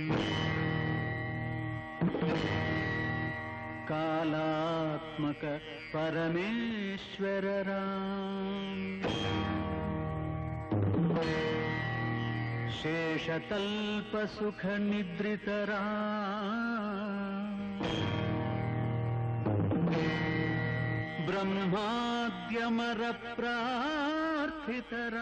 कालात्मक परमेश्वर राम शेषतल्प सुख निद्रितरा ब्रह्माद्यमर प्रार्थितरा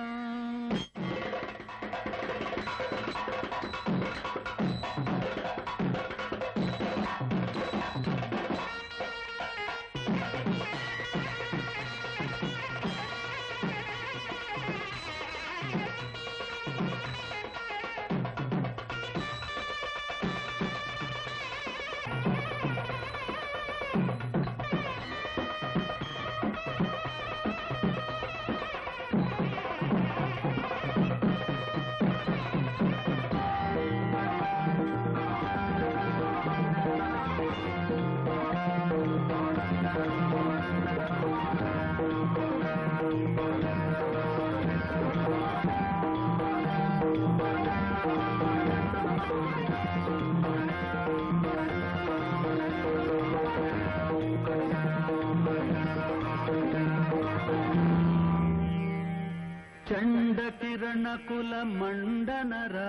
चण्डकिरणकुलमण्डनरा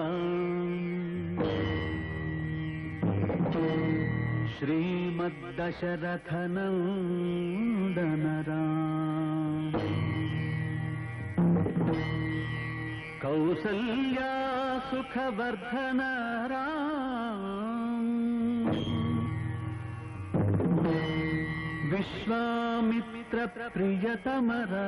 श्रीमद्दशरथनन्दनरा कौसल्या सुखवर्धनरा विश्वामित्र प्रियतमरा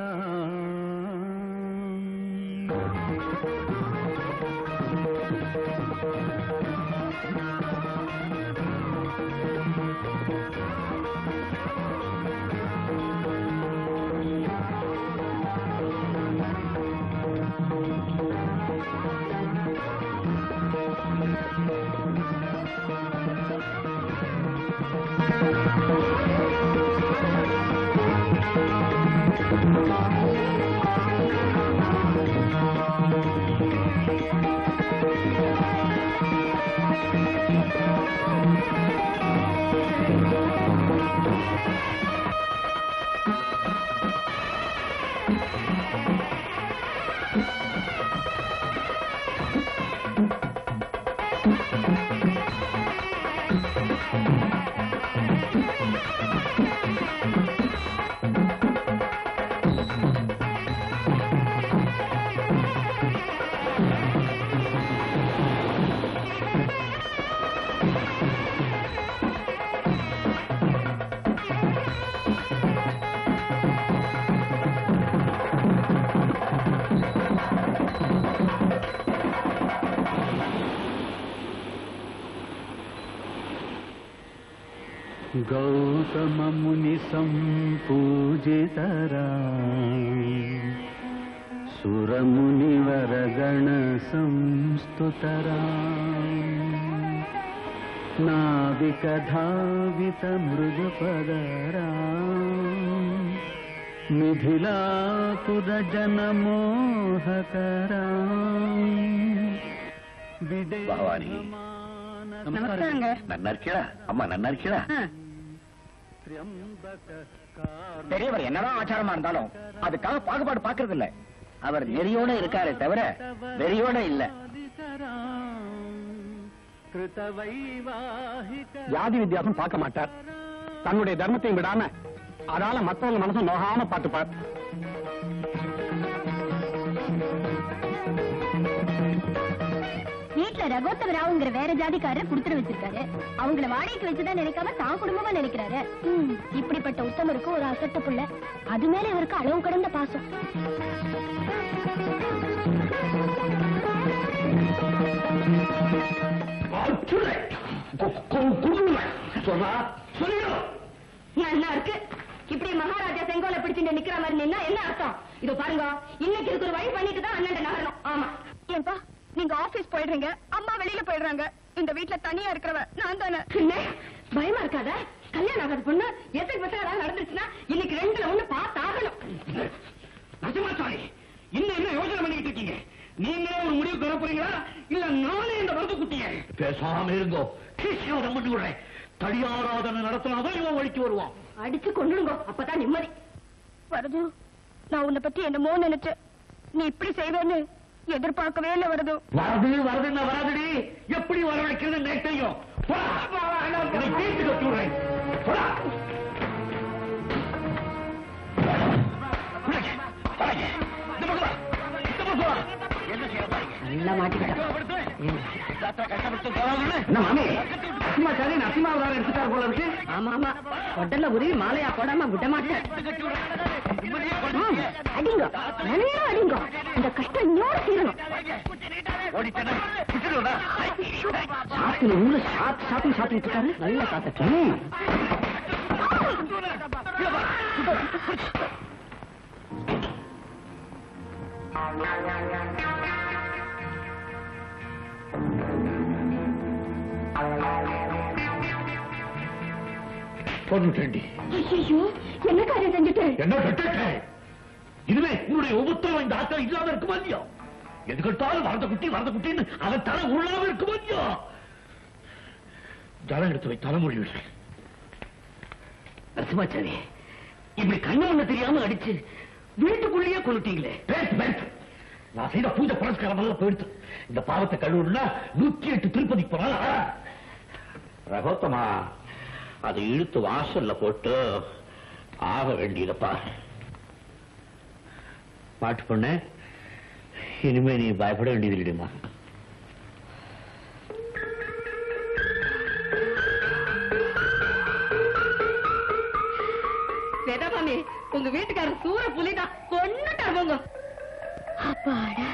गौतममुनिसम्पूजितरा सुरमुनिवरगणसंस्तुतरा नाविकधावितमृदुपदरा मिथिलापुरजनमोहकरा பவானி. நமஸ்காரங்க. நன்னா இருக்கீடா அம்மா நன்னா இருக்கீடா ஆ, பெரியவர் என்னதான் ஆச்சாரமா இருந்தாலும் அதுக்காக பாகுபாடு பாக்குறது இல்ல அவர் நெறியோட இருக்காரே தவிர வெறியோட இல்ல ஜாதி வித்தியாசம் பார்க்க மாட்டார் தன்னுடைய தர்மத்தையும் விடாம அதால மத்தவங்க மனசும் நோகாம பார்த்துப்பார் வீட்டுல ரகோத்தம ராவுங்கிற வேற ஜாதிக்காரர் குடுத்துட்டு வச்சிருக்காரு அவங்கள வாடகைக்கு வச்சுதான் நினைக்காம தான் குடும்பமா நினைக்கிறாரு ம், இப்படிப்பட்ட உத்தமருக்கு ஒரு அசட்ட புள்ள அது மேல இவருக்கு அளவு கடந்த பாசம் நல்லா இருக்கு இப்படி மகாராஜா செங்கோலை பிடிச்சிட்டு நிக்கிற மாதிரி நின்னா என்ன அர்த்தம் இதோ பாருங்க இன்னைக்கு இதுக்கு ஒரு வழி பண்ணிட்டு தான் அண்ணன் நகரணும் ஆமா ஏன்பா நீங்க ஆபீஸ் போயிடுறீங்க அம்மா வெளியில போயிடுறாங்க இந்த வீட்ல தனியா இருக்கிறவ நான் தானே பயமா இருக்காத கல்யாணம் ஆகாத பொண்ணு எத்தனை பசங்க ஏதாவது நடந்துச்சுன்னா இன்னைக்கு ரெண்டுல ஒண்ணு பார்த்தாகணும் நஜமாச்சாரி இன்னும் என்ன யோசனை பண்ணிட்டு இருக்கீங்க நீங்களே ஒரு முடிவுக்கு வர போறீங்களா இல்ல நானே இந்த குட்டியே பேசாம இருங்கோ கீசியோதம் பண்ணி விடுறேன் தடியாராதனை நடத்தினாதான் இவன் வழிக்கு வருவான் அடிச்சு கொண்டுடுங்க அப்பதான் நிம்மதி வரது நான் உன்னை பத்தி என்னமோ நினைச்சேன் நீ இப்படி செய்வேன்னு எதிர்பார்க்கவே இல்லை வரது வரது வரதுன்னா வராதுடி எப்படி வரவழைக்கிறது எனக்கு தெரியும் போடா. இதை தீர்த்து கட்டி விடுறேன் போடா. போடாங்க, போடாங்க. இந்த பக்கம் வா. இந்த பக்கம் வா. என்ன செய்ய போறீங்க? நல்லா மாட்டிக்கிட்டான் தாத்தா கஷ்டப்பட்டு போறாங்கன்னு என்ன மாமி அசிமாச்சாரி நசிமாவதாரம் எடுத்துட்டார் போல இருக்கு ஆமா ஆமா உடல்ல உருவி மாலையா போடாம விட மாட்டேன் ம், அடிங்க நிறைய அடிங்க இந்த கஷ்டம் இன்னொரு தீரணும் ஓடிட்டேன்னா விட்டுடுவேனா? சாப்பிட்டு உள்ள சாப்பிட்டு சாப்பிட்டு சாப்பிட்டு இருக்காரு நல்லா சாப்பிட்டு கொன்னுட்டேன்டி. ஐயோ என்ன காரியம் செஞ்சுட்டேன் என்ன கட்டட்டேன் இதுவே உன்னுடைய உபத்திரவம் இந்த ஆட்கள் இல்லாம இருக்குமா இல்லையா எதுக்கெடுத்தாலும் வரத குட்டி வரத குட்டின்னு அவன் தலை உருளாம இருக்குமா இல்லையா ஜலம் எடுத்து வை தலைமொழி விடுறேன் நரசிம்மாச்சாரி இப்படி கண்ணு ஒண்ணு தெரியாம அடிச்சு வீட்டுக்குள்ளேயே கொண்டுட்டீங்களே பேசு பேசு நான் செய்த பூஜை புரஸ்காரம் எல்லாம் போயிடுத்து இந்த பாவத்தை கழுவுனா நூத்தி எட்டு திருப்பதி போனால ரகோத்தமா அதை இழுத்து வாசல்ல போட்டு ஆக வேண்டியதப்பா பாட்டு பொண்ணு இனிமே நீ பயப்பட வேண்டியது இல்லையுமா வேதாசாமி உங்க வீட்டுக்காரர் சூற புலிதான் கொன்னுட்டார் போங்க அப்பாடா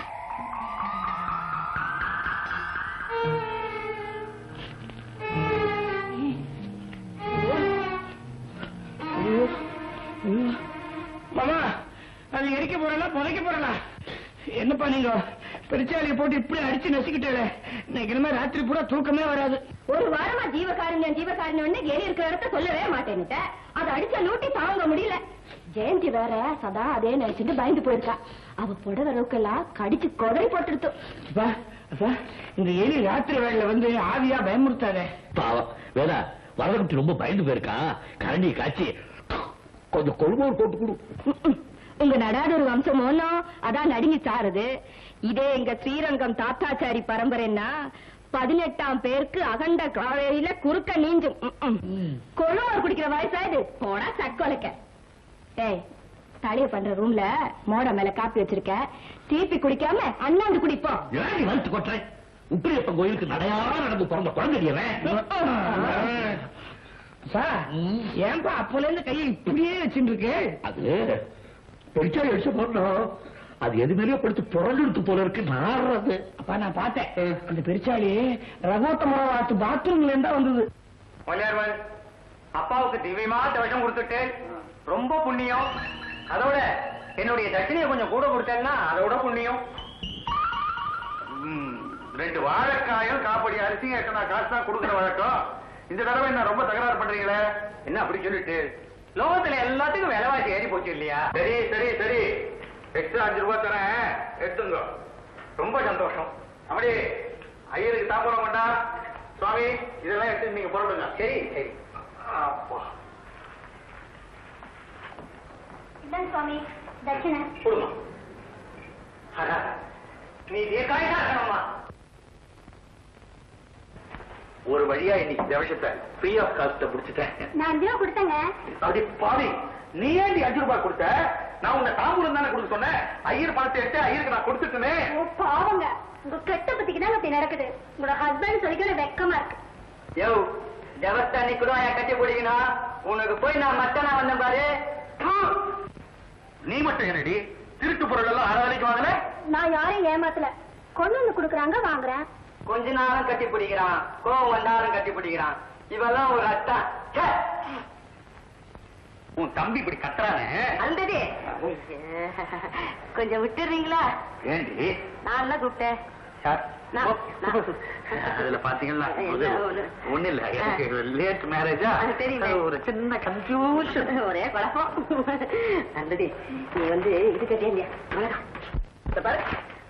மாமா அது எரிக்க போறல புதைக்க போறல என்னப்பா நீங்க பெருச்சாலியை போட்டு இப்படி அடிச்சு நசுக்கிட்டே இன்னைக்கு இனிமே ராத்திரி பூரா தூக்கமே வராது ஒரு வாரமா ஜீவகாருண்யம் ஜீவகாருண்யம்னு எலி இருக்கிற இடத்த சொல்லவே மாட்டேன்னுட்ட அதை அடிச்ச லூட்டி தாங்க முடியல ஜெயந்தி வேற சதா அதே நினைச்சிட்டு பயந்து போயிருக்கா அவ புடவை ரவுக்கெல்லாம் கடிச்சு கொதறி போட்டுடுத்து அப்பா அப்பா இந்த எலி ராத்திரி வேளையில வந்து ஆவியா பயமுறுத்தாதே பாவம் வேதா வரதகுட்டி ரொம்ப பயந்து போயிருக்கான் கரண்டி காய்ச்சி கொஞ்சம் கொழுமூர் போட்டு கொடு ம்ம். உங்க நடாதொரு வம்சம் ஒன்னும் அதான் நடுங்கி சாருது இதே எங்க ஸ்ரீரங்கம் தாத்தாச்சாரி பரம்பரைன்னா பதினெட்டாம் பேருக்கு அகண்ட காவேரியில குறுக்க நீஞ்சும் ம்ம். கொழுவர் குடிக்கிற வயசா இது போடா சக்கொலைக்க ஏய் தடைய பண்ற ரூம்ல மோட மேல காப்பி வச்சிருக்க தீப்பி குடிக்காம அண்ணாந்து குடிப்போம் ஏன் நீ வளர்த்து கொட்டுறேன் உப்பிலியப்பன் கோயிலுக்கு நடையாரா நடந்து பிறந்த குழந்தையவன் சார் ஏன்பா அப்போல இருந்து கையை இப்படியே வச்சுட்டு இருக்கு அது பெருச்சா அடிச்ச பொண்ணும் அது எது மேலேயோ படுத்து புரண்டெடுத்து போல இருக்கு நாடுறது அப்பா நான் பார்த்தேன் அந்த பெருச்சாளி ரகோத்தமரவாத்து பாத்ரூம்ல இருந்தா வந்தது மொழியார்வன் அப்பாவுக்கு திவ்யமா தவசம் கொடுத்துட்டு ரொம்ப புண்ணியம் அதோட என்னுடைய தட்சணையை கொஞ்சம் கூட கொடுத்தேன்னா அதோட புண்ணியம் ம், ரெண்டு வாழைக்காயும் காப்படி அரிசியும் எட்டனா காசு தான் கொடுக்குற வழக்கம் இந்த தடவை என்ன ரொம்ப தகராறு பண்றீங்களே என்ன அப்படி சொல்லிட்டு லோகத்துல எல்லாத்துக்கும் விலைவாசி ஏறி போச்சு இல்லையா சரி சரி சரி எக்ஸ்ட்ரா அஞ்சு ரூபாய் தரேன் எடுத்துங்க ரொம்ப சந்தோஷம் அப்படி ஐயருக்கு தாம்பரம் வேண்டாம் சுவாமி இதெல்லாம் எடுத்து நீங்க புறப்படுங்க சரி சரி அப்பா சுவாமி தட்சிணை கொடுங்க அடா, நீ தீர்க்காயா இருக்கணுமா ஒரு வழியா இன்னைக்கு தவசத்தை ஃப்ரீ ஆஃப் காஸ்ட முடிச்சுட்டேன் நான் அஞ்சு ரூபா கொடுத்தேங்க அப்படி பாவி நீ ஏன் நீ அஞ்சு ரூபாய் கொடுத்த நான் உன்னை தாம்பூலம் தானே கொடுக்க சொன்னேன் ஐயர் பணத்தை எடுத்து ஐயருக்கு நான் கொடுத்துட்டேனே ஓ பாவங்க உங்க கெட்ட பத்திக்கு தான் அப்படி நடக்குது உங்களோட ஹஸ்பண்ட் சொல்லிக்கிற வெக்கமா இருக்கு யோ ஜவஸ்தா நீ கூட என் கட்டி பிடிக்கணும் உனக்கு போய் நான் மத்தனா வந்தேன் பாரு தூ. நீ மட்டும் என்னடி திருட்டு பொருள் எல்லாம் அரவணைக்கு வாங்கல நான் யாரையும் ஏமாத்தல கொண்டு வந்து குடுக்குறாங்க வாங்குறேன் கொஞ்ச நாளும் கட்டி பிடிக்கிறான் கோவம் வந்தாலும் கட்டி பிடிக்கிறான் இவெல்லாம் ஒரு அத்தான் ச்சே. உன் தம்பி இப்படி கத்துறானே அந்தது கொஞ்சம் விட்டுறீங்களா ஏண்டி நான் என்ன கூப்பிட்டேன் சார் நான்- நான்- அதுல பாத்தீங்கன்னா இல்ல, ஒண்ணு. ஒண்ணு இல்ல எனக்கு லேட் மேரேஜா அது தெரியுமே. ஒரு சின்ன கன்ஃபியூஷன் ஒரே குழப்பம் அந்தது நீ வந்து இது கட்டியா இல்லையா வணக்கம் இந்த பாரு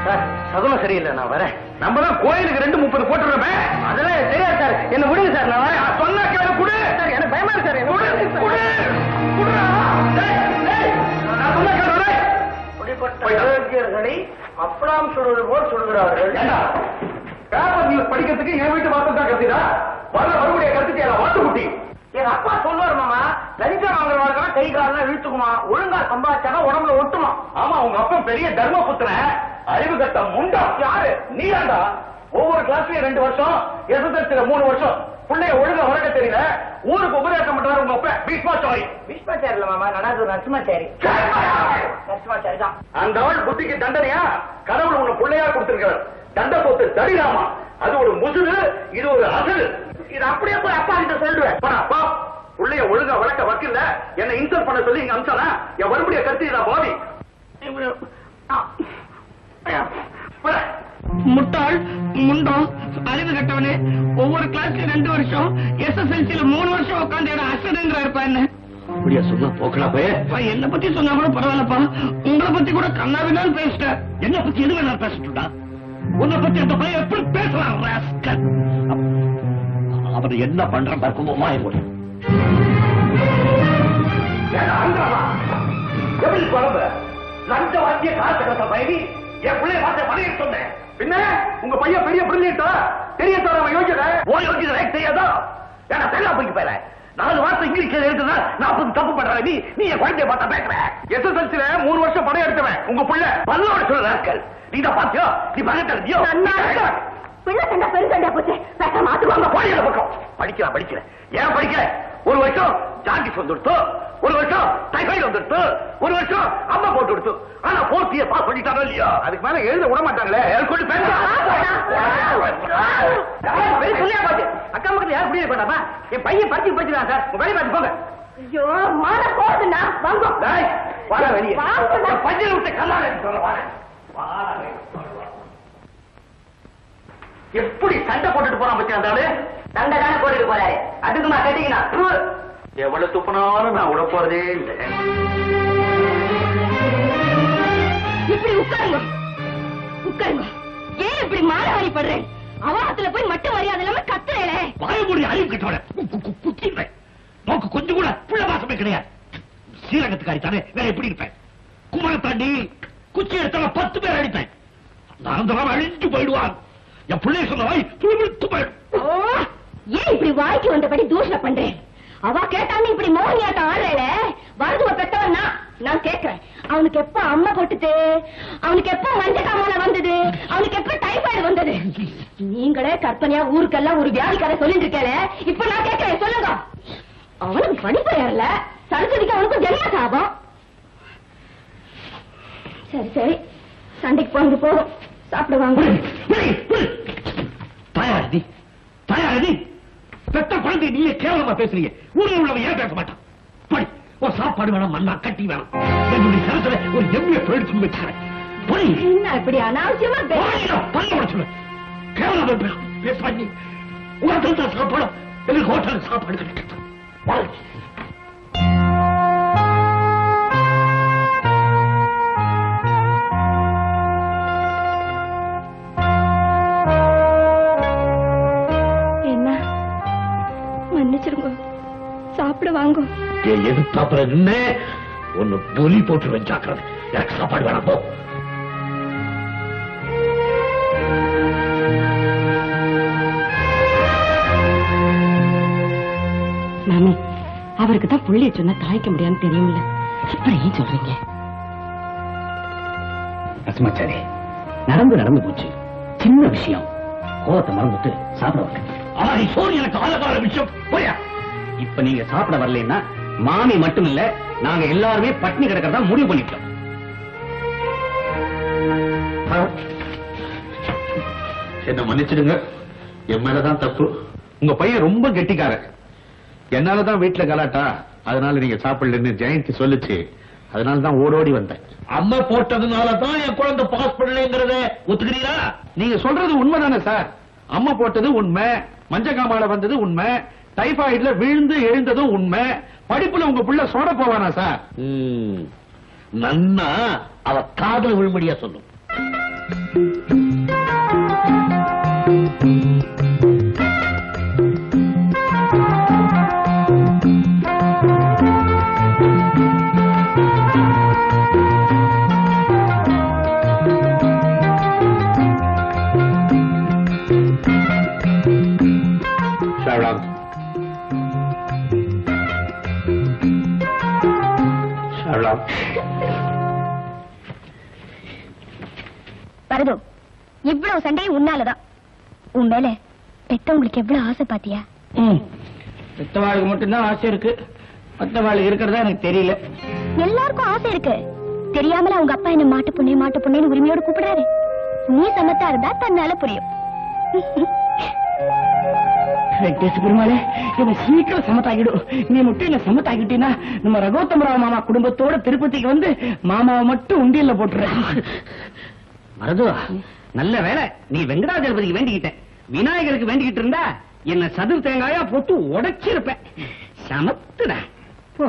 சகுனம் சரியில்லை நான் வரேன் நம்ம தான் கோயிலுக்கு ரெண்டு முப்பது போட்டுறோமே அதெல்லாம் தெரியாது சார் என்ன விடுங்க சார் நான் வரேன் சொன்னா கேளு குடு சார் எனக்கு பயமா இருக்கு சார் குடு குடு குடுடா டேய், டேய், நான் சொன்னா கேளு வரேன் அயோக்கியர்களை அப்பளாம் சுடுவது போல் சுடுகிறார்கள் பேப்பர் நியூஸ் படிக்கிறதுக்கு என் வீட்டு வாசல் தான் கத்திதா வர வரக்கூடிய கருத்துக்கு வாத்து குட்டி எங்க அப்பா சொல்லுவார் மாமா லஞ்சம் வாங்குறவங்க கை காலெல்லாம் இழுத்துக்குமா ஒழுங்கா சம்பாதிச்சாதான் உடம்புல ஒட்டுமா ஆமா உங்க அப்பன் பெரிய தர்மபுத்திரன் அறிவு கட்ட முண்டா யாரு நீயாண்டா ஒவ்வொரு கிளாஸ்லயும் ரெண்டு வருஷம் எஸ்எஸ்எல்சில மூணு வருஷம் பிள்ளைய ஒழுங்கா வளர்க்க தெரியல ஊருக்கு உபதேசம் பண்றாரு உங்க அப்பன் பீஷ்மாச்சாரி பீஷ்மாச்சாரி இல்ல மாமா நடாது நரசிம்மாச்சாரி நரசிம்மாச்சாரி தான் அந்த ஆள் புத்திக்கு தண்டனையா கடவுள் உன்னை பிள்ளையா கொடுத்திருக்கிறார் தண்ட சொத்து தடிராமா அது ஒரு முசுடு இது ஒரு அசல் இது அப்படியே போய் அப்பா கிட்ட சொல்லிடுவேன் போடா, போ பிள்ளைய ஒழுங்கா வளர்க்க வக்கில்ல என்ன இன்சல்ட் பண்ண சொல்லி இங்க அமிச்சானா என் மறுபடியும் கருத்து இதான் பாவி முட்டாள் முண்டம் அறிவு கட்டவனே ஒவ்வொரு கிளாஸ்லயும் ரெண்டு வருஷம் எஸ்எஸ்எல்சில மூணு வருஷம் உட்காந்து என்ன அசடுங்கிற இருப்பா என்ன அப்படியா சொன்னா போக்கலாம் போய் அப்பா, என்ன பத்தி சொன்னா கூட பரவாயில்லப்பா உங்களை பத்தி கூட கண்ணாவினாலும் பேசிட்டேன் என்ன பத்தி எது வேணாலும் பேசட்டுடா உன்னை பத்தி அந்த பையன் எப்படி பேசலாம் rascal? அவ- அவன் என்ன பண்றான் பார்க்குமோ மாய முடியும் எப்படி குழம்பு லஞ்ச வாங்கிய காசு கட்ட பயணி என் பிள்ளைய பார்த்து பணிய சொன்னேன் பின்ன உங்க பையன் பெரிய பிரில்லியண்டா தெரிய தர அவன் யோசிக்கிற ஓ யோசிக்கிற எனக்கு தெரியாதா ஏன்னா தெரியல போய் போயில நாலு வார்த்தை இங்கிலீஷ்ல எழுதுனா நாற்பது தப்பு பண்ற நீ நீ என் குழந்தைய பார்த்தா பேசுற எஸ்எஸ்எல்சில மூணு வருஷம் படம் எடுத்தவன் உங்க புள்ள பல்லோட சொல்ற நாட்கள் நீ தான் பாத்தியோ நீ பக்கத்துல இருந்தியோ பிள்ளை சண்டை பெரு சண்டை போச்சு பேசாம மாத்துவாங்க போய் அந்த பக்கம் படிக்கலாம் படிக்கிறேன் ஏன் படிக்கல ஒரு வருஷம் ஜாண்டிஸ் வந்துடுத்து ஒரு வருஷம் டைஃபாய்டு வந்துடுத்து ஒரு வருஷம் அம்மா போட்டு கொடுத்து ஆனா போர்த் இயர் பாஸ் பண்ணிட்டாரோ இல்லையா அதுக்கு மேல எழுத விட மாட்டாங்களே கொண்டு வெரி சொல்லியா பாத்து அக்கா பக்கத்துல யாரும் குடியே போட்டாப்பா என் பையன் பறிச்சு படிச்சுதான் சார் உங்க வேலையை பார்த்து போங்க ஐயோ மான போகுதுண்ணா வாங்க டேய், வாடா வெளியே வாங்கண்ணா. என் பையனை விட்டு கல்லால எடுத்து வர வாடா. வாடா வெளியே. எப்படி சண்டை போட்டுட்டு போறான் பத்தி அந்த ஆளு சண்டை தானே போட்டுட்டு போறாரு அதுக்குமா கேட்டீங்கன்னா எவ்வளவு துப்புனாலும் நான் விட போறதே இல்லை இப்படி உட்காருங்க உட்காருங்க ஏன் இப்படி மானவாரி படுறேன் அவாரத்துல போய் மட்டும் மரியாதை இல்லாம கத்துறேனே வாயமுடி அறிவு கட்டவன குத்திடுவேன் நோக்கு கொஞ்சம் கூட புள்ள வாசமே கிடையாது ஸ்ரீரங்கத்துக்காரி தானே வேற எப்படி இருப்பேன் குமர தாண்டி குச்சி எடுத்தால பத்து பேர் அடிப்பேன் நான் தான் அழிஞ்சு போயிடுவான் என் பிள்ளைய சொன்ன வாய் துளிர்த்து போயிடும் ஓ, ஏன் இப்படி வாய்க்கு வந்தபடி தூஷணை பண்றேன் அவ கேட்டான்னு இப்படி மோகினியாட்டம் ஆடுறேல வருதுவ பெத்தவன் நான் நான் கேக்குறேன் அவனுக்கு எப்ப அம்மா போட்டுது அவனுக்கு எப்ப மஞ்ச காமால வந்தது அவனுக்கு எப்ப டைபாய்டு வந்தது நீங்களே கற்பனையா ஊருக்கெல்லாம் ஒரு வியாதிக்கார சொல்லிட்டு இருக்கேல இப்ப நான் கேக்குறேன் சொல்லுங்க அவனுக்கு படிப்பு ஏறல சரஸ்வதிக்கு அவனுக்கும் ஜென்ம சாபம் சரி சரி சண்டைக்கு போனது போதும் சாப்பிட வாங்க தயாரதி தயாரதி பெத்த குழந்தை நீயே கேவலமா பேசுறீங்க ஊரில் உள்ளவன் ஏன் பேச மாட்டான் படி ஒரு சாப்பாடு வேணும் மண்ணா கட்டி வேணும் என்னுடைய கருத்துல ஒரு எம்ஏ போயிடுச்சு வச்சுக்கிறேன் போய் என்ன இப்படி அனாவசியமா பேசுறீங்க? பல்ல உடச்சு கேவலமா பேச பேசுவா நீ உனக்கு தான் சாப்பாடு எனக்கு ஹோட்டல் சாப்பாடு கிடைக்கும் என்ன மன்னிச்சிருங்க சாப்பிட வாங்க என் எதிர்த்தாப்புல நின்னு ஒன்னு பொலி போட்டு வச்சாக்குறது எனக்கு சாப்பாடு வேணாம் போ மாமி அவருக்கு தான் புள்ளிய சொன்னா தாய்க்க முடியாதுன்னு தெரியும்ல இப்ப ஏன் சொல்றீங்க ரசமாச்சாரி நடந்து நடந்து போச்சு சின்ன விஷயம் கோவத்தை மறந்துட்டு சாப்பிட வரேன் ஆனா நீ சோறு எனக்கு ஆலகால விஷயம் போயா இப்ப நீங்க சாப்பிட வரலைன்னா மாமி மட்டும் இல்ல நாங்க எல்லாருமே பட்னி கிடக்கிறதா முடிவு பண்ணிட்டோம் என்ன மன்னிச்சிடுங்க என் மேலதான் தப்பு உங்க பையன் ரொம்ப கெட்டிக்காரன் என்னாலதான் வீட்டுல கலாட்டா அதனால நீங்க சாப்பிடலன்னு ஜெயந்தி சொல்லுச்சு அதனால தான் ஓடோடி வந்தேன் அம்மா போட்டதுனால தான் என் குழந்தை பாஸ் பண்ணலங்கிறத ஒத்துக்கிறீங்களா நீங்க சொல்றது உண்மைதானே சார் அம்மா போட்டது உண்மை மஞ்சக்காமால வந்தது உண்மை டைபாய்டுல விழுந்து எழுந்ததும் உண்மை படிப்புல உங்க புள்ள சோட போவானா சார் ம், நன்னா அவ காதல் விழும்படியா சொல்லும் ஷாவ்லாங் ஷாவ்லாங் வரது இவ்வளவு சண்டையும் உன்னாலதான் உன் மேல பெத்தவங்களுக்கு எவ்வளவு ஆசை பாத்தியா ம் பெத்தவாளுக்கு மட்டும்தான் ஆசை இருக்கு மத்தவாளுக்கு இருக்கிறதா எனக்கு தெரியல எல்லாருக்கும் ஆசை இருக்கு தெரியாமல அவங்க அப்பா என்ன மாட்டு பொண்ணே மாட்டு பொண்ணேன்னு உரிமையோட கூப்பிடுறாரு நீ சமத்தா இருந்தா தன்னால புரியும் வெங்கடேஷ் பெருமாளே என்ன சீக்கிரம் சமத்தாக்கிடும் நீ மட்டும் என்ன சமத்தாக்கிட்டீன்னா நம்ம ரகோத்தமராவ் மாமா குடும்பத்தோட திருப்பதிக்கு வந்து மாமாவை மட்டும் உண்டியல்ல போட்டுறேன் மருது நல்ல வேலை நீ வெங்கடாஜலபதிக்கு வேண்டிக்கிட்ட விநாயகருக்கு வேண்டிக்கிட்டு இருந்தா என்ன சதுர் தேங்காயா போட்டு உடைச்சிருப்பேன் சமத்துடா போ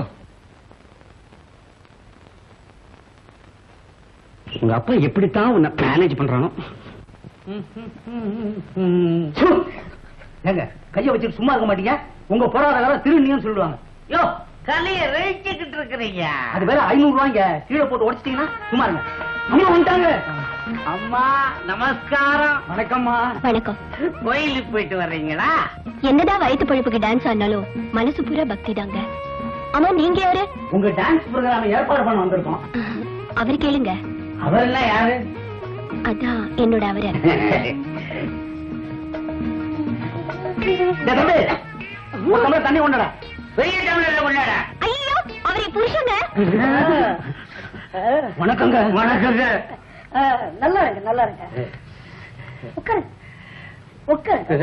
உங்க அப்பா எப்படித்தான் உன்னை மேனேஜ் பண்றானோ சு! ஏங்க கைய வச்சுட்டு சும்மா இருக்க மாட்டீங்க உங்க போராத காலம் திருநீங்கன்னு சொல்லுவாங்க யோ கலைய ரசிச்சுக்கிட்டு இருக்கிறீங்க அது வேற ஐநூறு ரூபாய்ங்க கீழே போட்டு உடைச்சிட்டீங்கன்னா சும்மா இருங்க அம்மா வந்துட்டாங்க அம்மா நமஸ்காரம் வணக்கம்மா வணக்கம் கோயிலுக்கு போயிட்டு வர்றீங்களா என்னதான் வயிற்று பழுப்புக்கு டான்ஸ் ஆனாலும் மனசு பூரா பக்தி தாங்க ஆமா நீங்க யாரு உங்க டான்ஸ் ப்ரோக்ராம் ஏற்பாடு பண்ண வந்திருக்கோம் அவர் கேளுங்க அவரெல்லாம் யாரு அதான் என்னோட அவரை டேய் தம்பி, ஒரு டம்ளர் தண்ணி கொண்டடா பெரிய தமிழ்ல கொண்டாட ஐயோ அவரை புருஷங்க வணக்கங்க வணக்கங்க நல்லா இருக்கு நல்லா இருக்கு உட்காரு உட்காரு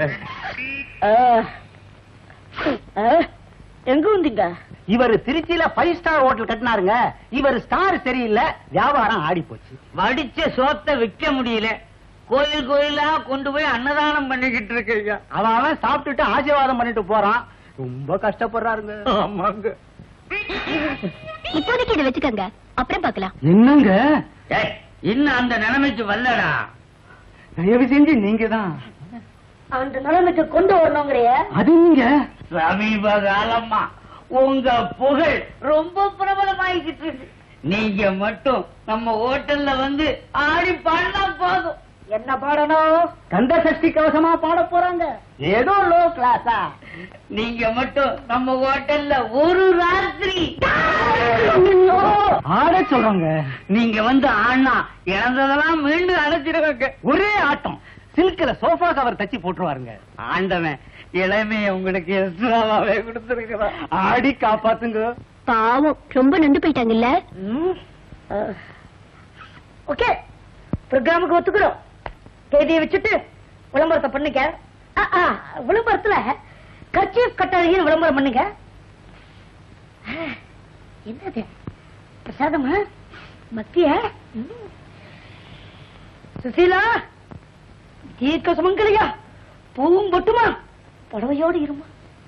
எங்க வந்தீங்க இவர் திருச்சியில ஃபைவ் ஸ்டார் ஹோட்டல் கட்டினாருங்க இவர் ஸ்டார் சரியில்லை வியாபாரம் ஆடி போச்சு வடிச்ச சோத்தை விற்க முடியல கோயில் கோயிலா கொண்டு போய் அன்னதானம் பண்ணிக்கிட்டு இருக்கீங்க அவன் அவன் சாப்பிட்டுட்டு ஆசீர்வாதம் பண்ணிட்டு போறான் ரொம்ப கஷ்டப்படுறாருங்க ஆமாங்க இப்போதைக்கு இதை வச்சுக்கோங்க அப்புறம் பார்க்கலாம் என்னங்க ஏய், இன்னும் அந்த நிலைமைக்கு வரலடா தயவு செஞ்சு நீங்க தான் அந்த நிலைமைக்கு கொண்டு வரணுங்கிறிய அது நீங்க சமீப காலமா உங்க புகழ் ரொம்ப பிரபலமாயிக்கிட்டு இருக்கு நீங்க மட்டும் நம்ம ஹோட்டல்ல வந்து ஆடி பாடினா போதும் என்ன பாடணும் கந்த சஷ்டி கவசமா பாட போறாங்க ஏதோ லோ கிளாஸா நீங்க மட்டும் நம்ம ஹோட்டல்ல ஒரு ராத்திரி ஆட சொல்றாங்க நீங்க வந்து ஆனா இழந்ததெல்லாம் மீண்டும் அடைச்சிருவாங்க ஒரே ஆட்டம் சில்க்ல சோஃபா கவர் தச்சு போட்டுருவாருங்க ஆண்டவன் இளமைய உங்களுக்கு எக்ஸ்ட்ராவாவே கொடுத்துருக்கிறான் ஆடி காப்பாத்துங்க பாவம் ரொம்ப நொந்து போயிட்டாங்கல்ல ஓகே ப்ரோக்ராமுக்கு ஒத்துக்கிறோம் தேதியை வச்சுட்டு விளம்பரத்தை பண்ணுங்க ஆ, ஆ, விளம்பரத்துல கர்ச்சீஃப் கட்டாதீங்கன்னு விளம்பரம் பண்ணுங்க ஆ, என்னது பிரசாதமா மத்திய ம். சுசீலா தீர்க்க சுமங்கலியா பூவும் பொட்டுமா புடவையோடு இருமா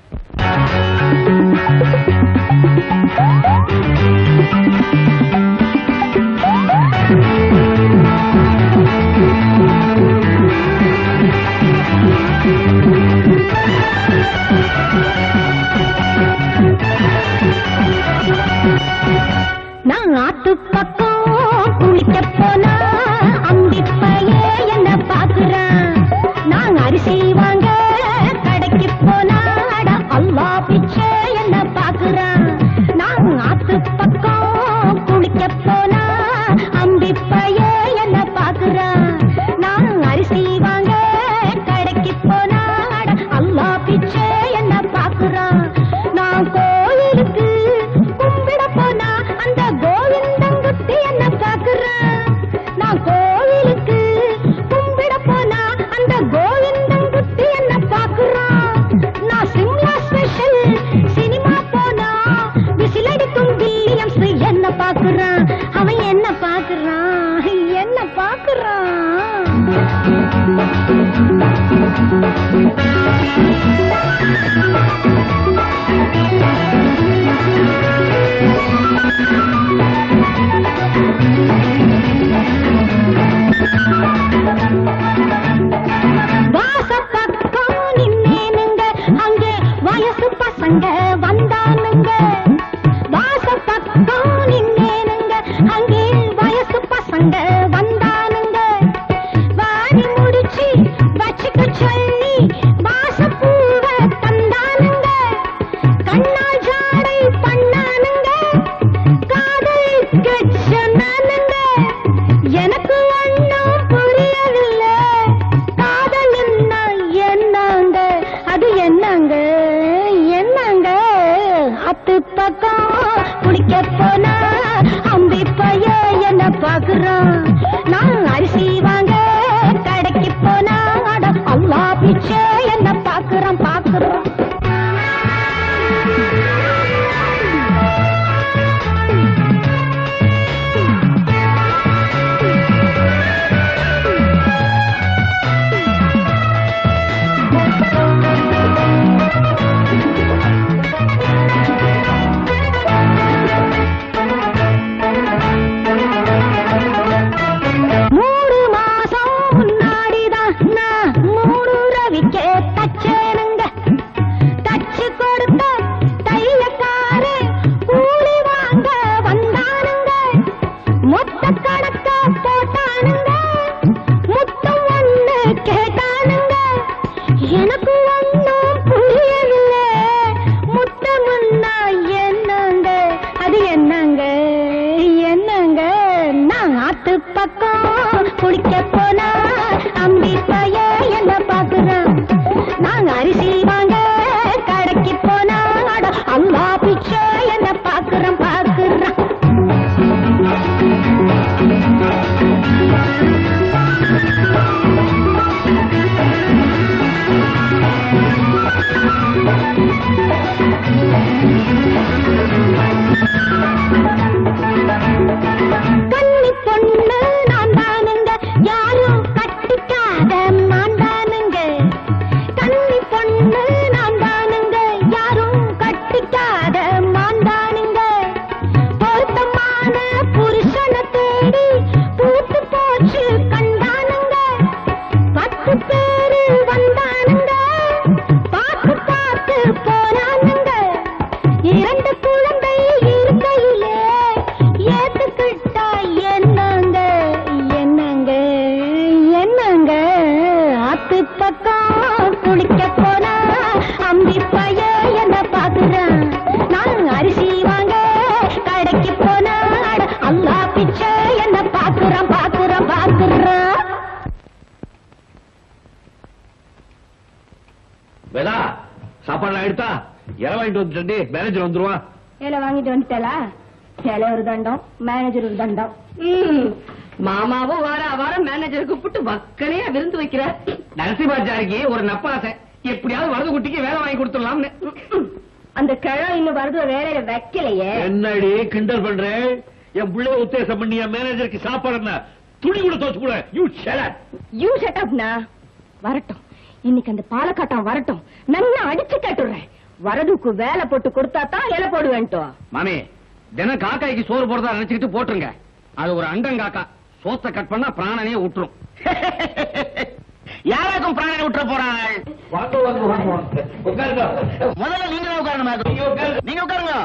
நான் ஆத்து பக்கம் குளிக்க போனா அம்பிப்பையே என்ன பாக்குறான் நான் அரிசி வாங்க கடைக்கு போனா அட அல்லா பிச்சை என்ன பாக்குறான் நான் ஆத்து பக்கம் குளிக்க போனா அம்பிப்பையே என்ன பாக்குறான் நான் அரிசி வாங்க கடைக்கு போனா அட அல்லா பிச்சை என்ன பாக்குறான் நான் கோயிலுக்கு கும்பிட போனா அந்த கோவிந்தங்குத்தி என்ன பாக்குறான் நான் கோயிலுக்கு கும்பிட போனா அந்த கோவிந்தங்குத்தி என்ன பாக்குறான் நான் சிம்லா ஸ்பெஷல் சினிமா போனா விசிலடிக்கும் வில்லியம்ஸ் என்ன பாக்குறான் அவன் என்ன பாக்குறான் என்ன பாக்குறான் பாக்குறோம் நான் அரிசி வாங்க கடைக்கு போனா அட அல்லா பிச்சை என்ன பாக்குறோம் பாக்குறோம் மூணு மாசம் முன்னாடிதான் நான் மூணு ரவிக்கே தச்சேனுங்க தச்சு கொடுத்த தையக்காரு கூலி வாங்க வந்தானுங்க மொத்த கணக்க போட்டானுங்க முத்தம் ஒண்ணு கேட்டானுங்க எனக்கு ஒண்ணும் புரியவில்லை முத்தமுன்னா என்னங்க அது என்னங்க என்னங்க நான் ஆத்து பக்கம் குளிக்க போனா அம்பி பைய என்ன பாக்குறான் நாங்க அரிசி வாங்க கடைக்கு போனா அட அல்லா பிச்சை என்ன பாக்குறேன் பாக்குறான் கன்னி பொண்ணு நான் தானுங்க யாரும் கட்டிக்காத மாண்டானுங்க கன்னி பொண்ணு நான் தானுங்க யாரும் கட்டிக்காத மாண்டானுங்க பொருத்தமான புருஷனை தேடி பூத்து போச்சு கண்டானுங்க பத்து பேரு வந்தானுங்க பார்த்து பார்த்து போனானுங்க இரண்டு குழந்தை இருக்கையிலே ஏத்துக்கிட்டா என்னங்க என்னங்க என்னங்க ஆத்து பக்கம் குளிக்க போனா அம்பி பைய என்ன பாக்குறான் நான் அரிசி வாங்க கடைக்கு போனா அட அல்லா பிச்சை என்ன பாக்குறான் பாக்குறான் பாக்குறான் வேதா சாப்பாடுலாம் எடுத்தா இலை வாங்கிட்டு வந்துட்டு மேனேஜர் வந்துருவான் ஏல வாங்கிட்டு வந்துட்டலா சில ஒரு தண்டம் மேனேஜர் ஒரு தண்டம் ம், மாமாவும் வார வாரம் மேனேஜர் கூப்பிட்டு வக்கனையா விருந்து வைக்கிறார் நரசிம்மாச்சாரிக்கு ஒரு நப்பாசை எப்படியாவது வரது குட்டிக்கு வேலை வாங்கி கொடுத்துடலாம்னு ம், அந்த கிழம் இன்னும் வருது வேலையில வைக்கலையே என்னடி கிண்டல் பண்றேன் என் பிள்ளைய உத்தேசம் பண்ணி என் மேனேஜருக்கு சாப்பாடு என்ன துணி கூட தோச்சு கூட யூ ஷெலட் யூ ஷட் அப்னா வரட்டும் இன்னைக்கு அந்த பாலக்காட்டம் வரட்டும் நல்லா அடிச்சு கட்டுறேன் வரதுக்கு வேலை போட்டு கொடுத்தா தான் இலை போடுவேன்ட்டோ மாமி தினம் காக்காய்க்கு சோறு போடுறதா நினைச்சுக்கிட்டு போட்டுருங்க அது ஒரு அண்டங்காக்கா சோத்தை கட் பண்ணா பிராணனே விட்டுரும் யாராக்கும் பிராணனை விட்டுற போறாள் வாங்க வாங்க வாங்க வாங்க உட்காருங்க முதல்ல நீங்க தான் உட்காரணும் நீங்க உட்காருங்க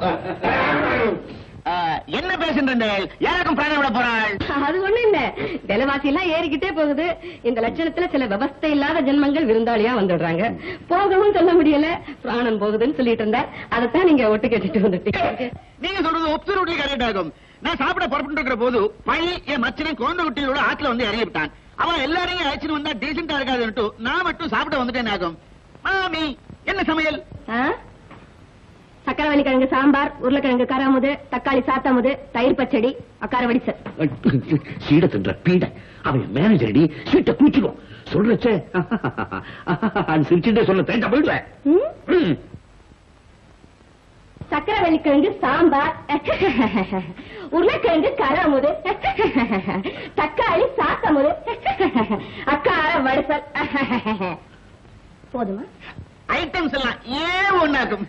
ஆ, என்ன பேசுன்றீர்கள் யாராக்கும் பிராணம் விட போறாள் அது ஒண்ணு இல்ல விலைவாசி எல்லாம் ஏறிக்கிட்டே போகுது இந்த லட்சணத்துல சில விவஸ்தை இல்லாத ஜென்மங்கள் விருந்தாளியா வந்துடுறாங்க போகவும் சொல்ல முடியல பிராணன் போகுதுன்னு சொல்லிட்டு இருந்தேன் அதைத்தான் நீங்க ஒட்டு கேட்டுட்டு வந்துட்டீங்க நீங்க சொல்றது ஒப்சர்வட்லி கரெக்ட் ஆகும் நான் சாப்பிட புறப்பட்டு இருக்கிற போது பழி என் மச்சனை குழந்தை குட்டிகளோட ஆத்துல வந்து இறங்கி விட்டான் அவன் எல்லாரையும் அழைச்சிட்டு வந்தா டீசெண்டா இருக்காதுன்ட்டு நான் மட்டும் சாப்பிட வந்துட்டேன் ஆகும் மாமி என்ன சமையல் ஆ? சக்கரவள்ளி கிழங்கு சாம்பார் உருளைக்கிழங்கு கராமுது தக்காளி சாத்தாமுது தயிர் பச்சடி அக்கார வடிசல் சீட தின்ற பீட அவன் மேனேஜர் சீட்டை கூச்சிடும் சொல்றச்சே அது சிரிச்சுட்டே சொல்ல தேண்டா போயிடுவேன் ம்? ம். சக்கரவள்ளி கிழங்கு சாம்பார் உருளைக்கிழங்கு கராமுது தக்காளி சாத்தமுது அக்கார வடிசல் போதுமா ஐட்டம்ஸ் எல்லாம் ஏன் ஒண்ணாக்கும்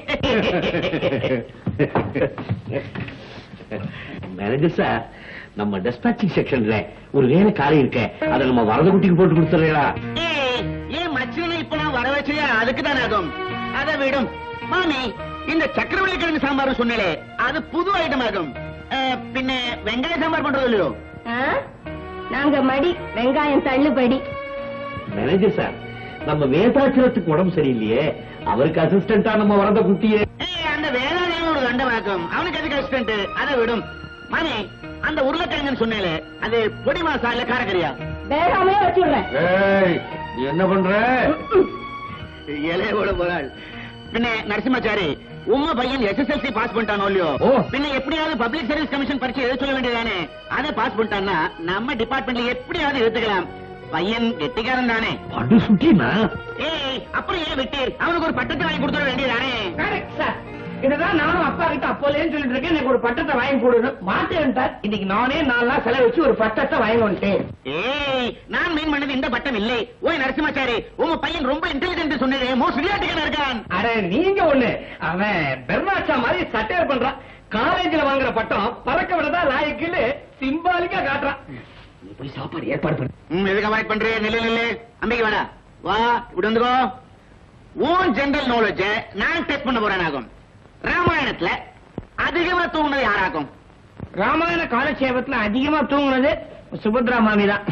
மேனேஜர் சார் நம்ம டெஸ்பாச்சிங் செக்ஷன்ல ஒரு வேலை காலை இருக்க அதை நம்ம வரத குட்டிக்கு போட்டு கொடுத்துறீங்களா ஏய், ஏன் மச்சனை இப்ப நான் வர வச்சதே அதுக்கு தான் ஆகும் அதை விடும் மாமி இந்த சக்கரவள்ளி கிழங்கு சாம்பார் சொன்னே அது புது ஐட்டம் ஆகும் அஹ், பின்ன வெங்காய சாம்பார் பண்றது இல்லையோ ஆ? நாங்க மடி வெங்காயம் தள்ளுபடி மேனேஜர் சார் நம்ம வேதாச்சலத்துக்கு உடம்பு சரியில்லையே அவருக்கு அசிஸ்டண்டா நம்ம வரத குட்டியே ஏய், அந்த வேளாண்மையும் ஒரு கண்டமாக்கும் அவனுக்கு அதுக்கு அசிஸ்டன்ட் அதை விடும் மாமி அந்த உருளைக்கிழங்குன்னு சொன்னேலே அது பொடி மாசா இல்ல காரக்கறியா வேகாமே வச்சுடுறேன் ஏய், நீ என்ன பண்ற இலையோட போறாள் பின்ன நரசிம்மாச்சாரி உம்ம பையன் எஸ்எஸ்எல்சி பாஸ் பண்ணிட்டானோ இல்லையோ ஓ. பின்ன எப்படியாவது பப்ளிக் சர்வீஸ் கமிஷன் பரீட்சை எழுத சொல்ல வேண்டியதானே அதை பாஸ் பண்ணிட்டான்னா நம்ம டிபார்ட்மெண்ட்ல எப்படியாவது எடுத்துக்கலாம் பையன் கெட்டிக்காரன் தானே படு சுட்டினா ஏய் அப்புறம் ஏன் விட்டீர் அவனுக்கு ஒரு பட்டத்தை வாங்கி கொடுத்துட வேண்டியதானே கரெக்ட் சார் இதுதான் நானும் அப்பா கிட்ட அப்போலேன்னு சொல்லிட்டு இருக்கேன் எனக்கு ஒரு பட்டத்தை வாங்கி கொடுன்னு மாட்டேன்ட்டார் இன்னைக்கு நானே நாலு நாள் செலவு வச்சு ஒரு பட்டத்தை வாங்கி வந்துட்டேன் ஏய் நான் மீன் பண்ணது இந்த பட்டம் இல்லை ஓய் நரசிம்மாச்சாரி உங்க பையன் ரொம்ப இன்டெலிஜென்ட் சொன்னது மோஸ்ட் விளையாட்டுக்கான இருக்கான் அட நீங்க ஒண்ணு அவன் பெர்னாச்சா மாதிரி சட்டையர் பண்றான் காலேஜ்ல வாங்குற பட்டம் பறக்க விடதா லாய்க்குன்னு சிம்பாலிக்கா காட்டுறான் நீ போய் சாப்பாடு ஏற்பாடு பண்ணு ம், எதுக்கு அவாய்ட் பண்றே நில்லு நில்லு அம்பிக்கு வேடா வா இப்படி வந்துக்கோ உன் ஜெனரல் நாலேஜ் நான் டெஸ்ட் பண்ண போறேன் ஆகும் ராமாயணத்துல அதிகமா தூங்குனது யாராகும் ராமாயண காலட்சேபத்துல அதிகமா தூங்குனது சுபத்ரா மாமி தான்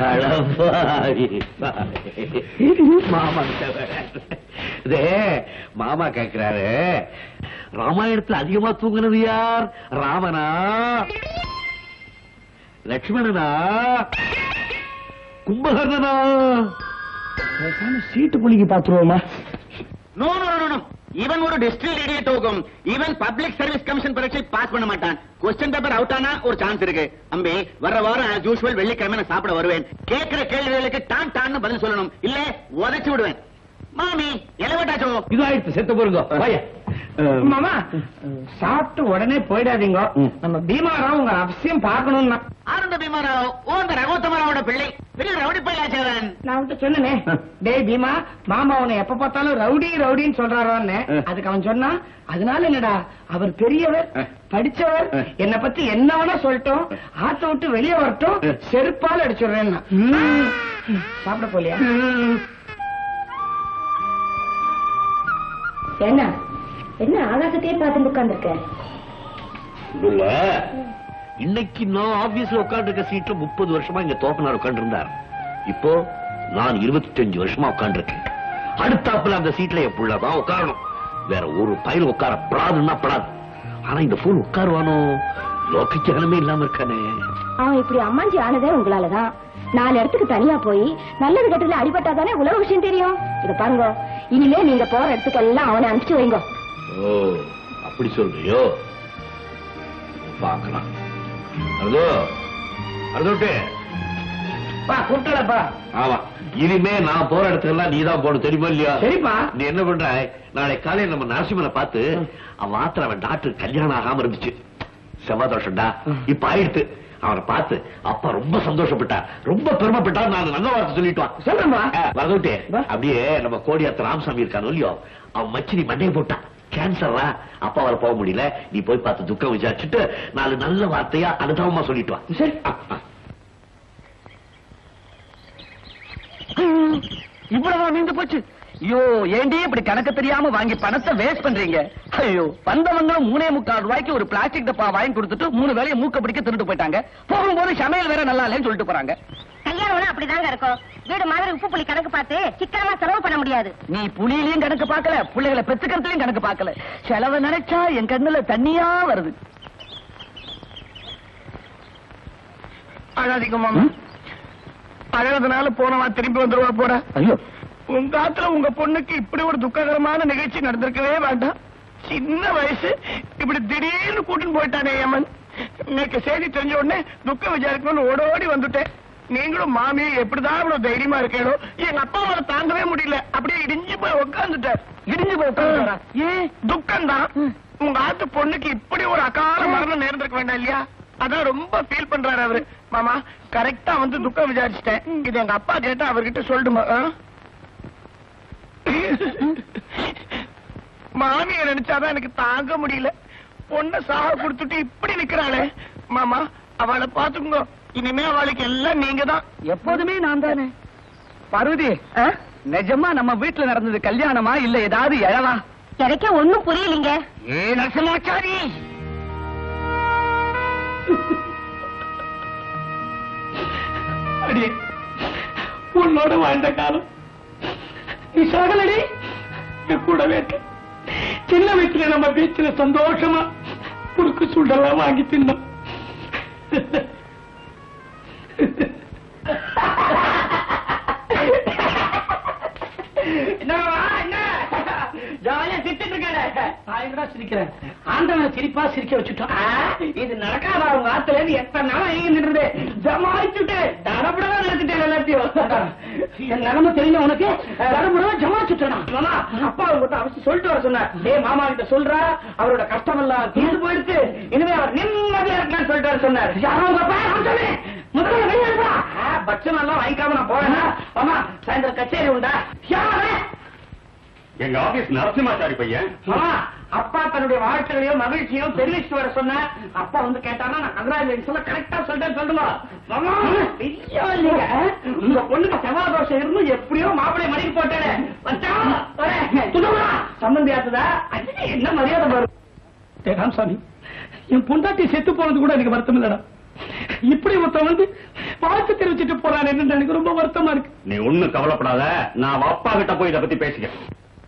மாமா இதே மாமா கேக்குறாரு ராமாயணத்துல அதிகமா தூங்குனது யார் ராமனா லட்சுமணனா கும்பகர்ணனா சீட்டு புளிக்கு பாத்துருவோமா நோ நோ நோ நோ இவன் ஒரு டிஸ்ட்ரிக்ட் இடியட் ஆகும் இவன் பப்ளிக் சர்வீஸ் கமிஷன் பரீட்சை பாஸ் பண்ண மாட்டான் கொஸ்டின் பேப்பர் அவுட் ஆனா ஒரு சான்ஸ் இருக்கு அம்பி வர வாரம் as usual வெள்ளிக்கிழமை நான் சாப்பிட வருவேன் கேட்கிற கேள்விகளுக்கு டான் டான்னு பதில் சொல்லணும் இல்ல உதைச்சு விடுவேன் மாமி எலவட்டாச்சோ இதாயிடுச்சு செத்து போருங்க வாயா மாமா சாப்பிட்டு உடனே போயிடாதீங்க ம். நம்ம பீமாராவ் உங்க அவசியம் பார்க்கணும்னா ஆனந்த பீமாராவ் ஓ அந்த ரகோத்தமராவோட பிள்ளை பெரிய ரவுடி பையலாச்சவன் நான் உன்கிட்ட சொன்னனே டேய் பீமா மாமா உன்னை எப்ப பார்த்தாலும் ரவுடி ரவுடின்னு சொல்றாரோன்னு அஹ். அதுக்கு அவன் சொன்னா அதனால என்னடா அவர் பெரியவர் அஹ். படிச்சவர் அஹ். என்ன பத்தி என்ன வேணா சொல்லட்டும் ஆத்த விட்டு வெளியே வரட்டும் அஹ். செருப்பால் அடிச்சுடுறேன் சாப்பிட போலியா என்ன என்ன ஆகாசத்தையே பார்த்து உட்கார்ந்துருக்க இல்ல இன்னைக்கு நான் ஆபீஸ்ல உட்கார்ந்து இருக்க சீட்ல முப்பது வருஷமா இங்க தோப்பனார் உட்கார்ந்து இருந்தார் இப்போ நான் இருபத்தஞ்சு வருஷமா உட்கார்ந்து இருக்கேன் அடுத்தாப்புல அந்த சீட்ல என் புள்ளதான் உட்காரணும் வேற ஒரு பயில் உட்கார படாதுன்னா படாது ஆனா இந்த போன் உட்காருவானோ லோக ஜனமே இல்லாம இருக்கானே அவன் இப்படி அம்மாஞ்சி ஆனதே உங்களாலதான் நாலு இடத்துக்கு தனியா போய் நல்லது கெட்டதுல அடிபட்டாதானே உலக விஷயம் தெரியும் இத பாருங்க இனிமே நீங்க போற இடத்துக்கெல்லாம் அவனை அனுப்பிச்சு வைங்க ஓ அப்படி சொல்றியோ பாக்கலாம் அர்தோ அர்தோட்டு பா கூப்பிட்டலப்பா ஆமா இனிமே நான் போற இடத்துக்கெல்லாம் நீதான் போகணும் தெரியுமா இல்லையா சரிப்பா நீ என்ன பண்ற நாளை காலையில நம்ம நரசிம்மனை பார்த்து அவன் ஆத்திர அவன் டாக்டர் கல்யாணம் ஆகாம இருந்துச்சு செவ்வாதோஷம்டா இப்ப ஆயிடுத்து அவனை பார்த்து அப்பா ரொம்ப சந்தோஷப்பட்டா ரொம்ப பெருமைப்பட்டா நான் நல்ல வார்த்தை சொல்லிட்டான் சொல்றேன்பா வரதுட்டே வா. அப்படியே நம்ம கோடியாத்த ராமசாமி இருக்கானோ இல்லையோ அவன் மச்சினி மண்டையை போட்டான் கேன்சரா அப்பா வர போக முடியல நீ போய் பார்த்து துக்கம் விசாரிச்சுட்டு நாலு நல்ல வார்த்தையா அனுதாபமா சொல்லிட்டு வா சரி ஆ, ஆ. இவ்வளவு நீந்து போச்சு ஐயோ ஏண்டி இப்படி கணக்கு தெரியாம வாங்கி பணத்தை வேஸ்ட் பண்றீங்க ஐயோ வந்தவங்களும் மூணே முக்கால் ரூபாய்க்கு ஒரு பிளாஸ்டிக் டப்பா வாங்கி கொடுத்துட்டு மூணு வேலையை மூக்க பிடிக்க திருட்டு போயிட்டாங்க போகும்போது சமையல் வேற நல்லா இல்லைன்னு சொல்லிட்டு போறாங்க கல்யாணம்னா அப்படிதாங்க இருக்கும் வீடு மாதிரி உப்பு புளி கணக்கு பார்த்து சிக்கனமா செலவு பண்ண முடியாது நீ புலியிலையும் கணக்கு பார்க்கல பிள்ளைகளை பெத்துக்கிறதுலயும் கணக்கு பார்க்கல செலவு நினைச்சா என் கண்ணுல தண்ணியா வருது அழாதீங்க மாமா அழகதுனால போனவா திரும்பி வந்துருவா போற ஐயோ உங்க ஆத்துல உங்க பொண்ணுக்கு இப்படி ஒரு துக்ககரமான நிகழ்ச்சி நடந்திருக்கவே வேண்டாம் சின்ன வயசு இப்படி திடீர்னு கூட்டின்னு போயிட்டானே ஏமன் இன்னைக்கு செய்தி தெரிஞ்ச உடனே துக்க விசாரிக்கணும்னு ஓடோடி வந்துட்டேன் நீங்களும் மாமியும் எப்படிதான் இவ்வளவு தைரியமா இருக்கீங்களோ எங்க அப்பா அம்மாவை தாங்கவே முடியல அப்படியே இடிஞ்சு போய் உட்காந்துட்டார் இடிஞ்சு போய் உட்கார்ந்துட்டாரா? ஏன் துக்கம் தான் உங்க ஆத்து பொண்ணுக்கு இப்படி ஒரு அகால மரணம் நேர்ந்திருக்க வேண்டாம் இல்லையா அதான் ரொம்ப ஃபீல் பண்றாரு அவரு மாமா கரெக்டா வந்து துக்கம் விசாரிச்சிட்டேன் இது எங்க அப்பா கேட்டா அவர்கிட்ட சொல்லிடுமா ஆ? மாமியை நினைச்சாதான் எனக்கு தாங்க முடியல பொண்ண சாக கொடுத்துட்டு இப்படி நிக்கிறாளே மாமா அவளை பாத்துக்கோங்க இனிமே அவளுக்கு எல்லாம் நீங்க தான் எப்போதுமே நான் தானே பார்வதி நிஜமா நம்ம வீட்டுல நடந்தது கல்யாணமா இல்ல ஏதாவது எழவா எனக்கே ஒண்ணும் புரியலீங்க ஏ நரசிம்மாச்சாரி அடியே உன்னோட வாழ்ந்த காலம் நீ சாகலடி என் கூடவே இருக்க சின்ன வயசுல நம்ம பீச்சில் சந்தோஷமா குறுக்கு சுண்டெல்லாம் வாங்கி தின்னோம் என்னவா, என்ன? ஜாலியா சிரிச்சிட்டு இருக்காரு. நான் எங்கடா சிரிக்கிறேன் ஆண்டவன் சிரிப்பா சிரிக்க வச்சுட்டான் ஆ, இது நடக்காதா உங்க ஆத்துல இருந்து எத்தனை நாளா எங்க நின்றது ஜமாச்சுட்டு தடபடா நடத்திட்டேன் எல்லாத்தையும் என் நிலைமை தெரியும் உனக்கு தடபடா ஜமாச்சுட்டா மாமா அப்பா உங்ககிட்ட அவசியம் சொல்லிட்டு வர சொன்னார் டேய் மாமா கிட்ட சொல்றா அவரோட கஷ்டம் எல்லாம் தீர்ந்து போயிடுச்சு இனிமே அவர் நிம்மதியா இருக்கலாம்னு சொல்லிட்டு வர சொன்னார் யாரோ உங்க அப்பா நான் சொன்னேன் முதல்ல வெளியே இருப்பா பட்சம் எல்லாம் வாங்கிக்காம நான் போறேன்னா மாமா சாயந்தரம் கச்சேரி உண்டா யாரு எங்க ஆபீஸ் நரசிம்மாச்சாரி பையன் மாமா அப்பா தன்னுடைய வாழ்க்கையையும் மகிழ்ச்சியும் தெரிவிச்சுட்டு வர சொன்ன அப்பா வந்து கேட்டானா நான் கங்கராஜ் சொல்ல கரெக்டா சொல்றேன் சொல்லுமா மாமா ஐயோ இல்லைங்க உங்க பொண்ணுக்கு செவ்வாய் தோஷம் இருந்து எப்படியோ மாப்பிளை மடிக்கு போட்டேன் வச்சான் வரேன் துணுமா சம்பந்தி ஆத்துதா அஜினி என்ன மரியாதை வரும் ராமசாமி என் பொண்டாட்டி செத்து போனது கூட எனக்கு வருத்தம் இல்லடா இப்படி ஒருத்தன் வந்து வாழ்த்து தெரிவிச்சுட்டு போறான் என்று எனக்கு ரொம்ப வருத்தமா இருக்கு நீ ஒண்ணும் கவலைப்படாத நான் அவ அப்பா கிட்ட போய் இத பத்தி பேசிக்கிறேன்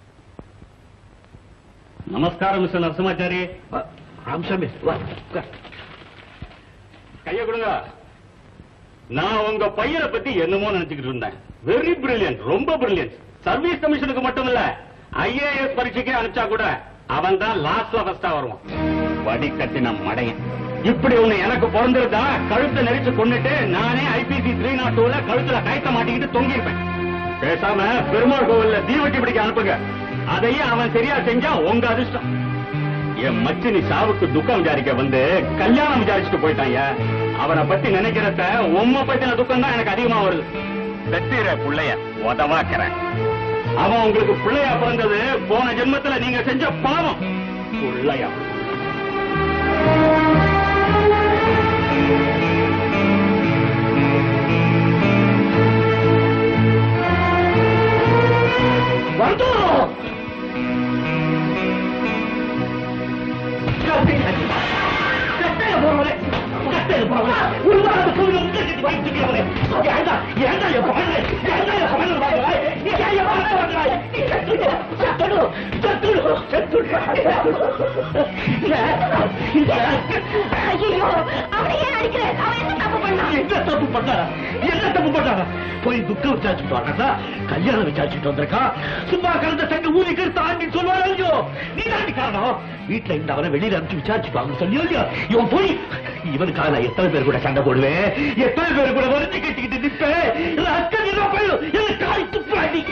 நமஸ்காரம் மிஸ்டர் நரசிம்மாச்சாரி ராமசாமி வா உட்கார். கைய கொடுங்க நான் உங்க பையனை பத்தி என்னமோ நினைச்சுக்கிட்டு இருந்தேன் வெரி பிரில்லியன்ட் ரொம்ப பிரில்லியன்ட் சர்வீஸ் கமிஷனுக்கு மட்டும் இல்ல ஐஏஎஸ் பரீட்சைக்கே அனுப்பிச்சா கூட அவன் தான் லாஸ்ட்ல ஃபர்ஸ்டா வருவான் வடி கட்டின மடையன் இப்படி ஒண்ணு எனக்கு பிறந்திருந்தா கழுத்தை நெரிச்சு கொண்டுட்டு நானே ஐபிசி த்ரீ நாட் டூல கழுத்துல கயத்த மாட்டிக்கிட்டு தொங்கிருப்பேன் பேசாம பெருமாள் கோவில்ல தீவட்டி பிடிக்க அனுப்புங்க அதையே அவன் சரியா செஞ்சா உங்க அதிர்ஷ்டம் என் மச்சினி சாவுக்கு துக்கம் விசாரிக்க வந்து கல்யாணம் விசாரிச்சுட்டு போயிட்டாங்க அவனை பத்தி நினைக்கிறத உம்மை பத்தின துக்கம் தான் எனக்கு அதிகமா வருது வெத்திர புள்ளைய உதவாக்கிறேன் அவன் உங்களுக்கு பிள்ளையா பிறந்தது போன ஜென்மத்துல நீங்க செஞ்ச பாவம் புள்ளையா வந்துடும் கட்டையில போறவனே கட்டையில போறவனே உருவாக சொல்லுங்க முன்னாடி வாங்கிக்கிறவனே ஏண்டா ஏண்டா என் பகல ஏண்டா என் பகல வாங்கல நீ ஏன் என் பகல வாங்கல நீ செத்துடு செத்துடு செத்துடு செத்துடு ஐயோ அவனை ஏன் அடிக்கிற அவன் என்ன தப்பு பண்ணான் என்ன தப்பு பண்ணாரா என்ன தப்பு பண்ணாரா போய் துக்கம் விசாரிச்சுட்டு வாங்க கல்யாணம் விசாரிச்சுட்டு வந்திருக்கா சும்மா கலந்த தங்க ஊதி கருத்து ஆண்டி சொல்லுவாரு ஐயோ நீ தாண்டி காரணம் வீட்டுல இருந்தவனை வெளியில அனுப்பிச்சு விசாரிச்சுட்டு வாங்க சொல்லியோ இல்லையோ இவன் போய் இவனுக்காக நான் எத்தனை பேர் கூட சண்டை போடுவேன் எத்தனை பேர் கூட வருத்தி கட்டிக்கிட்டு நிற்பேன் ரத்தம் நிலா போயிடும் என்ன காய் துப்பாடி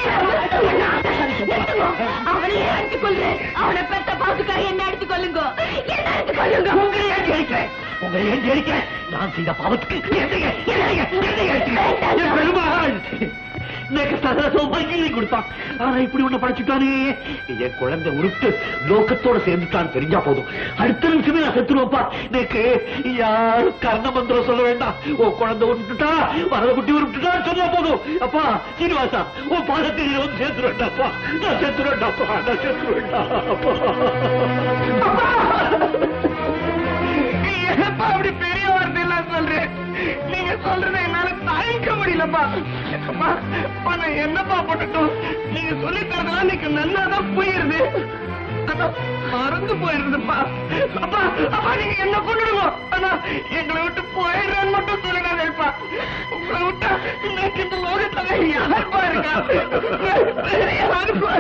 அவனையே அடித்து கொள்ளு அவனை பெத்த பாத்துக்காக என்ன அடித்து கொள்ளுங்க என்ன அடித்து கொள்ளுங்க உங்களை ஏன் அடிக்கிறேன் உங்களை ஏன் அடிக்கிறேன் நான் செய்த பாவத்துக்கு என்னைய என்னைய என்னைய அடிக்கிறேன் என் பெருமாள் எனக்கு சகசம் மகிழ்ச்சி கொடுத்தான் ஆனா இப்படி ஒண்ணு படைச்சுட்டானே என் குழந்தை உருட்டு லோக்கத்தோட சேர்ந்துட்டான்னு தெரிஞ்சா போதும் அடுத்த நிமிஷமே நான் செத்துருவப்பா எனக்கு யாரும் கர்ண மந்திரம் சொல்ல வேண்டாம் உன் குழந்தை உருட்டுட்டா வரத குட்டி உருட்டுட்டா சொன்னா போதும் அப்பா சீனிவாசா உன் பாதத்தில் வந்து சேர்த்துருவேண்டாப்பா நான் சேர்த்துருவேண்டாப்பா நான் சேர்த்துருவேண்டா என்னப்பா அப்படி பெரிய வார்த்தை எல்லாம் சொல்றேன் நீங்க சொல்றதை என்னால தாங்கிக்க முடியலப்பா அப்பா அப்பா, நான் என்னப்பா பண்ணட்டும் நீங்க சொல்லி தரதெல்லாம் எனக்கு நல்லாதான் புரியுது அதான் மறந்து போயிருதுப்பா அப்பா அப்பா நீங்க என்ன கொண்டுடுங்க ஆனா எங்களை விட்டு போயிடுறேன்னு மட்டும் சொல்லிடாதேப்பா உங்களை விட்டா எனக்கு இந்த லோகத்துல யாருப்பா இருக்கா வேற யாருப்பா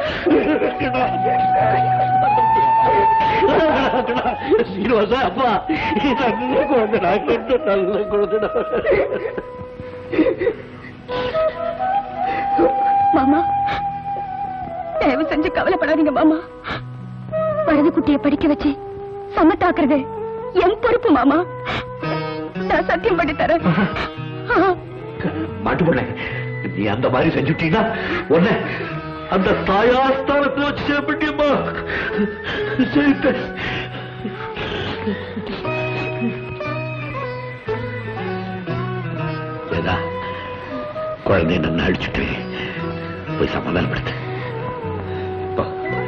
சீனிவாசா அப்பா நல்ல குழந்தைடா கொஞ்சம் நல்ல குழந்தைடா மாமா தயவு செஞ்சு கவலைப்படாதீங்க மாமா வரது குட்டியை படிக்க வச்சு சமத்தாக்குறது என் பொறுப்பு மாமா நான் சத்தியம் பண்ணி தரேன் ஆ. மாட்டு பொண்ணே நீ அந்த மாதிரி செஞ்சுட்டீங்கன்னா உன்னை அந்த தாயாஸ்தானத்துல வச்சு செய்யப்பட்டியம்மா செய்யிட்டேன் ஏதா குழந்தைய நான் அழிச்சுட்டு போய் சமாதானப்படுத்து போ.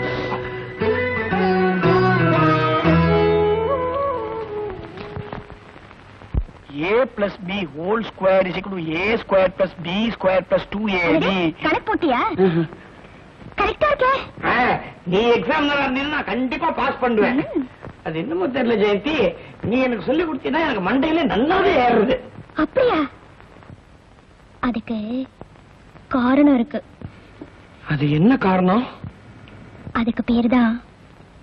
A plus B whole square is to A square plus B square plus two A அடடே, கணக்கு போட்டியா கரெக்டா இருக்கே நீ எக்ஸாம் நான் கண்டிப்பா பாஸ் பண்ணுவேன் ம். அது என்னமோ தெரியல ஜெயந்தி நீ எனக்கு சொல்லி கொடுத்தீங்கன்னா எனக்கு மண்டையில நல்லாவே ஏறுது அப்படியா அதுக்கு காரணம் இருக்கு அது என்ன காரணம் அதுக்கு பேருதான்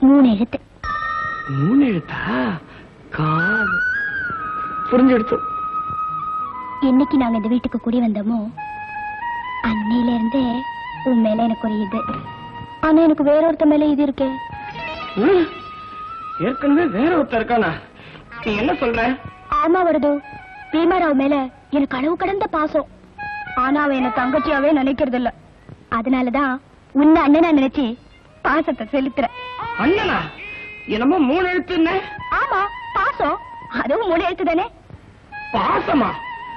மூணு எழுத்து மூணு எழுத்தா கார் புரிஞ்சு எடுத்து என்னைக்கு நாங்க இந்த வீட்டுக்கு குடி வந்தோமோ அன்னையில இருந்தே உன் மேல எனக்கு ஒரு இது ஆனா எனக்கு வேற ஒருத்த மேல இது இருக்கே ஏற்கனவே வேற ஒருத்தர் இருக்கானா நீ என்ன சொல்ற ஆமா வருது பீமாராவ் மேல எனக்கு அளவு கடந்த பாசம் ஆனா அவன் என்ன தங்கச்சியாவே நினைக்கிறது இல்ல அதனாலதான் உன்னை அண்ணனா நினைச்சு பாசத்தை செலுத்துறேன் அண்ணனா என்னமோ மூணு எழுத்து என்ன ஆமா பாசம் அதுவும் மூணு எழுத்து தானே பாசமா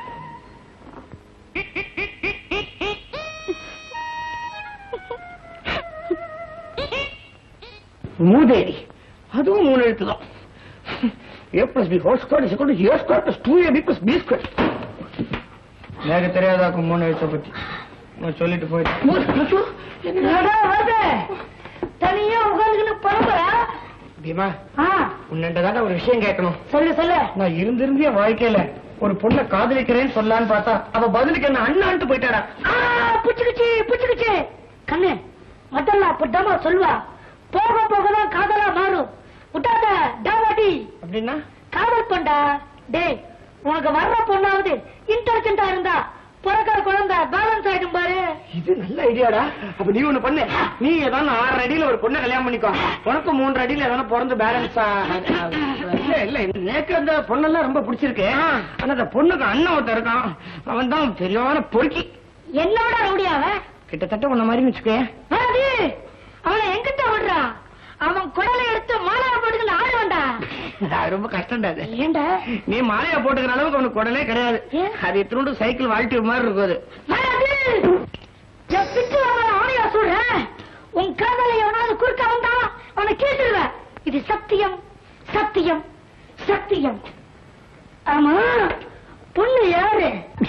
மூதேவி அதுவும் மூணு எழுத்து தான் A plus B whole square is to A square plus two A B plus B square எனக்கு தெரியாதாக்கும் மூணு எழுத்தை பத்தி நான் சொல்லிட்டு போயிட்டேன் தனியா உட்காந்துக்கிட்டு பரம்பரா பீமா உன்னண்டதான ஒரு விஷயம் கேட்கணும் சொல்லு சொல்லு நான் இருந்திருந்து என் வாழ்க்கையில ஒரு பொண்ணை காதலிக்கிறேன்னு சொல்லலான்னு பார்த்தா அவ பதிலுக்கு என்ன அண்ணான்ட்டு போயிட்டாடா புச்சுக்குச்சு புச்சுக்குச்சு கண்ணு முதல்ல அப்படித்தாமா சொல்லுவா போக போகதான் காதலா மாறும் விட்டாத டாவாடி அப்படின்னா காதல் பண்ணா டேய் உனக்கு வர்ற பொண்ணாவது இன்டெலிஜென்டா இருந்தா பிறக்கிற குழந்தை பேலன்ஸ் ஆயிடும் பாரு இது நல்ல ஐடியாடா அப்ப நீ ஒண்ணு பண்ணு நீ ஏதாவது ஆறு அடியில ஒரு பொண்ணை கல்யாணம் பண்ணிக்கோ உனக்கு மூன்று அடியில ஏதாவது பிறந்து பேலன்ஸ் இல்ல இல்ல எனக்கு அந்த பொண்ணெல்லாம் ரொம்ப பிடிச்சிருக்கு ஆனா அந்த பொண்ணுக்கு அண்ணன் ஒருத்தன் இருக்கான் அவன் தான் பெரியான பொறுக்கி என்னோட ரவுடியாவ கிட்டத்தட்ட உன்ன மாதிரி வச்சுக்கோ அது அவனை எங்கிட்ட விடுறான் அவன் குடலை எடுத்து மாலை போட்டுக்கிட்டு ஆடுவான்டா அது ரொம்ப கஷ்டம்டா அது ஏண்டா நீ மாலையா போட்டுக்கிற அளவுக்கு அவனுக்கு உடனே கிடையாது ஏன்? அது இத்தினோண்டு சைக்கிள் வாழ்க்கை மாதிரி இருக்குது வராது என் பிச்சு அவனை ஆணையா சொல்றேன் உன் காதலை எவனாவது குறுக்க வந்தா அவனை கேட்டுருவேன் இது சத்தியம் சத்தியம் சத்தியம் ஆமா பொண்ணு யாரு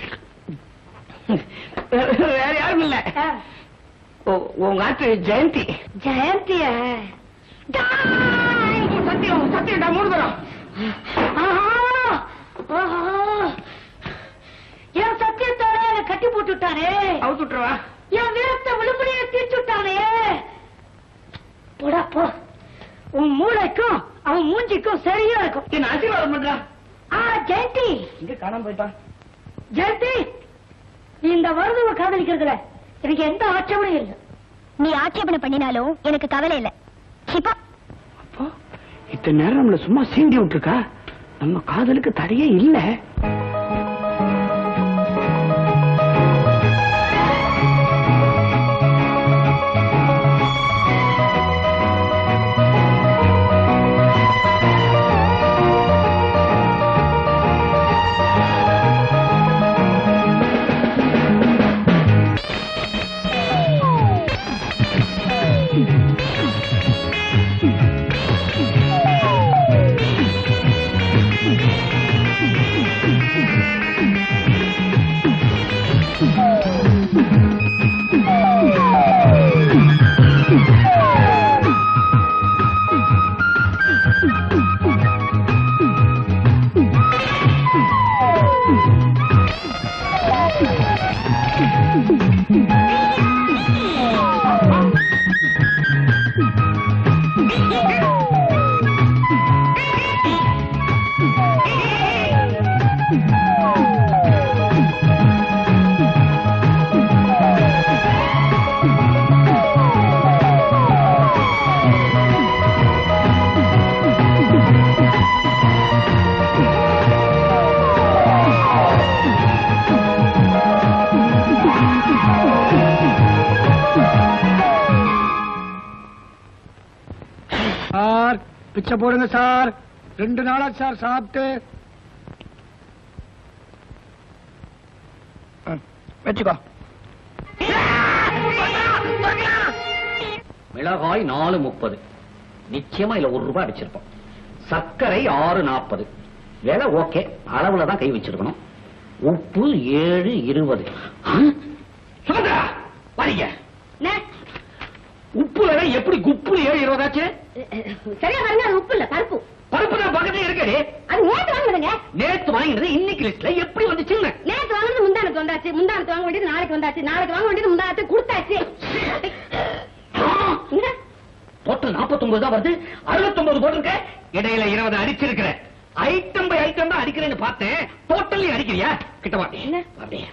வேற யாரும் இல்ல ஆ, உ- உங்க ஆத்து ஜெயந்தி ஜெயந்திய டாய்! சத்தியம் சத்தியம்டா மூணு தரம் ஆஹா! ஆஹா! என் சத்தியத்தோட என்னை கட்டி போட்டு விட்டானே அவுத்து விட்டுருவா என் வீரத்தை விழும்படியே தீர்த்து விட்டானே போடா போ உன் மூளைக்கும் அவன் மூஞ்சிக்கும் சரியா இருக்கும் என்ன ஆசீர்வாதம் பண்றா ஆ ஜெயந்தி இங்க காணாம போயிட்டான் ஜெயந்தி நீ இந்த வருதுவ காதலிக்கிறதுல எனக்கு எந்த ஆட்சேபனையும் இல்லை நீ ஆட்சேபனை பண்ணினாலும் எனக்கு கவலை இல்ல சிப்பா அப்போ இத்தனை நேரம் நம்மள சும்மா சீண்டி விட்டுருக்கா நம்ம காதலுக்கு தடையே இல்ல சார் பிச்சை போடுங்க சார் ரெண்டு நாளா சார் சாப்பிட்டு வச்சுக்கோ மிளகாய் நாலு முப்பது நிச்சயமா இல்ல ஒரு ரூபாய் அடிச்சிருப்போம் சர்க்கரை ஆறு நாற்பது விலை ஓகே அளவுல தான் கை வச்சிருக்கணும் உப்பு ஏழு இருபது சுமந்திரா வரீங்க உப்பு விலை எப்படி குப்பு ஏழு இருபதாச்சு சரியா பாருங்க அது உப்பு இல்ல பருப்பு பருப்பு தான் பக்கத்துல இருக்கே அது நேத்து வாங்கினதுங்க நேத்து வாங்கினது இன்னைக்கு லிஸ்ட்ல எப்படி வந்துச்சுங்க நேத்து வாங்கினது முந்தானத்து வந்தாச்சு முந்தானத்து வாங்க வேண்டியது நாளைக்கு வந்தாச்சு நாளைக்கு வாங்க வேண்டியது முந்தானத்து கொடுத்தாச்சு இங்க. தொட்ட டோட்டல் 49 தான் வருது 69 போட்டிருக்க இடையில 20 அடிச்சிருக்கிற ஐட்டம் பை ஐட்டம் தான் அடிக்கிறேன்னு பார்த்தேன் டோட்டலி அடிக்கிறியா கிட்ட வா அப்படியே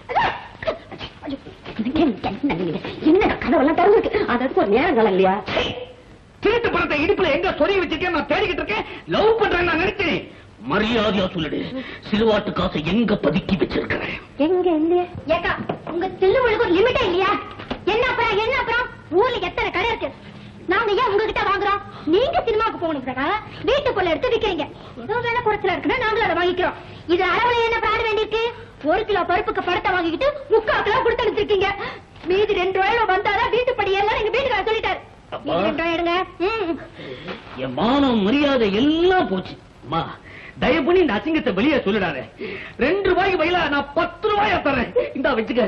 என்ன கதவெல்லாம் திறந்துருக்கு அதற்கு ஒரு நேரம் காலம் இல்லையா திருட்டு பணத்தை இடுப்புல எங்க சொறி வச்சிருக்கேன் நான் தேடிக்கிட்டு இருக்கேன் லவ் பண்றேன் நான் நினைச்சேன் மரியாதையா சொல்லுடு சிலுவாட்டு காசை எங்க பதுக்கி வச்சிருக்கிறேன் எங்க இல்லையே ஏக்கா உங்க தில்லுமுழுக்கு ஒரு லிமிட்டே இல்லையா என்ன அப்புறம் என்ன அப்புறம் ஊர்ல எத்தனை கடை இருக்கு நாங்க ஏன் உங்ககிட்ட வாங்குறோம் நீங்க சினிமாவுக்கு போகணுங்கிறதுக்காக வீட்டுக்குள்ள எடுத்து விக்கிறீங்க ஏதோ வேலை குறைச்சல இருக்குன்னா நாங்களும் அதை வாங்கிக்கிறோம் இது அளவுல என்ன பிராடு வேண்டியிருக்கு ஒரு கிலோ பருப்புக்கு படத்தை வாங்கிக்கிட்டு முக்கால் கிலோ கொடுத்து அனுப்பிச்சிருக்கீங்க மீதி ரெண்டு ரூபாயில வந்தாதான் வீட்டு படி எல்லாம் எங்க வீட்டுக்கார சொல்லிட்டாரு அப்பா. மீதி ரெண்டு ரூபாய் எடுங்க ம். என் மானம் மரியாதை எல்லாம் போச்சு அம்மா தயவு பண்ணி இந்த அசிங்கத்தை வெளியே சொல்லிடாத ரெண்டு ரூபாய்க்கு பதிலா நான் பத்து ரூபாயா தரேன் இந்தா வச்சுக்க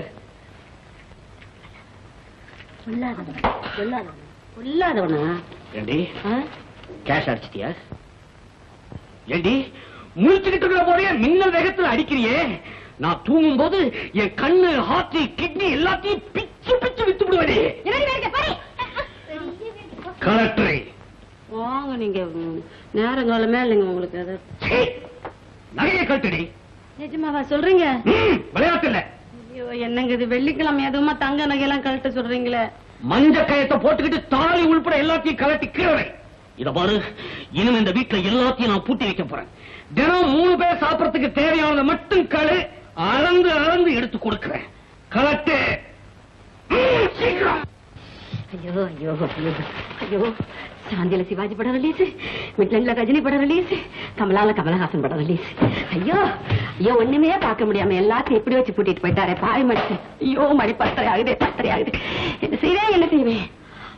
பொல்லாதவனா ஏண்டி கேஷ் அடிச்சிட்டியா ஏண்டி முழிச்சுக்கிட்டு இருக்கிற போதே மின்னல் வேகத்துல அடிக்கிறியே நான் தூங்கும் போது என் கண்ணு ஹார்ட் கிட்னி எல்லாத்தையும் பிச்சு பிச்சு வித்து விடுவேனே என்னடி வேடிக்கை, போடி. கலெக்டரை வாங்க நீங்க ம், நேரங்காலமே இல்லைங்க உங்களுக்கு அது சீ, நகையை கட்டுடி நிஜமாவா சொல்றீங்க ம், விளையாட்டு இல்ல ஐயோ என்னங்க இது வெள்ளிக்கிழமை எதுவுமா தங்க நகையெல்லாம் கழட்ட சொல்றீங்களே மஞ்ச கயத்தை போட்டுக்கிட்டு தாலி உள்பட எல்லாத்தையும் கலட்டி கீழே இத பாரு இனிமே இந்த வீட்டுல எல்லாத்தையும் நான் பூட்டி வைக்க போறேன் தினம் மூணு பேர் சாப்பிடறதுக்கு தேவையானதை மட்டும் களு அளந்து அளந்து எடுத்து கொடுக்கிறேன் கலட்டு ம், சீக்கிரம் ஐயோ ஐயோ ஐயோ ஐயோ சாந்தியில சிவாஜி படம் ரிலீஸ் மிட்லண்ட்ல ரஜினி படம் ரிலீஸ் கமலால கமலஹாசன் படம் ரிலீஸ் ஐயோ ஐயோ ஒண்ணுமே பார்க்க முடியாம எல்லாத்தையும் எப்படி வச்சு பூட்டிட்டு போயிட்டாரே பாய் மனுஷன் ஐயோ மணி பத்தரை ஆகுது பத்தரை ஆகுது என்ன செய்வேன் என்ன செய்வேன்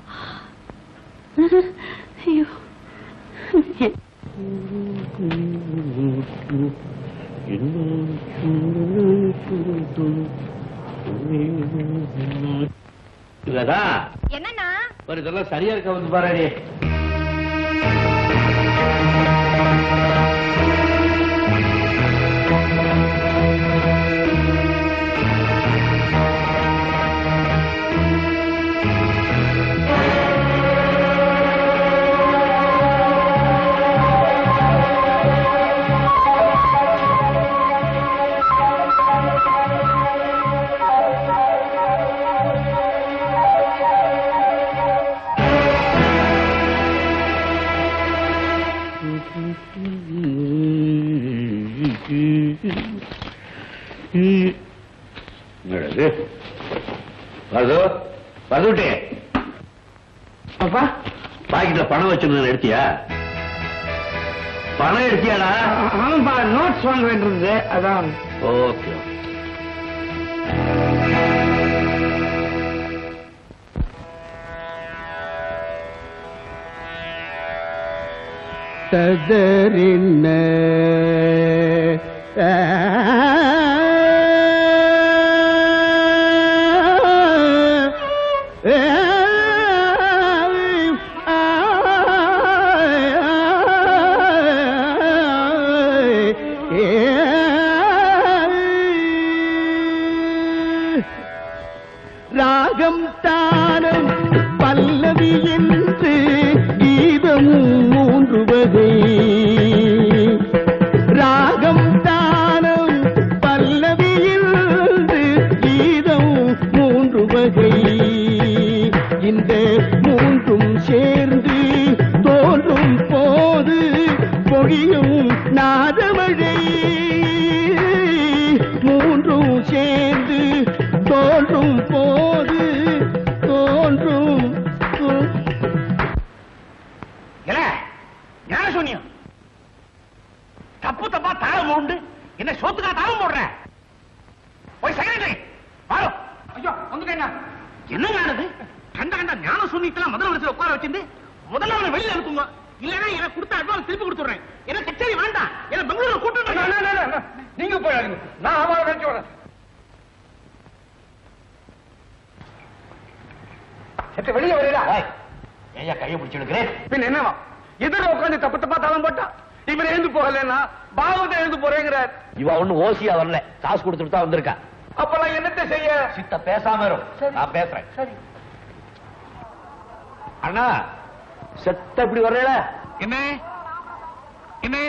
ஐயோ இல்லதா என்னண்ணா ஒரு இதெல்லாம் சரியா இருக்க வந்து பாரு வருது வந்துட்டே அப்பா பாக்கெட்ல பணம் வச்சிருந்தேன் எடுத்தியா பணம் எடுத்தியாடா ஆமாப்பா நோட்ஸ் வாங்க வேண்டியிருந்தது அதான் ஓகே ததறின ராகம் தானம் பல்லவி என்று கீதமும் மூன்று வகை ராகம் தானம் பல்லவி என்று கீதம் மூன்று வகை இந்த மூன்றும் சேர்ந்து தோன்றும் போது பொழியும் நாதமழை மூன்றும் சேர்ந்து தோன்றும் போது தோன்றும் தோ- இல்ல ஞான சூன்யம் தப்பு தப்பா தாளம் உண்டு என்ன சோத்துக்கா தாளம் போடுற போய் செக்ரட்டரி வாரோ ஐயோ வந்துட்டேங்க என்ன ஞானது கண்ட கண்ட ஞான சூன்யத்தெல்லாம் முதல் வரிசையில் உட்கார வச்சிருந்து முதல்ல அவனை வெளியில அனுப்புங்க இல்லன்னா எனக்கு கொடுத்த அட்வான்ஸ் திருப்பி கொடுத்துறேன் எனக்கு கச்சேரி வேண்டாம் என்ன பெங்களூர் கூட்டு நீங்க போய் நான் அவரை நினைச்சு வரேன் வெளியே வரீடா ஏயா கையை பிடிச்சு எடுக்கிறேன் பின் என்னவா எதிர உட்காந்து தப்பு தப்பா தளம் போட்டா இவர் எழுந்து போகலன்னா பாவத்தை எழுந்து போறேங்கிறார் இவ ஒண்ணு ஓசியா வரல காசு கொடுத்துட்டு தான் வந்திருக்கா அப்பெல்லாம் என்னத்தை செய்ய சித்த பேசாம இரும் நான் பேசுறேன் சரி அண்ணா செத்த இப்படி வர்றேல என்ன என்ன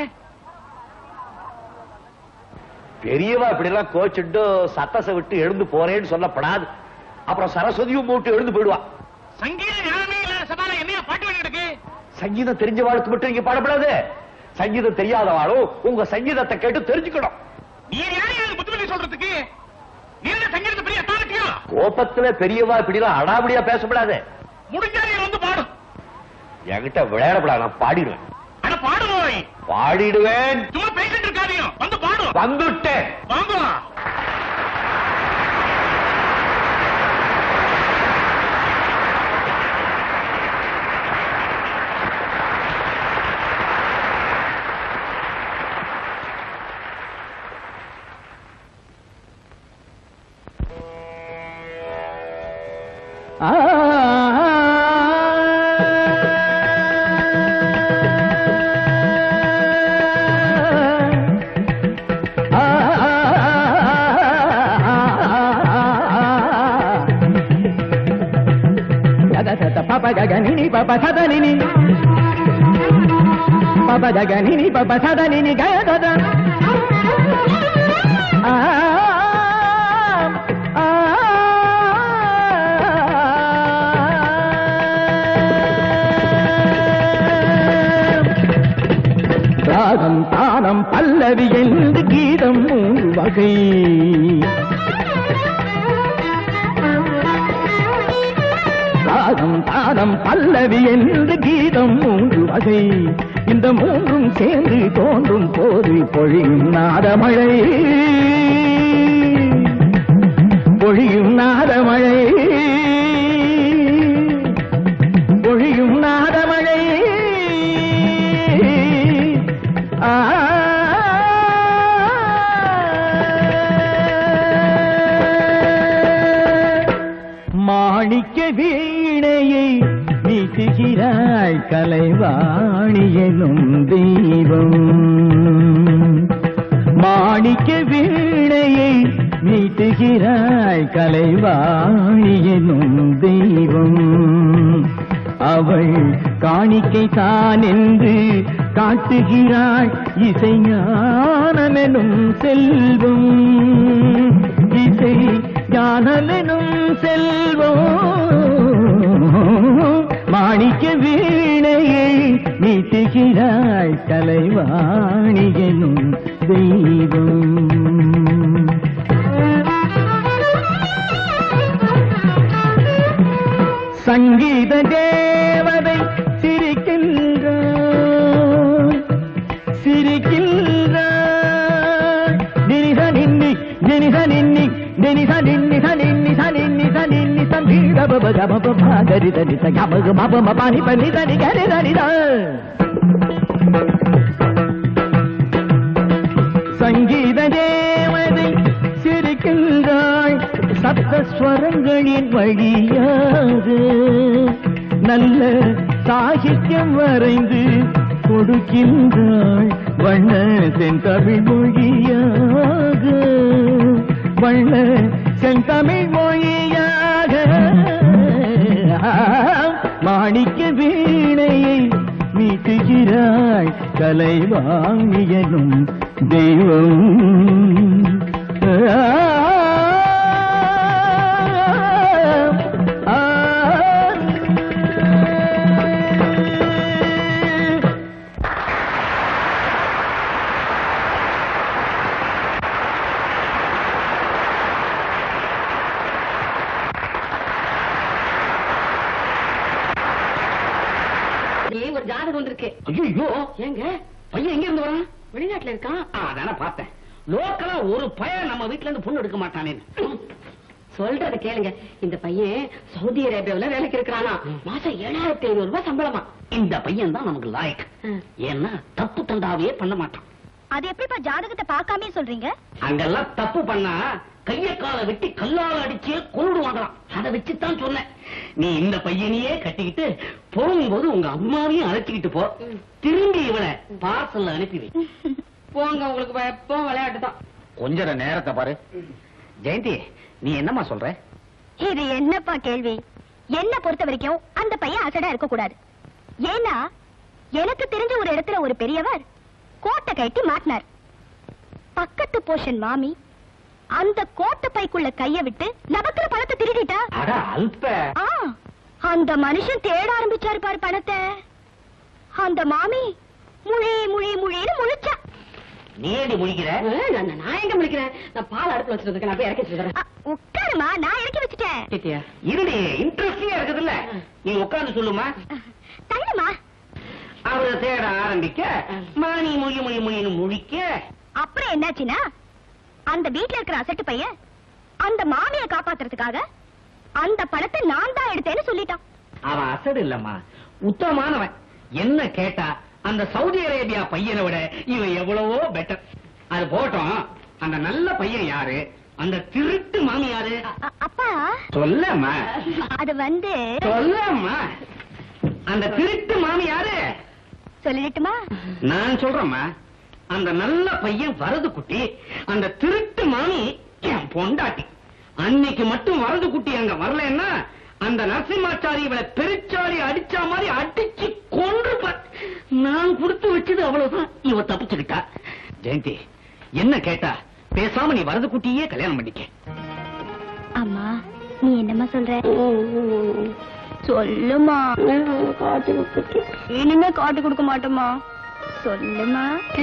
பெரியவா இப்படி எல்லாம் கோச்சுட்டு சத்தசை விட்டு எழுந்து போறேன்னு சொல்லப்படாது அப்புறம் சரஸ்வதியும் மூட்டு எழுந்து போயிடுவா சங்கீத ஞானமே இல்ல சபால என்னையா பாட்டு வேண்டி கிடக்கு சங்கீதம் தெரிஞ்சவாளுக்கு மட்டும் இங்க பாடப்படாது சங்கீதம் தெரியாதவாளும் உங்க சங்கீதத்தை கேட்டு தெரிஞ்சுக்கணும் நீ யாரு எனக்கு புத்திமதி சொல்றதுக்கு நீ என்ன சங்கீதத்தை பெரிய அத்தாரிட்டியா கோபத்துல பெரியவா இப்படி எல்லாம் அடாபடியா பேசப்படாது முடிஞ்சா நீ வந்து பாடு என்கிட்ட விளையாடப்படாது நான் பாடிடுவேன் அட பாடுவோய் பாடிடுவேன் சும்மா பேசிட்டு இருக்காதீங்க வந்து பாடு வந்துட்டேன் வாங்க Papa Gaganini, Papa Sadanini. Papa Gaganini, Papa Sadanini, Gada. ராகம் தானம் பல்லவி என்று கீதம் மூன்று வகை ராகம் தானம் பல்லவி என்று கீதம் மூன்று வகை இந்த மூன்றும் சேர்ந்து தோன்றும் போது பொழியும் நாதமழை பொழியும் நாதமழை பொழியும் நாதமழை ஆ மாணிக்க வீணையை நீட்டுகிறாய் கலைவாணி எனும் தெய்வம் மாணிக்க வீணையை நீட்டுகிறாய் கலைவாணி எனும் தெய்வம் அவள் காணிக்கை தான் என்று காட்டுகிறாள் இசைஞானமெனும் செல்வம் இசை ஞானமெனும் செல்வம் மாணிக்க வீணையை நீட்டுகிறாய் கலைவாணி எனும் தெய்வம் சங்கீத தேவதை சிரிக்கின்றார் சிரிக்கின்றார் நினித நின்னி நினித நின்னி நினித நின்னி சனின்னி சனின்னி சனின்னி சங்கீத பப கம பபா கரி தனி சகம மப மபானி பனி தனி கரி தனித சங்கீத தேவதை சிரிக்கின்றாள் சப்தஸ்வரங்களின் வழியாக நல்ல சாகித்யம் வரைந்து கொடுக்கின்றாள் வண்ண செந்தமிழ் மொழியாக வண்ண செந்தமிழ் மொழியாக மாணிக்க வீணையை மீட்டுகிறாள் கலைவாணியனும் தெய்வம் ஆ, ஆ. நீ ஒரு ஜாதகம் வந்திருக்கு ஐயோ ஏங்க பையன் எங்க இருந்து வரான் வெளிநாட்டுல இருக்கான் அதான பார்த்தேன் லோக்கலா ஒரு பையன் நம்ம வீட்ல இருந்து பொண்ணு எடுக்க மாட்டானே சொல்றத கேளுங்க இந்த பையன் சவுதி அரேபியாவுல வேலைக்கு இருக்கிறானா மாசம் ஏழாயிரத்தி ஐநூறு ரூபாய் சம்பளமா இந்த பையன் தான் நமக்கு லாயக் ம். ஏன்னா தப்பு தண்டாவே பண்ண மாட்டான் அது எப்படிப்பா ஜாதகத்தை பார்க்காமே சொல்றீங்க அங்கெல்லாம் தப்பு பண்ணா கைய காலை வெட்டி கல்லால அடிச்சு கொண்டுடுவாங்களாம் அதை வச்சுதான் சொன்னேன் நீ இந்த பையனையே கட்டிக்கிட்டு போகும்போது உங்க அம்மாவையும் அழைச்சிக்கிட்டு போ திரும்பி இவனை பார்சல்ல அனுப்பி வை போங்க உங்களுக்கு எப்பவும் விளையாட்டு தான் கொஞ்ச நேரத்தை பாரு ஜெயந்தி நீ என்னம்மா சொல்ற இது என்னப்பா கேள்வி என்ன பொறுத்த வரைக்கும் அந்த பையன் அசடா இருக்க கூடாது ஏன்னா எனக்கு தெரிஞ்ச ஒரு இடத்துல ஒரு பெரியவர் கோட்டை கட்டி மாட்டினார் பக்கத்து போஷன் மாமி அந்த கோட்டை பைக்குள்ள கைய விட்டு நபக்கிற பணத்தை திருடிட்டா அட அல்ப ஆ, அந்த மனுஷன் தேட ஆரம்பிச்சாரு பாரு பணத்தை அந்த மாமி முழி முழி முழின்னு முழிச்சா நீ ஏடி முழிக்கிற நான் நான் எங்க முடிக்கிறேன் நான் பால் அடுப்புல வச்சிருக்கேன் நான் போய் இறக்கி வச்சுட்டு வரேன் அ, உட்காருமா நான் இறக்கி வச்சுட்டேன் கேட்டியா இருடி இன்ட்ரெஸ்டிங்கா இருக்குதுல்ல நீ உட்கார்ந்து சொல்லுமா தள்ளுமா அவரை தேட ஆரம்பிக்க மானி மொழி மொழி மொழின்னு முழிக்க அப்புறம் என்னாச்சுன்னா அந்த வீட்ல இருக்கிற அசட்டு பையன் அந்த மாமியை காப்பாத்துறதுக்காக அந்த பணத்தை நான் தான் எடுத்தேன்னு சொல்லிட்டான் அவன் அசடு இல்லம்மா உத்தமமானவன் என்ன கேட்டா அந்த சவுதி அரேபியா பையனை விட இவன் எவ்வளவோ பெட்டர் அது போட்டோம் அந்த நல்ல பையன் யாரு அந்த திருட்டு மாமி யாரு அ- அ- அப்பா சொல்லம்மா அது வந்து சொல்லம்மா அந்த திருட்டு மாமி யாரு சொல்லிடட்டுமா நான் சொல்றேம்மா அந்த நல்ல பையன் வரது குட்டி அந்த திருட்டு மாமி என் பொண்டாட்டி அன்னைக்கு மட்டும் வரது குட்டி அங்க வரலன்னா அந்த நரசிம்மாச்சாரி இவளை பெருச்சாரி அடிச்சா மாதிரி அடிச்சு கொன்று நான் கொடுத்து வச்சது அவ்வளவுதான் இவ தப்பிச்சுக்கிட்டா ஜெயந்தி என்ன கேட்டா பேசாம நீ வரது குட்டியே கல்யாணம் பண்ணிக்க அம்மா நீ என்னம்மா சொல்ற சொல்லுமா இனிமே காட்டு கொடுக்க மாட்டோமா சொல்லுமா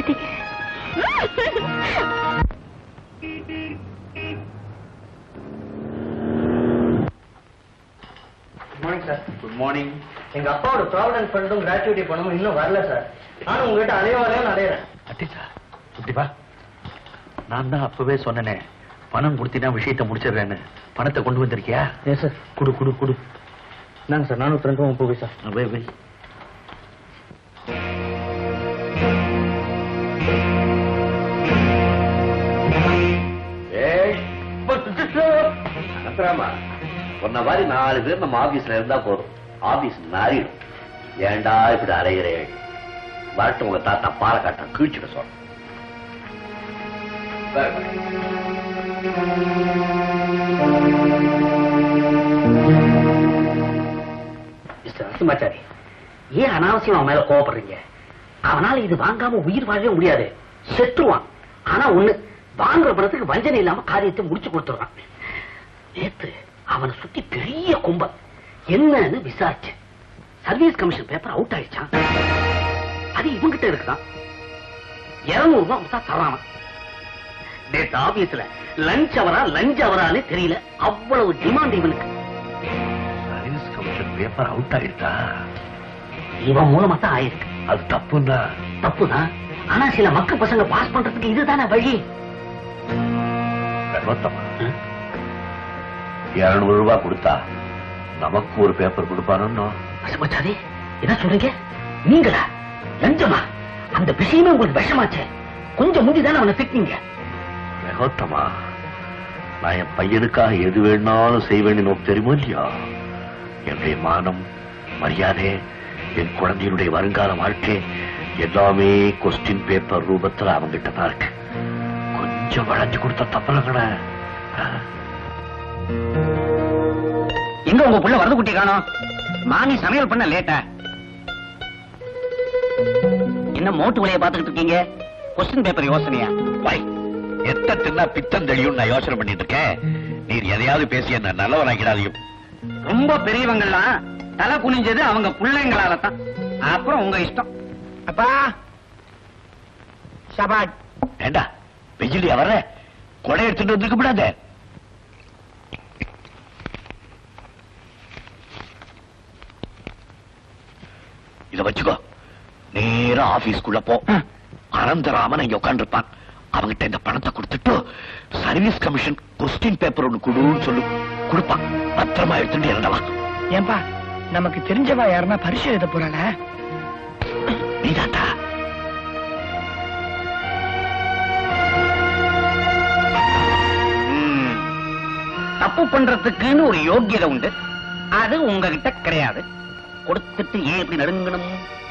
மார்னிங் சார் குட் மார்னிங் எங்க அப்பாவோட ப்ராவிடன்ட் ஃபண்டும் கிராச்சுவிட்டி பணமும் இன்னும் வரல சார் நானும் உங்ககிட்ட அலையவாலையும் அலையிறேன் அட்டிச்சா இப்படிப்பா நான் தான் அப்பவே சொன்னேனே பணம் கொடுத்தினா விஷயத்தை முடிச்சிடுறேன்னு பணத்தை கொண்டு வந்திருக்கியா எஸ் சார் குடு குடு குடு நாங்க சார் நானூத்தி ரெண்டு முப்பது சார் வை வை அனந்தராமா உன்ன மாதிரி நாலு பேர் நம்ம ஆபீஸ்ல இருந்தா போதும் ஆபீஸ் நாரிடும் ஏன்டா இப்படி அலையிறேன் வரட்டும் உங்க தாத்தா பாலக்காட்டம் கீழ்ச்சிட சொல்ற மிஸ்டர் நரசிம்மாச்சாரி ஏன் அனாவசியம் அவன் மேல கோவப்படுறீங்க அவனால இது வாங்காம உயிர் வாழவே முடியாது செத்துருவான் ஆனா ஒண்ணு வாங்குற பணத்துக்கு வஞ்சனை இல்லாம காரியத்தை முடிச்சு கொடுத்துருவான் நேத்து அவனை சுத்தி பெரிய கும்பல் என்னன்னு விசாரிச்சு சர்வீஸ் கமிஷன் பேப்பர் அவுட் ஆயிடுச்சான் அது இவங்கிட்ட இருக்குதான் இருநூறு ரூபாய் கொடுத்தா தராம நேத்து ஆபீஸ்ல லஞ்ச் அவரா லஞ்ச் அவரான்னு தெரியல அவ்வளவு டிமாண்ட் இவனுக்கு சர்வீஸ் கமிஷன் பேப்பர் அவுட் ஆயிடுதா இவன் மூலமா தான் ஆயிருக்கு அது தப்புன்னா தப்புதான் ஆனா சில மக்க பசங்க பாஸ் பண்றதுக்கு இதுதானே வழி சர்வத்தமா இருநூறு ரூபாய் கொடுத்தா நமக்கு ஒரு பேப்பர் கொடுப்பானோ பசுமச்சாரி என்ன சொல்றீங்க நீங்களா லஞ்சமா அந்த விஷயமே உங்களுக்கு விஷமாச்சே கொஞ்சம் முந்திதானே அவனை திட்டிங்க ரகோத்தமா நான் என் பையனுக்காக எது வேணாலும் செய்வேன்னு உனக்கு தெரியுமோ இல்லையா என்னுடைய மானம் மரியாதை என் குழந்தையினுடைய வருங்கால வாழ்க்கை எல்லாமே கொஸ்டின் பேப்பர் ரூபத்துல அவங்கிட்ட தான் இருக்கு கொஞ்சம் வளைஞ்சு கொடுத்த தப்பலங்கட எங்க உங்க புள்ள வரது குட்டி காணோம் மாமி சமையல் பண்ண லேட்டா என்ன மோட்டு வழியை பாத்துக்கிட்டு இருக்கீங்க கொஸ்டின் பேப்பர் யோசனையா வை எத்த தின்னா பித்தம் தெளியும் நான் யோசனை பண்ணிட்டு இருக்கேன் நீர் எதையாவது பேசி என்ன நல்லவராக்கிறாதையும் ரொம்ப பெரியவங்கெல்லாம் தலை குனிஞ்சது அவங்க பிள்ளைங்களால தான் அப்புறம் உங்க இஷ்டம் அப்பா சபாட் ஏண்டா வெஜிலியா வர்ற கொடை எடுத்துட்டு வந்துருக்க கூடாது இத வச்சுக்கோ நேரா ஆபீஸ்க்குள்ள போ அனந்தராமன் இங்க உட்காந்துருப்பான் அவங்கிட்ட இந்த பணத்தை கொடுத்துட்டு சர்வீஸ் கமிஷன் கொஸ்டின் பேப்பர் ஒண்ணு குடுன்னு சொல்லு கொடுப்பான் பத்திரமா எடுத்துட்டு இறந்தலாம் ஏன்பா நமக்கு தெரிஞ்சவா யாருன்னா பரிசு எழுத போறாள நீதாண்டா ம். தப்பு பண்றதுக்குன்னு ஒரு யோக்கியதை உண்டு அது உங்ககிட்ட கிடையாது கொடுத்துட்டு ஏன் இப்படி நடுங்கணும்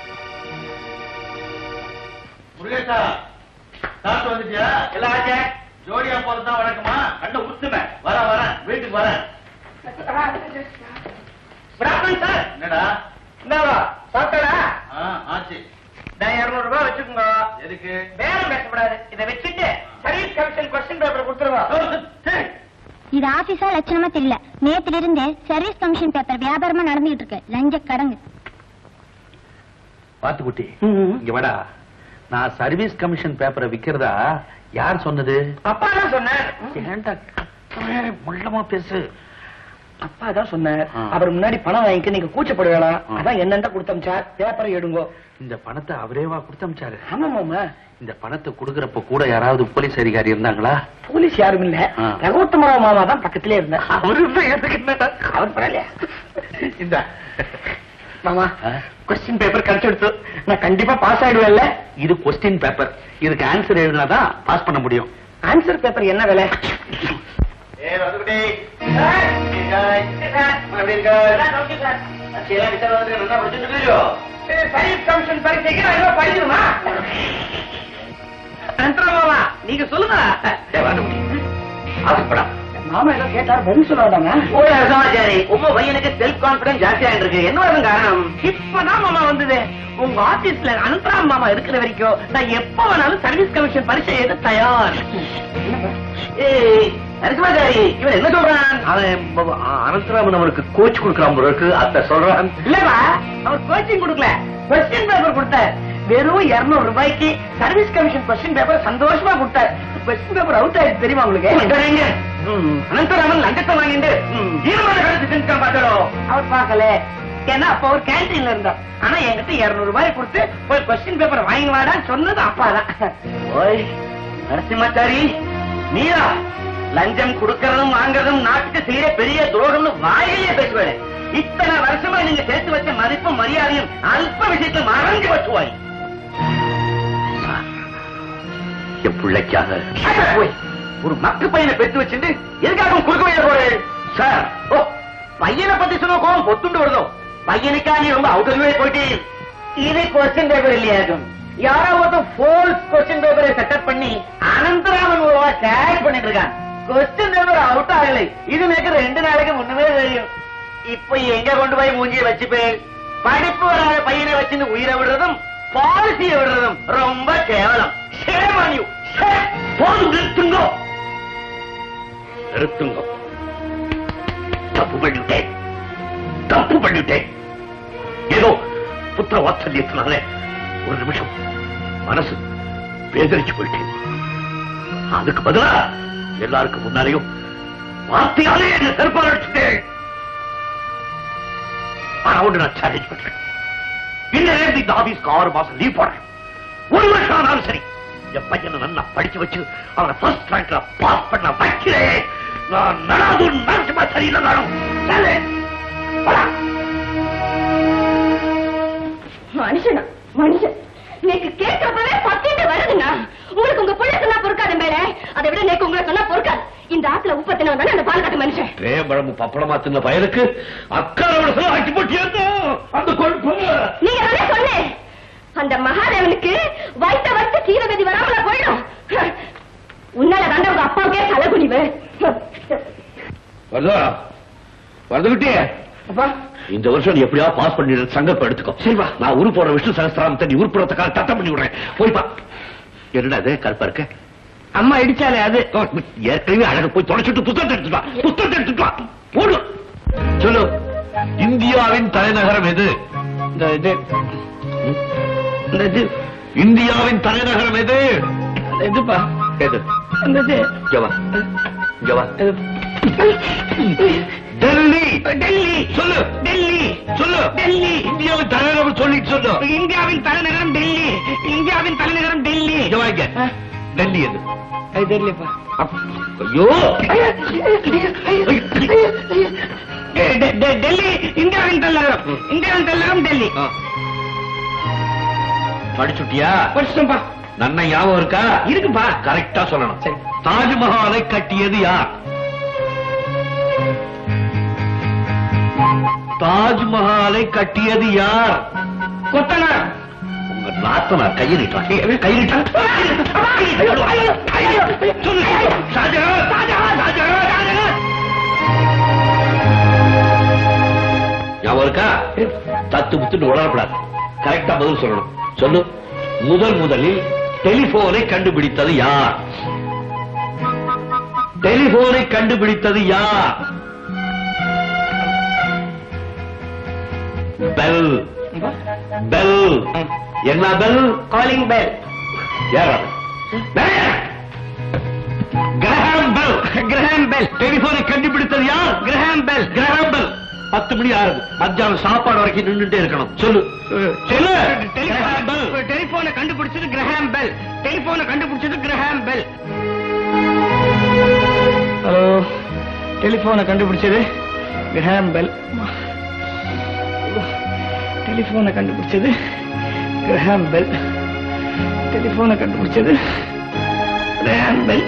முருகேசா காசு வந்துட்டியா எல்லாம் ஆச்சே ஜோடியா போறதுதான் வழக்கமா கண்ணை உத்துமே வர வர வீட்டுக்கு வரேன் என்னடா இந்தாவா சாப்பிட்டா ஆச்சு நான் இருநூறு ரூபாய் வச்சுக்கோங்க எதுக்கு பேரம் பேசக்கூடாது இதை வச்சுட்டு சர்வீஸ் கமிஷன் கொஸ்டின் பேப்பர் கொடுத்துருவோம் இது ஆபீஸா லட்சணமா தெரியல நேத்துல இருந்து சர்வீஸ் கமிஷன் பேப்பர் வியாபாரமா நடந்துகிட்டு இருக்கு லஞ்ச கடங்கு பாத்துக்குட்டி இங்க வாடா நான் சர்வீஸ் கமிஷன் பேப்பரை விக்கிறதா யார் சொன்னது அப்பா தான் சொன்னார் ஏன்டா முள்ளமா பேசு அப்பா தான் சொன்னார் ஆ. அவர் முன்னாடி பணம் வாங்கிக்க நீங்க கூச்சப்பட வேணாம் ஆ. அதான் என்னென்ன கொடுத்தமிச்சார் பேப்பரை எடுங்கோ இந்த பணத்தை அவரேவா கொடுத்தமிச்சாரு ஆமா மாமா இந்த பணத்தை கொடுக்கறப்ப கூட யாராவது போலீஸ் அதிகாரி இருந்தாங்களா போலீஸ் யாரும் இல்ல ஆ. ரகோத்தமரா மாமா தான் பக்கத்திலே இருந்தார் அவரு எதுக்கு என்னடா? அவர் பரவாயில்லையா இந்த மாமா ஆ? கொஸ்டின் பேப்பர் கிடைச்சிடுத்து நான் கண்டிப்பா பாஸ் ஆயிடுவேன்ல இது கொஸ்டின் பேப்பர் இதுக்கு ஆன்சர் எழுதினாதான் பாஸ் பண்ண முடியும் ஆன்சர் பேப்பர் என்ன விலை நீங்க சொல்லுங்க மாமா ஏதோ கேட்டார் பதில் சொல்ல வேண்டாங்க சமாச்சாரி உங்க பையனுக்கு செல்ஃப் கான்பிடன்ஸ் ஜாஸ்தியா இருக்கு என்ன வரும் காரணம் இப்பதான் மாமா வந்தது உங்க ஆபீஸ்ல அனந்தராம் மாமா இருக்கிற வரைக்கும் நான் எப்ப வேணாலும் சர்வீஸ் கமிஷன் பரிசை எழுத தயார் ஏய் நரசிம்மாச்சாரி இவன் என்ன சொல்றான் அவன் அனந்தராமன் அவனுக்கு கோச் கொடுக்கறான் போல இருக்கு அத சொல்றான் இல்லப்பா அவர் கோச்சிங் கொடுக்கல கொஸ்டின் பேப்பர் கொடுத்தார் வெறும் 200 ரூபாய்க்கு சர்வீஸ் கமிஷன் கொஸ்டின் பேப்பர் சந்தோஷமா கொடுத்தார் கொஸ்டின் பேப்பர் அவுட் ஆயிடுச்சு தெரியுமா உங்களுக்கு அனந்தராமன் லஞ்சத்தை வாங்கிட்டு ஈரமான கருத்து செஞ்சுக்கான் பாத்தோ அவர் பார்க்கல ஏன்னா அப்ப அவர் கேன்டீன்ல இருந்தார் ஆனா என்கிட்ட 200 ரூபாய் கொடுத்து போய் கொஸ்டின் பேப்பர் வாங்கி வாடான்னு சொன்னது அப்பா தான் ஓய் நரசிம்மாச்சாரி நீயா லஞ்சம் கொடுக்கறதும் வாங்குறதும் நாட்டுக்கு செய்யற பெரிய துரோகம்னு வாயிலேயே பேசுவேன் இத்தனை வருஷமா நீங்க சேர்த்து வச்ச மதிப்பும் மரியாதையும் அல்ப விஷயத்துல மறந்து வச்சுவாய் என் பிள்ளைக்காக போய் ஒரு மக்கு பையனை பெற்று வச்சுட்டு எதுக்காக குறுக்க வைக்க போறேன் சார் ஓ பையனை பத்தி சொன்ன கோவம் பொத்துண்டு வருதோ பையனுக்கா நீ ரொம்ப அவுட்டர்வே போயிட்டு இது கொஸ்டின் பேப்பர் இல்லையாகும் யாரோ ஒருத்தன் ஃபோல்ஸ் கொஸ்டின் பேப்பரை செட்டப் பண்ணி அனந்தராமன் மூலமா சேட் பண்ணிட்டு இருக்கான் கொஸ்டின் பேப்பர் அவுட் ஆகலை இது எனக்கு ரெண்டு நாளைக்கு முன்னமே தெரியும் இப்ப எங்க கொண்டு போய் மூஞ்சிய வச்சுப்பேன் படிப்பு வராத பையனை வச்சுன்னு உயிரை விடுறதும் பாலிசியை விடுறதும் ரொம்ப கேவலம் Shame on you. Shame. போதும் நிறுத்துங்கோ நிறுத்துங்கோ தப்பு பண்ணிட்டேன் தப்பு பண்ணிட்டேன் ஏதோ புத்திர வாத்சல்யத்தினால ஒரு நிமிஷம் மனசு வேதரிச்சு போயிட்டேன் அதுக்கு பதிலா எல்லாருக்கும் முன்னாலேயும் வார்த்தையாலே என்ன செருப்பால் அடிச்சுட்டேன் ஆனா ஒன்று நான் சேலஞ்ச் பண்றேன் இன்னும் இந்த ஆபீஸ்க்கு ஆறு மாசம் லீவ் போடுறேன் ஒரு வருஷம் ஆனாலும் சரி என் பையனை நல்லா படிச்சு வச்சு அவனை ஃபர்ஸ்ட் ரேங்க்ல பாஸ் பண்ண வைக்கிறேன் நான் நடாது நரசிம்மா சரியில்லைனாலும் மனுஷனா மனுஷன் நேக்கு கேட்கறப்பவே பத்திட்டு வருதுண்ணா உங்களுக்கு உங்க புள்ள சொன்னா பொறுக்காத மேல அதை விட நேக்கு உங்களை சொன்னா பொறுக்காது இந்த ஆத்துல உப்பத்தின தானே அந்த பால் காட்டு மனுஷன் பேம்பழம்பு பப்பளமா தின்ன பயலுக்கு அக்கறை ஆக்கி போட்டியா அந்த கொழுப்பு நீங்க தானே சொன்னேன் அந்த மகாதேவனுக்கு வைத்த வச்சு சீரகதி வராமல போயிடும் உன்னால தாண்ட உங்க அப்பாவுக்கே தலைகுனிவு வருதா வந்துகிட்டே அப்பா இந்த வருஷம் நீ எப்படியா பாஸ் பண்ணிடு சங்கப்ப எடுத்துக்கோ சரிவா நான் உரு போற விஷ்ணு சகஸ்திராமத்தை நீ உருப்புறத்துக்காக தத்தம் பண்ணி விடுறேன் போய்ப்பா என்னடா அது கருப்பா இருக்க அம்மா இடிச்சாலே அது ஏற்கனவே அழகு போய் தொலைச்சிட்டு புத்தகத்தை எடுத்துட்டு வா புத்தகத்தை எடுத்துட்டு வா போடு சொல்லு இந்தியாவின் தலைநகரம் எது இந்த இது இந்த இது இந்தியாவின் தலைநகரம் எது இந்த இதுப்பா எது இந்த இது இங்க வா இங்க வா இது. டெல்லி டெல்லி சொல்லு டெல்லி சொல்லு டெல்லி இந்தியாவின் தலைநகரம் சொல்லிட்டு சொல்லு இந்தியாவின் தலைநகரம் டெல்லி இந்தியாவின் தலைநகரம் டெல்லி இங்க வாங்க டெல்லி எது அது தெரியலப்பா அப்- ஐயோ டெ- டெ- டெ- டெல்லி இந்தியாவின் தலைநகரம் இந்தியாவின் தலைநகரம் டெல்லி ஆ. படிச்சுட்டியா படிச்சுட்டோம்ப்பா நன்ன ஞாபகம் இருக்கா இருக்குப்பா கரெக்டா சொல்லணும் சரி. தாஜ்மஹாலை கட்டியது யார் தாஜ்மஹாலை கட்டியது யார் கொத்தனார் உங்க நாத்தனார் கையை நீட்டான் கை நீட்டான் சொல்லு ஷாஜகான், ஷாஜகான், ஷாஜகான், ஷாஜகான். ஞாபகம் இருக்கா அத்து முத்துட்டு உணரப்படாது கரெக்டா பதில் சொல்லணும் சொல்லு முதல் முதலில் டெலிபோனை கண்டுபிடித்தது யார் டெலிபோனை கண்டுபிடித்தது யார் பெல் பெல் என்ன பெல் காலிங் பெல் யார் அது? கிரஹாம் பெல் கிரஹாம் பெல் டெலிபோனை கண்டுபிடித்தது யார் கிரஹாம் பெல் கிரஹாம் பெல் பத்து மணி ஆறுது மத்தியானம் சாப்பாடு வரைக்கும் நின்றுட்டே இருக்கணும் சொல்லு சொல்லு கிரஹாம் பெல் டெலிபோனை கண்டுபிடிச்சது கிரஹாம் பெல் டெலிபோனை கண்டுபிடிச்சது கிரஹாம் பெல் ஹலோ டெலிபோனை கண்டுபிடிச்சது கிரஹாம் பெல் டெலிபோனை கண்டுபிடிச்சது கிரஹாம் பெல் டெலிபோனை கண்டுபிடிச்சது கிரஹாம் பெல்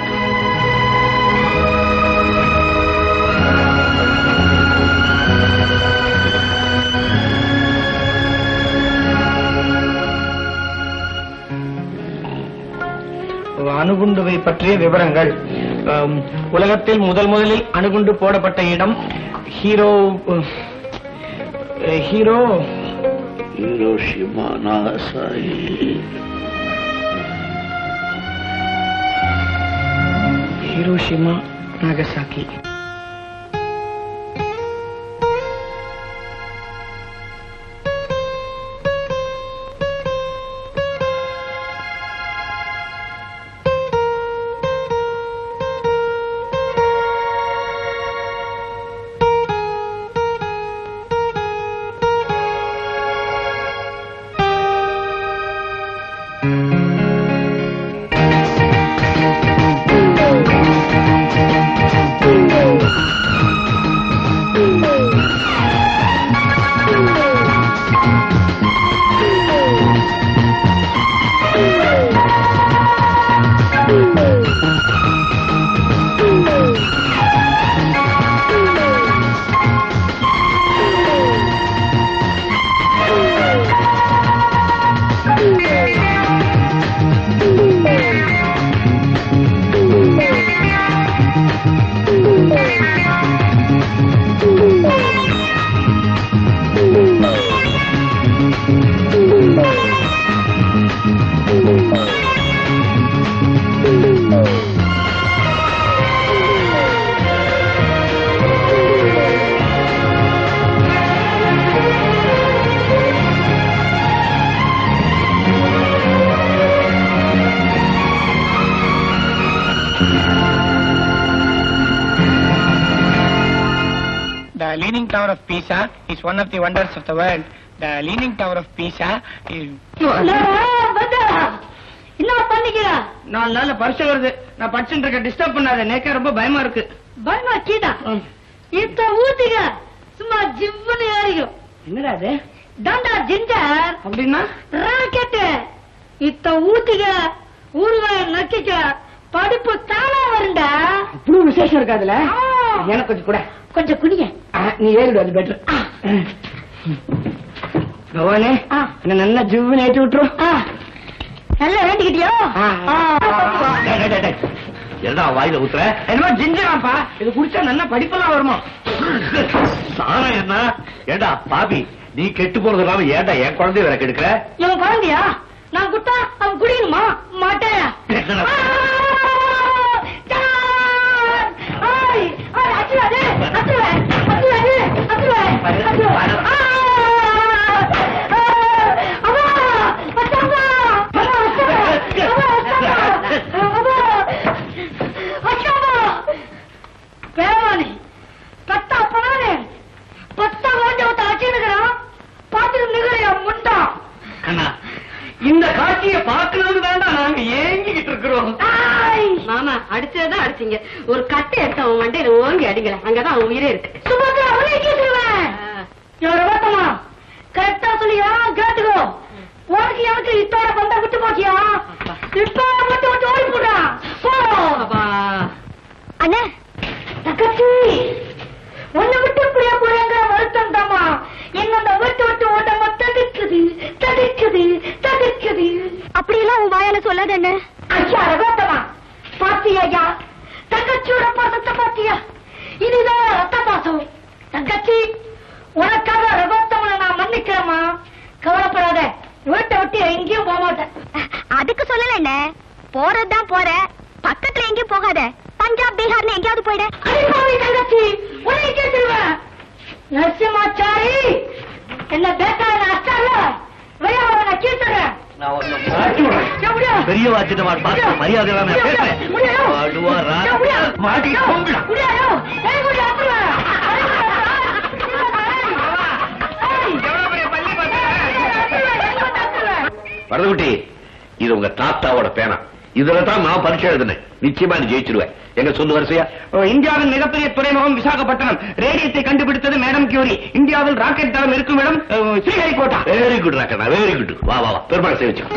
அணுகுண்டுவை பற்றிய விவரங்கள் ஆம், உலகத்தில் முதல் முதலில் அணுகுண்டு போடப்பட்ட இடம் hero ah, hero Hiroshima Nagasaki Hiroshima Nagasaki The Leaning Tower of Pisa is one of the wonders of the world. The Leaning Tower of Pisa is... என்ன பண்ணிக்கிறா நாலு நாள்ல பரிசு வருது நான் படிச்சுட்டு இருக்க டிஸ்டர்ப் பண்ணாத நேக்கே ரொம்ப பயமா இருக்கு பயமா கீதா இத்த ஊத்திக சும்மா ஜிவ்வுன்னு ஏறிக்கும் என்னடா அது தாண்டா ஜிஞ்சர் அப்படின்னா ராக்கெட்டு இத்த ஊத்திக ஊறுகாய நக்கிக்க படிப்பு தானா வருண்டா அவ்வளவு விசேஷம் இருக்கு அதுல ஆ. எனக்கு கொஞ்சம் கூட கொஞ்சம் குடிங்க நீ ஏறிடு அது பெட்டர் பகவானே ஆ. என்ன நல்லா ஜிவ்னு ஏற்றி விட்டுரும் ஆ. நல்லா வேண்டிக்கிட்டியோ ஆ. ஆ. டேய், டேய், டேய், டேய். என்னடா வாயில ஊத்துற என்னமோ ஜிஞ்சராப்பா இது குடிச்சா நல்லா படிப்பெல்லாம் வருமா சாரம் என்ன ஏண்டா பாபி நீ கெட்டு போறது இல்லாம ஏன்டா என் குழந்தைய வேற கெடுக்கிற இவன் குழந்தையா நான் குட்டா அவன் குடிக்கணுமா மாட்டேன் என்னடா? பேரவாணி பத்தா பணானே பத்தா ஓட்ட விட்டு அச்சுனுக்கிறான் பாத்துக்கு நிகழையா முண்டா அண்ணா இந்த காட்சியை பார்க்கணும்னு வேண்டாம் நாங்க ஏங்கிக்கிட்டு இருக்கிறோம் மாமா அடிச்சதுதான் அடிச்சீங்க ஒரு கட்டை எடுத்து அவன் மண்டையில ஓங்கி அடிக்கல அங்கதான் அவன் உயிரே இருக்கு சுபத்ரா அவனே கேட்டுருவேன் இவர பார்த்தமா கரெக்டா சொல்லியா கேட்டுக்கோ உனக்கு எனக்கு இத்தோட பந்தா விட்டு போச்சியா இப்ப விட்டு விட்டு ஓடி போடா போ அண்ணே தங்கச்சி உன்னை விட்டு இப்படியா போறேங்கிற வருத்தம் தாமா என்னோட விட்டு விட்டு ஓட்டமா தடுக்குது தடுக்குது தடுக்குது அப்படியெல்லாம் உன் வாயால சொல்லாத என்ன ஐயா ரகோத்தமா பாத்தியா ஐயா தங்கச்சியோட பாசத்தை பாத்தியா இதுதான் ரத்த பாசம் தங்கச்சி உனக்காக ரகோத்தமனை நான் மன்னிக்க இருக்கிறம்மா கவலைப்படாத வீட்டை விட்டு எங்கேயும் போக மாட்டேன் அதுக்கு சொல்லல போறதுதான் போற பக்கத்துல எங்கேயும் போகாத பஞ்சாப் பீகார்னு எங்கேயாவது போயிட தங்கச்சி உன்னை கேட்டுருவேன் நரசிம்மாச்சாரி என்ன பேக்காத அச்சால வெளியே வர நான் கீழ்த்துறேன் நான் உன்னை மாட்டி விடுறேன். பெரிய வாச்சிட்ட பார்த்து மரியாதை இல்லாம நான் பேசுறேன் ஆடுவா, ரா- மாட்டி கொங்குடா. வரதுகுட்டி இது உங்க தாத்தாவோட பேனா இதுல தான் நான் பரீட்சை எழுதினேன் நிச்சயமா நீ ஜெயிச்சிருவேன் எங்க சொல்லு வரிசையா இந்தியாவின் மிகப்பெரிய துறைமுகம் விசாகப்பட்டினம் ரேடியத்தை கண்டுபிடித்தது மேடம் கியூரி இந்தியாவில் ராக்கெட் தளம் இருக்கும் இடம் அஹ், ஸ்ரீஹரிகோட்டா வெரி குட் ராக்கண்ணா வெரி குட் வா வா வா பெருமாள் சேவிச்சு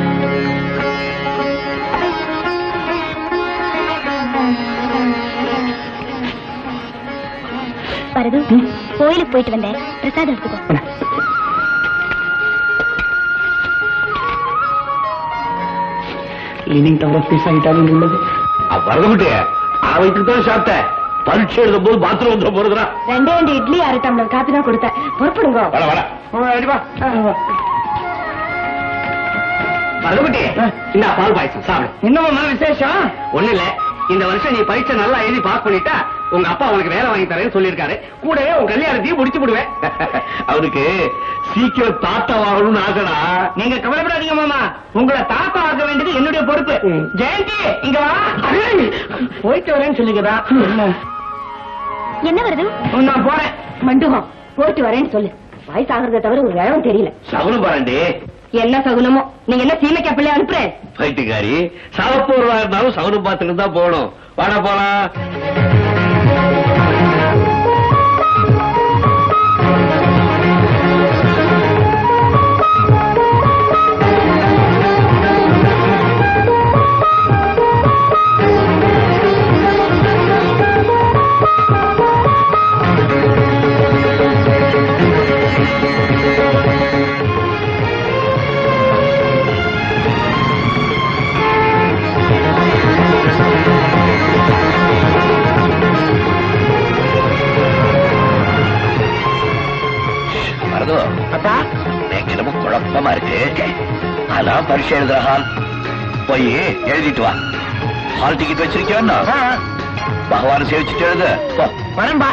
வரது கோயிலுக்கு போயிட்டு வந்தேன் பிரசாதம் எடுத்துக்கோ லீனிங் டவர் பீஸ் ஆகிட்டாலும் உள்ளது வரதுகுட்டி அவனுக்கு தான் சாப்பிட்டேன் பரீட்சை எழுதும் போது பாத்ரூம் வந்து போறதுடா ரெண்டே ரெண்டு இட்லி அரை டம்ளர் காப்பி தான் கொடுத்தேன் பொறுப்படுங்க வர வர மருதுகுட்டி இந்த பால் பாயசம் சாப்பிடு இன்னும் விசேஷம் ஒண்ணு இல்ல இந்த வருஷம் நீ பரீட்சை நல்லா எழுதி பாஸ் பண்ணிட்டா உங்க அப்பா உனக்கு வேலை வாங்கி தரேன்னு சொல்லியிருக்காரு கூடவே உன் கல்யாணத்தையும் முடிச்சு விடுவேன் அவனுக்கு சீக்கிரம் தாத்தா வாங்கணும்னு ஆசைடா நீங்க கவலைப்படாதீங்க மாமா உங்களை தாத்தா ஆக்க வேண்டியது என்னுடைய பொறுப்பு ஜெயந்தி இங்க வா போயிட்டு வரேன்னு சொல்லிக்கிறா என்ன வருது நான் போறேன் மண்டுகம் போயிட்டு வரேன்னு சொல்லு வயசாகிறத தவிர ஒரு இழவும் தெரியல சகுனம் பாருண்டி என்ன சகுனமோ நீங்க என்ன சீமைக்கா பிள்ளை அனுப்புற பைட்டுக்காரி சாவப்போர்வா இருந்தாலும் சகுனம் பார்த்துட்டு தான் போகணும் வாடா போலாம் வரதோ எனக்கு என்னமோ குழப்பமா இருக்கு அதான் பரீட்சை எழுதுற ஹால் போய் எழுதிட்டு வா ஹால் டிக்கெட் வச்சிருக்கேன்னா பகவான் சேவிச்சுட்டு எழுது போ வரேன்பா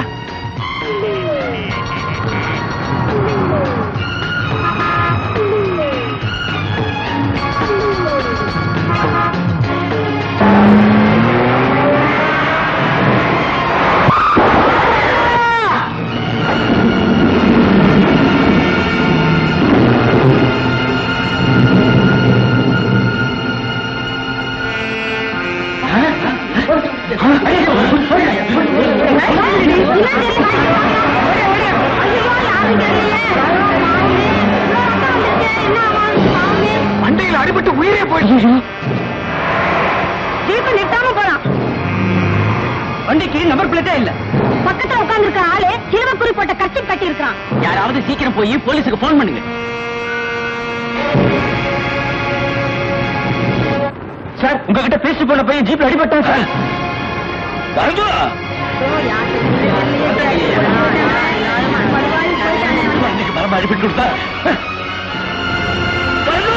மண்டையில் அடிபட்டு உயிரே போயிடுச்சு ஜீப்பை நிறுத்தாம போலாம் வண்டிக்கு நம்பர் பிளேட்டே இல்ல பக்கத்துல உட்கார்ந்து இருக்க ஆளு சிறுவக்குறி போட்ட கட்சி கட்டி இருக்கிறான் யாராவது சீக்கிரம் போய் போலீஸுக்கு போன் பண்ணுங்க சார் உங்ககிட்ட பேசி போன பையன் ஜீப்ல அடிபட்டான் சார் வரதோ இன்னைக்கு மரம் அடிப்பிட்டு கொடுத்தா வரதோ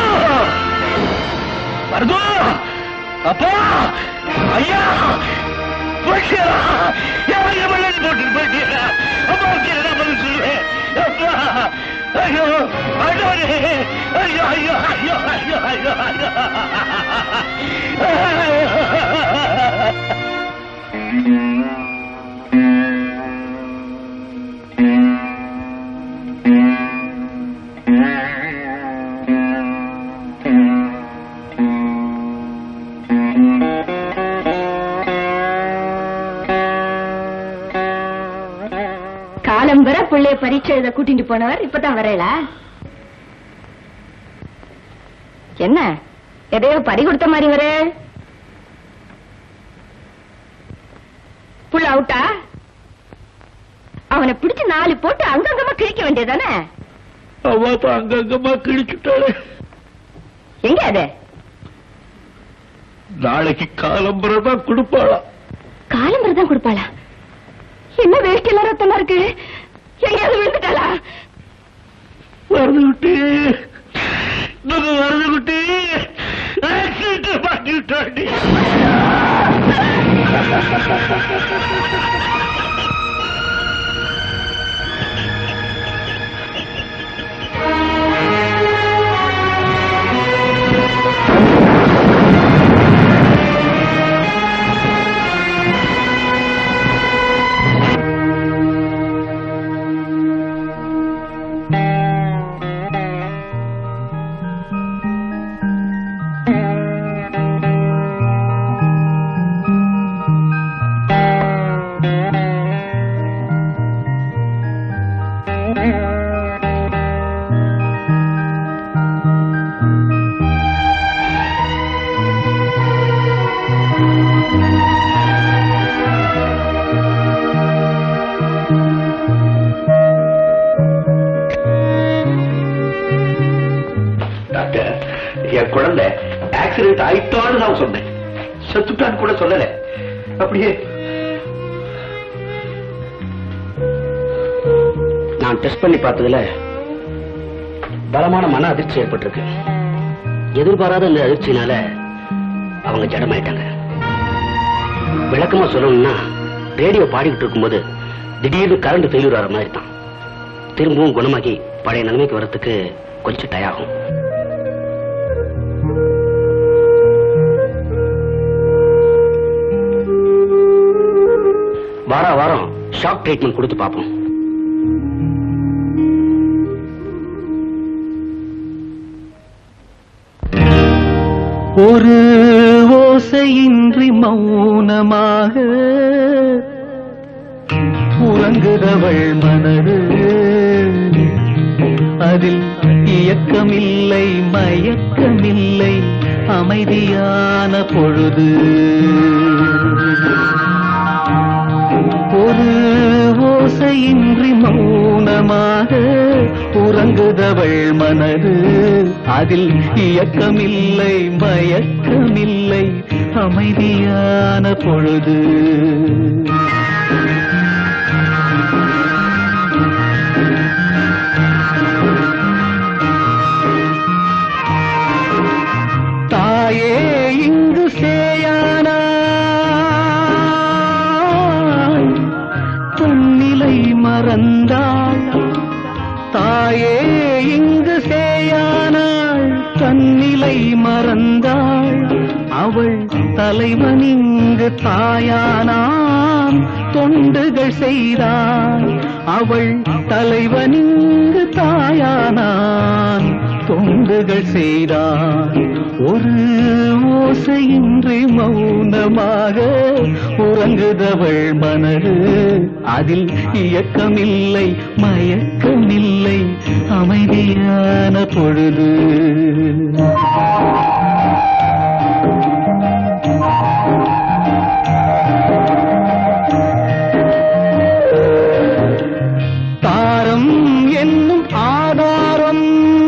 வரதோ அப்பா ஐயா போயிட்டியா யாரையும் வெள்ளம் போட்டு போயிட்டியா அப்பா என்ன பதில் சொல்லுவேன் அப்பா ஐயோ அடோரே ஐயோ ஐயோ ஐயோ ஐயோ ஐயோ ஐயோ காலம் வர பிள்ளைய பரீட்சை எழுத கூட்டிட்டு போனவர் இப்பதான் வரல என்ன எதையோ பறி கொடுத்த மாதிரி வர புள்ள அவுட்டா அவனை பிடிச்சு நாலு போட்டு அங்கங்கமா கிழிக்க வேண்டியதானே அவ தான் அங்கங்கமா கிழிச்சுட்டாளே எங்க அது நாளைக்கு காலம்பரை தான் கொடுப்பாளா காலம் தான் கொடுப்பாளா என்ன வேஷ்டி எல்லாம் ரத்தமா இருக்கு எங்கேயாவது விழுந்துட்டாளா வருது குட்டி நம்ம வருது குட்டி ஆக்சிடென்ட் பண்ணிவிட்டாண்டி டாக்டர் என் குழந்தை ஆக்சிடென்ட் ஆயிட்டான்னு நான் சொன்னேன் செத்துட்டான்னு கூட சொல்லல அப்படியே நான் டெஸ்ட் பண்ணி பார்த்ததுல பலமான மன அதிர்ச்சி ஏற்பட்டிருக்கு எதிர்பாராத இந்த அதிர்ச்சினால அவங்க ஜடமாயிட்டாங்க விளக்கமா சொல்லணும்னா ரேடியோ பாடிக்கிட்டு இருக்கும்போது திடீர்னு கரண்ட் ஃபெயிலியர் ஆகிற மாதிரி தான் திரும்பவும் குணமாகி பழைய நிலைமைக்கு வர்றதுக்கு கொஞ்சம் டயம் ஆகும் வார வாரம் ஷாக் ட்ரீட்மெண்ட் கொடுத்து பார்ப்போம் ஒரு ஓசையின்றி மௌனமாக உறங்குதவள் மனது அதில் இயக்கமில்லை மயக்கமில்லை அமைதியான பொழுது ஒரு ஓசையின்றி மௌனமாக உறங்குதவள் மனது அதில் இயக்கமில்லை மயக்கமில்லை அமைதியான பொழுது தாயே இங்கு சேயானாய் தன்னிலை மறந்தாள் தாயே இங்கு சேயானாள் தன்னிலை மறந்தாள் அவள் தலைவன் இங்கு தாயானான் தொண்டுகள் செய்தாள் அவள் தலைவன் இங்கு தாயானான் தொண்டுகள் செய்தாள் ஒரு ஓசையின்றி மௌனமாக உறங்குதவள் மனது அதில் இயக்கமில்லை மயக்கமில்லை அமைதியான பொழுது தாரம் என்னும் ஆதாரம்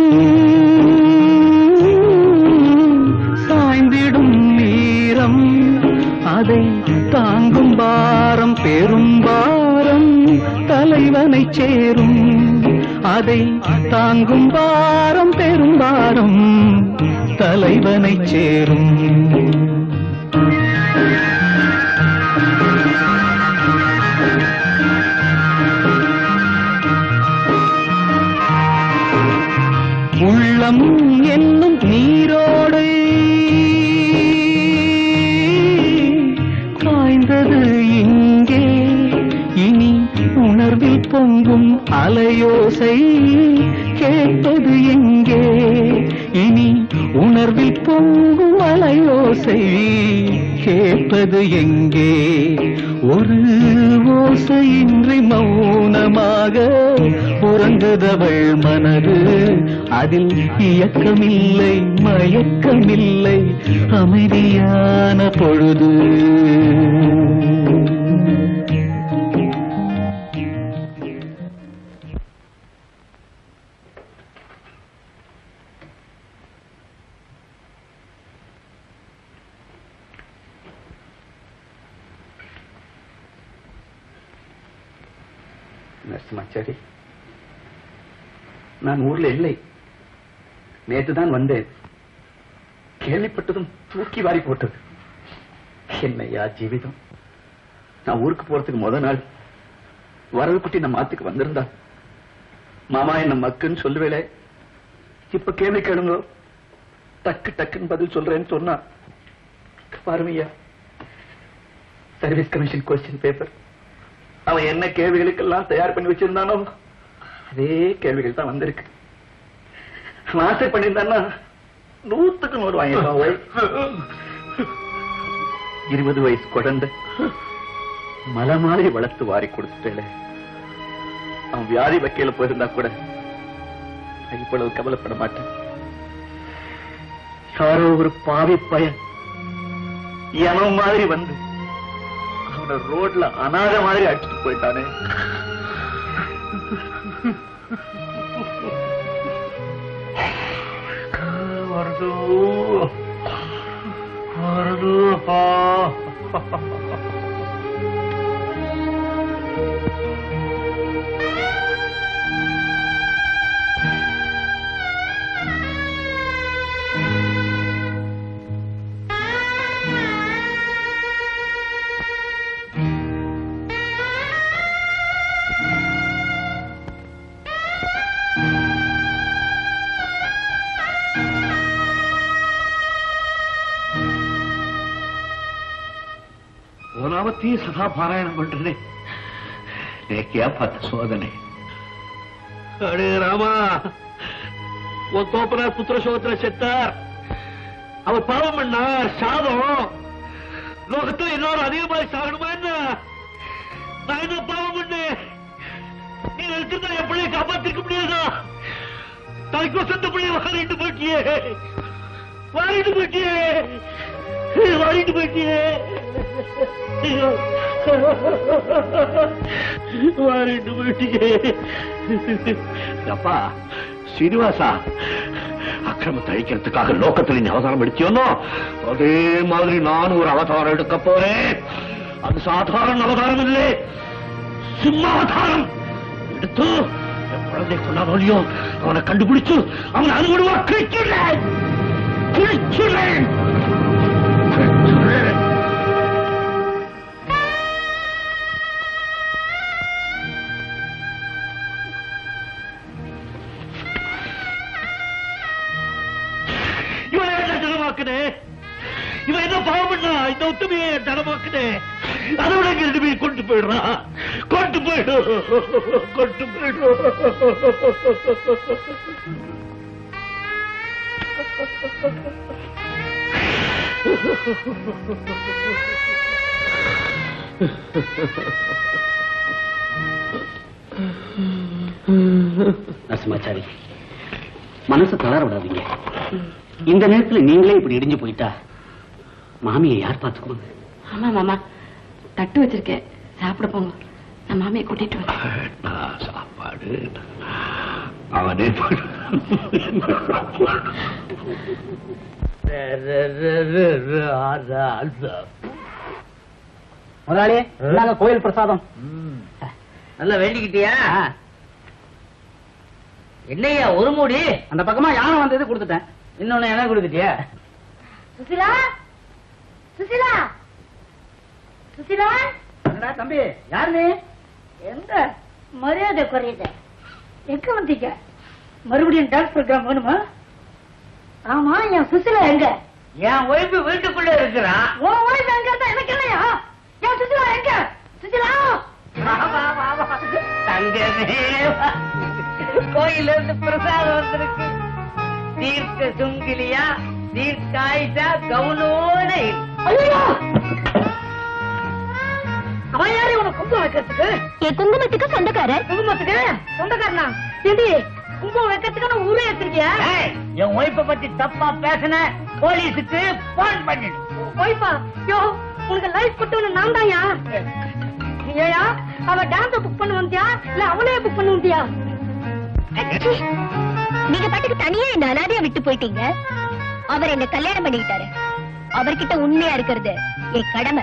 சாய்ந்திடும் நீரம் அதை தாங்கும் பாரம் பெரும் பாரம் தலைவனை சேரும் அதை தாங்கும் பாரம் பெரும் பாரம் தலைவனை சேரும் உள்ளம் என்னும் நீரோடு காய்ந்தது இங்கே இனி உணர்வில் பொங்கும் அலையோசை கேட்பது எங்கே இனி உணர்வில் பொங்கும் அலையோசை கேட்பது எங்கே ஒரு ஓசையின்றி மௌனமாக உறங்குதவள் மனது அதில் இயக்கமில்லை மயக்கமில்லை அமைதியான பொழுது நரசிம்மாச்சாரி நான் ஊர்ல இல்லை நேற்று தான் வந்தேன் கேள்விப்பட்டதும் தூக்கி வாரி போட்டது என்னையா ஜீவிதம் நான் ஊருக்கு போறதுக்கு முத நாள் வரவு குட்டி நம்ம ஆத்துக்கு வந்திருந்தா மாமா என்ன மக்குன்னு சொல்லுவேளே இப்ப கேள்வி கேளுங்க டக்கு டக்குன்னு பதில் சொல்றேன்னு சொன்னா பாருமையா சர்வீஸ் கமிஷன் கொஸ்டின் பேப்பர் அவன் என்ன கேள்விகளுக்கெல்லாம் தயார் பண்ணி வச்சிருந்தானோ அதே கேள்விகள் தான் வந்திருக்கு அவன் ஆசை பண்ணியிருந்தான்னா நூத்துக்கு நூறு வாங்கிடுவான் ஓய். இருபது வயசு குழந்தை மலை மாதிரி வளர்த்து வாரி கொடுத்துட்டேல அவன் வியாதி வக்கையில போயிருந்தா கூட நான் இவ்வளவு கவலைப்பட மாட்டேன் யாரோ ஒரு பாவி பையன் எவன் மாதிரி வந்து அவனை ரோட்ல அனாத மாதிரி அடிச்சுட்டு போயிட்டானே வருது வருதுப்பா ஓனாவத்தையும் சதா பாராயணம் பண்றேனே நேக்கியா பார்த்த சோதனை அடே ராமா உன் தோப்பனார் புத்திர சோதனை செத்தார் அவர் பாவம் பண்ணார் சாதம் லோகத்துல எல்லாரும் அதிகமாக சாகணுமா என்ன நான் என்ன பாவம் பண்ணேன் நீ இருக்கிறதா என் பிள்ளைய காப்பாத்திருக்க முடியாதா தலைக்கு வசந்த பிள்ளைய வாரிட்டு போட்டியே வாரிட்டு போட்டியே வாரிட்டு போட்டியே வாரிட்டு போட்டியே அப்பா சீனிவாசா அக்கிரமத்தை அழிக்கிறதுக்காக லோகத்துல நீ அவதாரம் எடுத்தியோனோ அதே மாதிரி நானும் ஒரு அவதாரம் எடுக்க போறேன் அது சாதாரண அவதாரம் இல்லை சிம்மாவதாரம் எடுத்து என் குழந்தை கொண்டாடலையோ அவனை கண்டுபிடிச்சு அவனை அனுகுடுவா கிழிச்சுறேன் கிழிச்சுறேன் கிழிச்சுறேன் இவனை என்ன ஜனமாக்குனே இவன் என்ன பாவம் பண்ணா இந்த உத்தமையை ஜனமாக்குனே அதை விட இங்க ரெண்டு பேரும் கொண்டு போயிடுறான் கொண்டு போயிடு கொண்டு போயிடு நரசிம்மாச்சாரி மனசு தளர விடாதீங்க இந்த நேரத்துல நீங்களே இப்படி இடிஞ்சு போயிட்டா மாமியை யார் பாத்துக்குவாங்க ஆமா மாமா தட்டு வச்சிருக்கேன் சாப்பிட போங்க நான் மாமியை கூட்டிட்டு வரேன் நான் சாப்பாடு அவனே முதலாளி நாங்க கோயில் பிரசாதம் நல்லா வேண்டிக்கிட்டியா என்னையா ஒரு மூடி அந்த பக்கமா யானை வந்தது கொடுத்துட்டேன் இன்னொன்னு என்ன கொடுத்துட்டியா சுசிலா சுசிலா சுசிலா என்னடா தம்பி யார் நீ எங்க மரியாதை குறையுது எங்க வந்தீங்க மறுபடியும் டான்ஸ் ப்ரோக்ராம் வேணுமா ஆமா என் சுசிலா எங்க என் ஒய்ஃபு வீட்டுக்குள்ள இருக்கிறான் உன் ஒய்ஃப் எங்க இருந்தா எனக்கு என்னையா என் சுசிலா எங்க சுசிலா தங்கமே வா. கோயில்ல இருந்து பிரசாதம் வந்திருக்கு தீர்க்க சுங்கிலியா தீர்க்காயிட்டா கவுனோட இரு. ஐயோ அவன் யாரு உனக்கு கும்பம் வைக்கிறதுக்கு என் குங்குமத்துக்கு சொந்தக்காரர் குங்குமத்துக்கு சொந்தக்காரனா ஏண்டி கும்பம் வைக்கிறதுக்கு ஊரே எடுத்திருக்கியா ஏய், என் ஒய்ஃப பத்தி தப்பா பேசின போலீஸுக்கு போன் பண்ணிடு ஒய்ஃபா யோ உனக்கு லைஃப் கொடுத்தவன நான் தான்யா ஏயா அவ டான்ஸ் புக் பண்ண வந்தியா இல்ல அவளே புக் பண்ண வந்தியா நீங்க பாட்டுக்கு தனியா என்ன அனாதையா விட்டு போயிட்டீங்க அவர் என்ன கல்யாணம் பண்ணிக்கிட்டாரு அவர்கிட்ட உண்மையா இருக்கிறது என் கடமை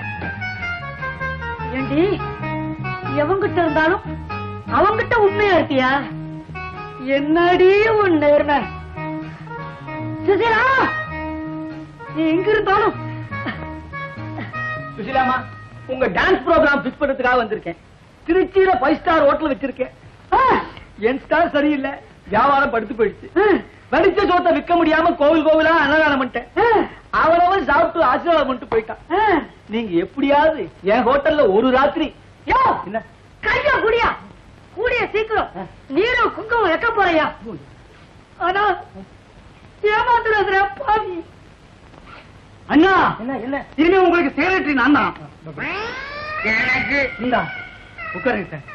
ஏண்டி எவங்கிட்ட இருந்தாலும் அவங்கிட்ட உண்மையா இருப்பியா என்னடி உன் நேர்மை சுசீலா நீ எங்க இருந்தாலும் சுசிலாமா உங்க டான்ஸ் ப்ரோக்ராம் பிக்ஸ் பண்றதுக்காக வந்திருக்கேன் திருச்சியில ஃபைவ் ஸ்டார் ஹோட்டல் வச்சிருக்கேன் என் ஸ்டார் சரியில்லை வியாபாரம் படுத்து போயிடுச்சு வடிச்ச சோத்தை விற்க முடியாம கோவில் கோவிலா அன்னதானம் பண்ணிட்டேன் அவனவன் சாப்பிட்டு ஆசீர்வாதம் பண்ணிட்டு போயிட்டான் நீங்க எப்படியாவது என் ஹோட்டல்ல ஒரு ராத்திரி யோ என்ன கையா குடியா கூடிய சீக்கிரம் நீரும் குங்குமம் வைக்க போறியா ஆனா ஏமாத்துறதுல பாவி அண்ணா என்ன என்ன இனிமே உங்களுக்கு செக்ரட்டரி நான் தான் எனக்கு இந்தா உட்காருங்க சார்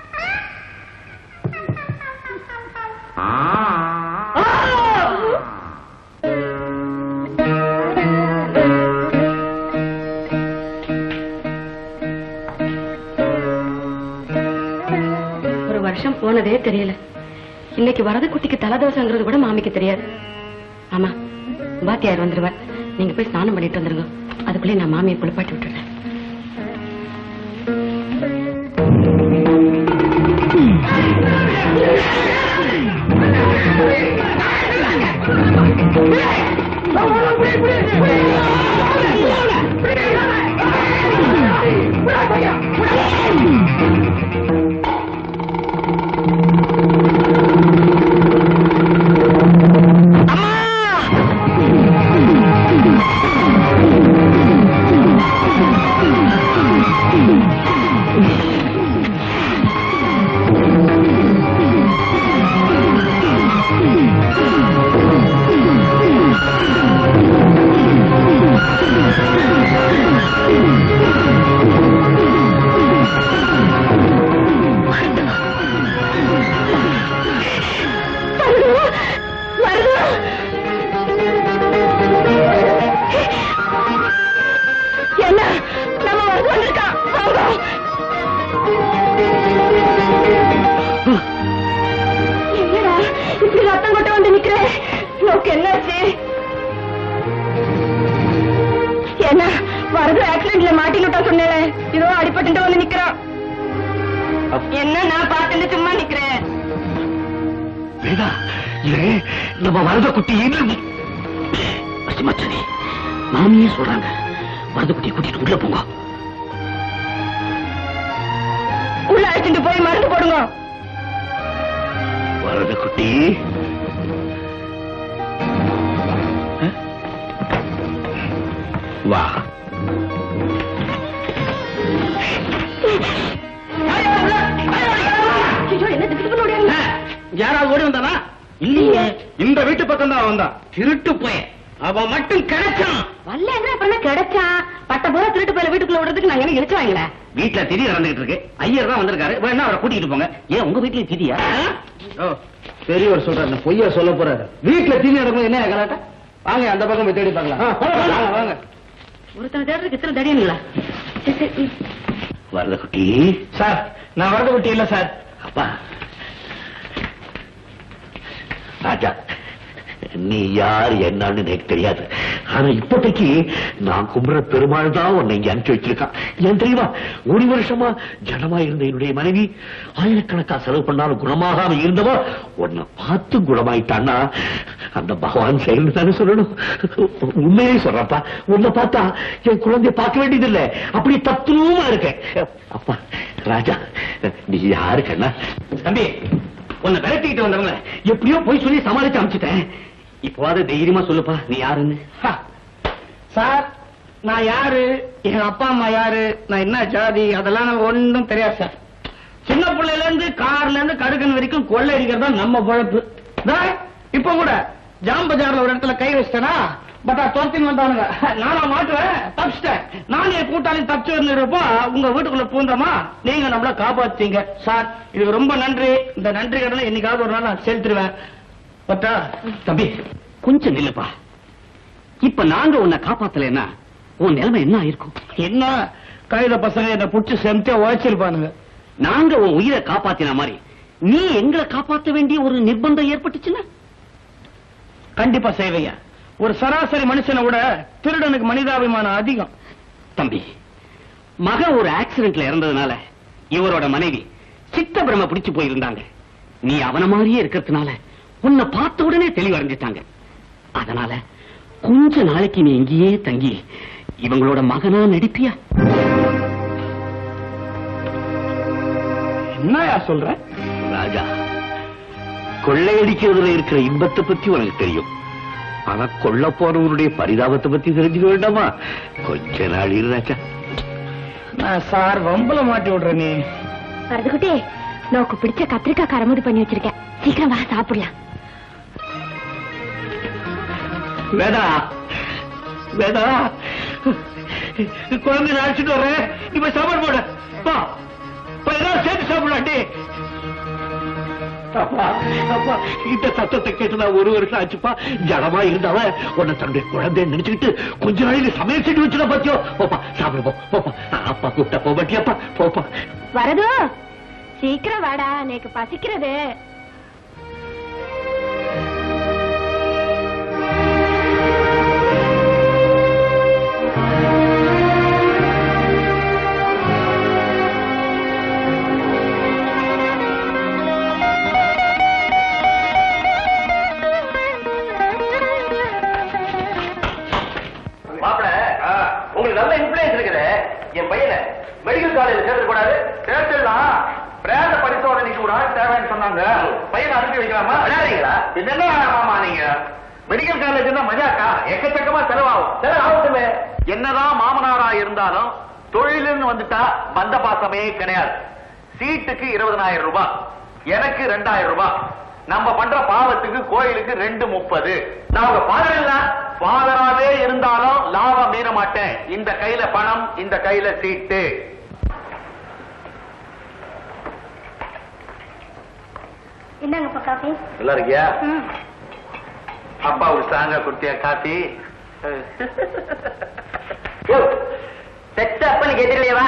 ஒரு வருஷம் போனதே தெரியல இன்னைக்கு வரது குட்டிக்கு தலதோஷங்கிறது கூட மாமிக்கு தெரியாது ஆமா பாத்தியார் வந்துருவார் நீங்க போய் ஸ்நானம் பண்ணிட்டு வந்துருங்க அதுக்குள்ளே நான் மாமியை குளிப்பாட்டி விட்டுறேன் என்ன நம்ம வந்து வந்திருக்கான் என்னடா இப்படி ரத்தம் கொட்ட வந்து நிக்கிறேன் நோக்கு என்னாச்சு என்ன வரது ஆக்சிடென்ட்ல மாட்டிக்கிட்டா சொன்னேன் இதோ அடிபட்டு வந்து நிக்கிறான் என்ன நான் பார்த்துட்டு சும்மா நிக்கிறேன் வேதா இது நம்ம வரத குட்டி மச்சனி மாமியே சொல்றாங்க வரத குட்டியை கூட்டிட்டு உள்ள போங்க உள்ள அழைச்சிட்டு போய் மருந்து போடுங்க வரத குட்டி அஹ்? வா ஐயோ என்ன திட்டு ஓடியாங்க யாராவது ஓடி வந்தானா இல்லையே இந்த வீட்டு பக்கம் தான் வந்தான் திருட்டு போய் அவன் மட்டும் கிடைச்சான் வரலங்க அப்புறம் கிடைச்சான் பட்ட போல திருட்டு போயில வீட்டுக்குள்ள விடுறதுக்கு நாங்க என்ன இடிச்சுவாங்களே வீட்டுல திதி நடந்துகிட்டு இருக்கு ஐயர் தான் வந்திருக்காரு வேணா அவரை கூட்டிட்டு போங்க ஏன் உங்க வீட்லயும் திதியா ஓ பெரியவர் சொல்றாரு பொய்யா சொல்ல போறாரு வீட்டுல தீனி நடக்கும் என்ன கலாட்டா வாங்க அந்த பக்கம் போய் தேடி பார்க்கலாம் வாங்க வாங்க ஒருத்தன் தேடுறதுக்கு இத்தனை தடியங்களா வரத குட்டி சார் நான் வரது குட்டி இல்ல சார் அப்பா ராஜா நீ யார் என்னன்னு எனக்கு தெரியாது ஆனா இப்போதைக்கு நான் கும்பிட பெருமாள் தான் உன்னை இங்க அனுப்பிச்சு வச்சிருக்கான் ஏன் தெரியுமா ஒரு வருஷமா ஜனமா இருந்த என்னுடைய மனைவி ஆயிரக்கணக்கா செலவு பண்ணாலும் குணமாகாம இருந்தவோ உன்னை பார்த்து குணமாயிட்டான்னா அந்த பகவான் செயல் தானே சொல்லணும் உண்மையே சொல்றப்பா உன்னை பார்த்தா என் குழந்தைய பார்க்க வேண்டியதில்லை அப்படி தத்துவமா இருக்கேன் அப்பா ராஜா நீ யாரு கண்ணா தம்பி உன்னை விரட்டிக்கிட்டு வந்தவங்க எப்படியோ போய் சொல்லி சமாளிச்சு அமிச்சிட்டேன் இப்போவாது தைரியமா சொல்லுப்பா நீ யாருன்னு சார் நான் யாரு என் அப்பா அம்மா யாரு நான் என்ன ஜாதி அதெல்லாம் எனக்கு ஒண்ணும் தெரியாது சார் சின்ன பிள்ளையில இருந்து கார்ல இருந்து கடுக்கன் வரைக்கும் கொள்ளை அடிக்கிறது தான் நம்ம பொழப்பு இதோ, இப்ப கூட ஜாம் பஜார்ல ஒரு இடத்துல கை வச்சிட்டேனா பட் துரத்தின்னு வந்தானுங்க நானா மாட்டுவேன் தப்பிச்சிட்டேன் நான் என் கூட்டாளி தப்பிச்சு வந்துருப்போ உங்க வீட்டுக்குள்ள பூந்தமா நீங்க நம்மள காப்பாத்தீங்க சார் இதுக்கு ரொம்ப நன்றி இந்த நன்றி கடனை என்னைக்காவது ஒரு நாள் நான் செலுத்திடுவேன் பட்டா தம்பி கொஞ்சம் நில்லுப்பா இப்ப நாங்க உன்னை காப்பாத்தலைன்னா உன் நிலைமை என்ன ஆயிருக்கும் என்ன கழுத பசங்க என்ன புடிச்சு செம்தியா உழைச்சிருப்பானுங்க நாங்க உன் உயிரை காப்பாத்தின மாதிரி நீ எங்களை காப்பாத்த வேண்டிய ஒரு நிர்பந்தம் ஏற்பட்டுச்சுன்னா கண்டிப்பா செய்வையா ஒரு சராசரி மனுஷனை விட திருடனுக்கு மனிதாபிமானம் அதிகம் தம்பி மகன் ஒரு ஆக்சிடென்ட்ல இறந்ததுனால இவரோட மனைவி சித்த பிரம பிடிச்சு போயிருந்தாங்க நீ அவன மாதிரியே இருக்கிறதுனால உன்னை பார்த்த உடனே தெளிவடைஞ்சிட்டாங்க அதனால கொஞ்ச நாளைக்கு நீ இங்கேயே தங்கி இவங்களோட மகனா நடிப்பியா என்னயா சொல்ற ராஜா கொள்ளையடிக்கிறதுல இருக்கிற இன்பத்தை பத்தி உனக்கு தெரியும் ஆனா கொல்ல போறவனுடைய பரிதாபத்தை பத்தி தெரிஞ்சுக்க வேண்டாமா கொஞ்ச நாள் இரு ராஜா நான் சார் வம்பல மாட்டி விடுற நீ வரதுக்குட்டி நோக்கு பிடிச்ச கத்திரிக்காய் கரமுது பண்ணி வச்சிருக்கேன் சீக்கிரம் வா சாப்பிடலாம் வேதா வேதா குழந்தை அழைச்சிட்டு வரேன் இப்ப சாப்பாடு போட பா இப்ப ஏதாவது சேர்த்து சாப்பிடலாண்டி அப்பா அப்பா இந்த சத்தத்தை கேட்டு நான் ஒரு வருஷம் ஆச்சுப்பா ஜடமா இருந்தாவ உன்னை தன்னுடைய குழந்தை நினைச்சுக்கிட்டு கொஞ்ச நாளையில சமையல் செஞ்சு வச்சுட பாத்தியோ போப்பா சாப்பிடு போ போப்பா அப்பா கூப்பிட்டா போக மாட்டியாப்பா போப்பா வரது சீக்கிரம் வாடா எனக்கு பசிக்கிறது மாப்பிள உங்களுக்கு நல்ல இன்ஃபுளுன்ஸ் இருக்குது என் பையனை மெடிக்கல் காலேஜ் சேர்த்து கூடாது சேர்த்துடலாம் பிராத படித்தோட நீங்க ஒரு ஆள் தேவைன்னு சொன்னாங்க பையனை அனுப்பி வைக்கலாமா விளையாடுறீங்களா என்னென்ன மாமா நீங்க மெடிக்கல் காலேஜ் மஜாக்கா எக்கச்சக்கமா செலவாகும் செலவாகட்டுமே என்னதான் மாமனாரா இருந்தாலும் தொழிலுன்னு வந்துட்டா பந்த பாசமே கிடையாது சீட்டுக்கு இருபதனாயிரம் ரூபாய் எனக்கு ரெண்டாயிரம் ரூபாய் நம்ம பண்ற பாவத்துக்கு கோயிலுக்கு ரெண்டு முப்பது நான் உங்க ஃபாதர் இல்ல ஃபாதராவே இருந்தாலும் லாபம் மீற மாட்டேன் இந்த கையில பணம் இந்த கையில சீட்டு என்னங்கப்பா காஃபி நல்லா இருக்கியா அப்பா ஒரு சாங்க குடுத்தியா காப்பி பெத்த அப்பனுக்கு எதிரிலேவா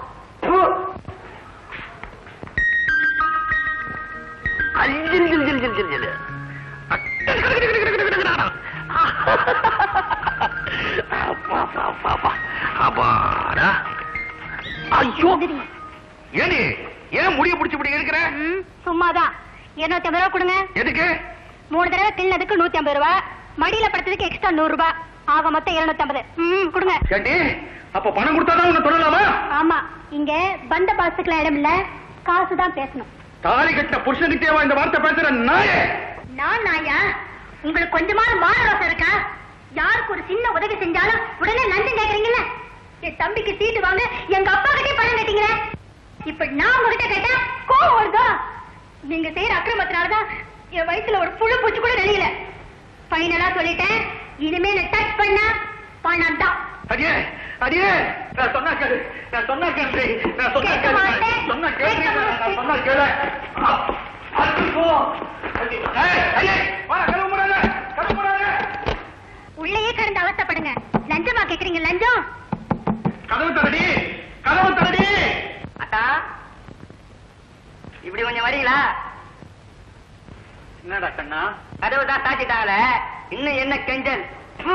அப்பாடா ஐயோ ஏனி ஏன் முடிய பிடிச்சு இப்படி இருக்கிற சும்மாதான் இருநூத்தி ஐம்பது ரூபா கொடுங்க எதுக்கு மூணு தடவை கிள்ளதுக்கு நூத்தி ஐம்பது ரூபா மடியில படுத்ததுக்கு எக்ஸ்ட்ரா நூறு ரூபாய் ஆக மொத்தம் இருநூத்தி ஐம்பது ம் கொடுங்க கேட்டி அப்ப பணம் கொடுத்தாதான் உன்னை தொடலாமா ஆமா இங்க பந்த பாசத்துக்குலாம் இடம் இல்ல காசு தான் பேசணும் தாலி கட்டின புருஷனுக்கிட்டேவா இந்த வார்த்தை பேசுற நாயே நான் நாயா உங்களுக்கு கொஞ்சமான மான ரோசம் இருக்கா யாருக்கு ஒரு சின்ன உதவி செஞ்சாலும் உடனே லஞ்சம் கேக்குறீங்கல்ல என் தம்பிக்கு சீட்டு வாங்க எங்க அப்பா கிட்டே பணம் கேட்டீங்களே இப்ப நான் உங்ககிட்ட கேட்டா கோவம் வருதா நீங்க செய்யற அக்கிரமத்தினாலதான் என் வயசுல ஒரு புழு பூச்சி கூட வெளியில ஃபைனலா சொல்லிட்டேன் இனிமே நான் டச் பண்ணா பணம் தான் அடியே அடியே நான் சொன்னா கேளு நான் சொன்னா கேளு நான் சொன்னா கேட்க கேளு மாட்டேன். நான் சொன்னா கேளு கேட்க நான் சொன்னா கேளு ஆ, அடிப்போ. அடி. ஏய், அடியே, வா, கதவு மூடாத, கதவு மூடாத. உள்ளேயே கிடந்து அவஸ்தைப்படுங்க லஞ்சமா கேக்குறீங்க லஞ்சம் கதவு தரடி கதவு தரடி அத்தா இப்படி கொஞ்சம் வரீங்களா என்னடா கண்ணா கதவு தான் சாத்திட்டாங்களே இன்னும் என்ன கெஞ்சல் ஃபு.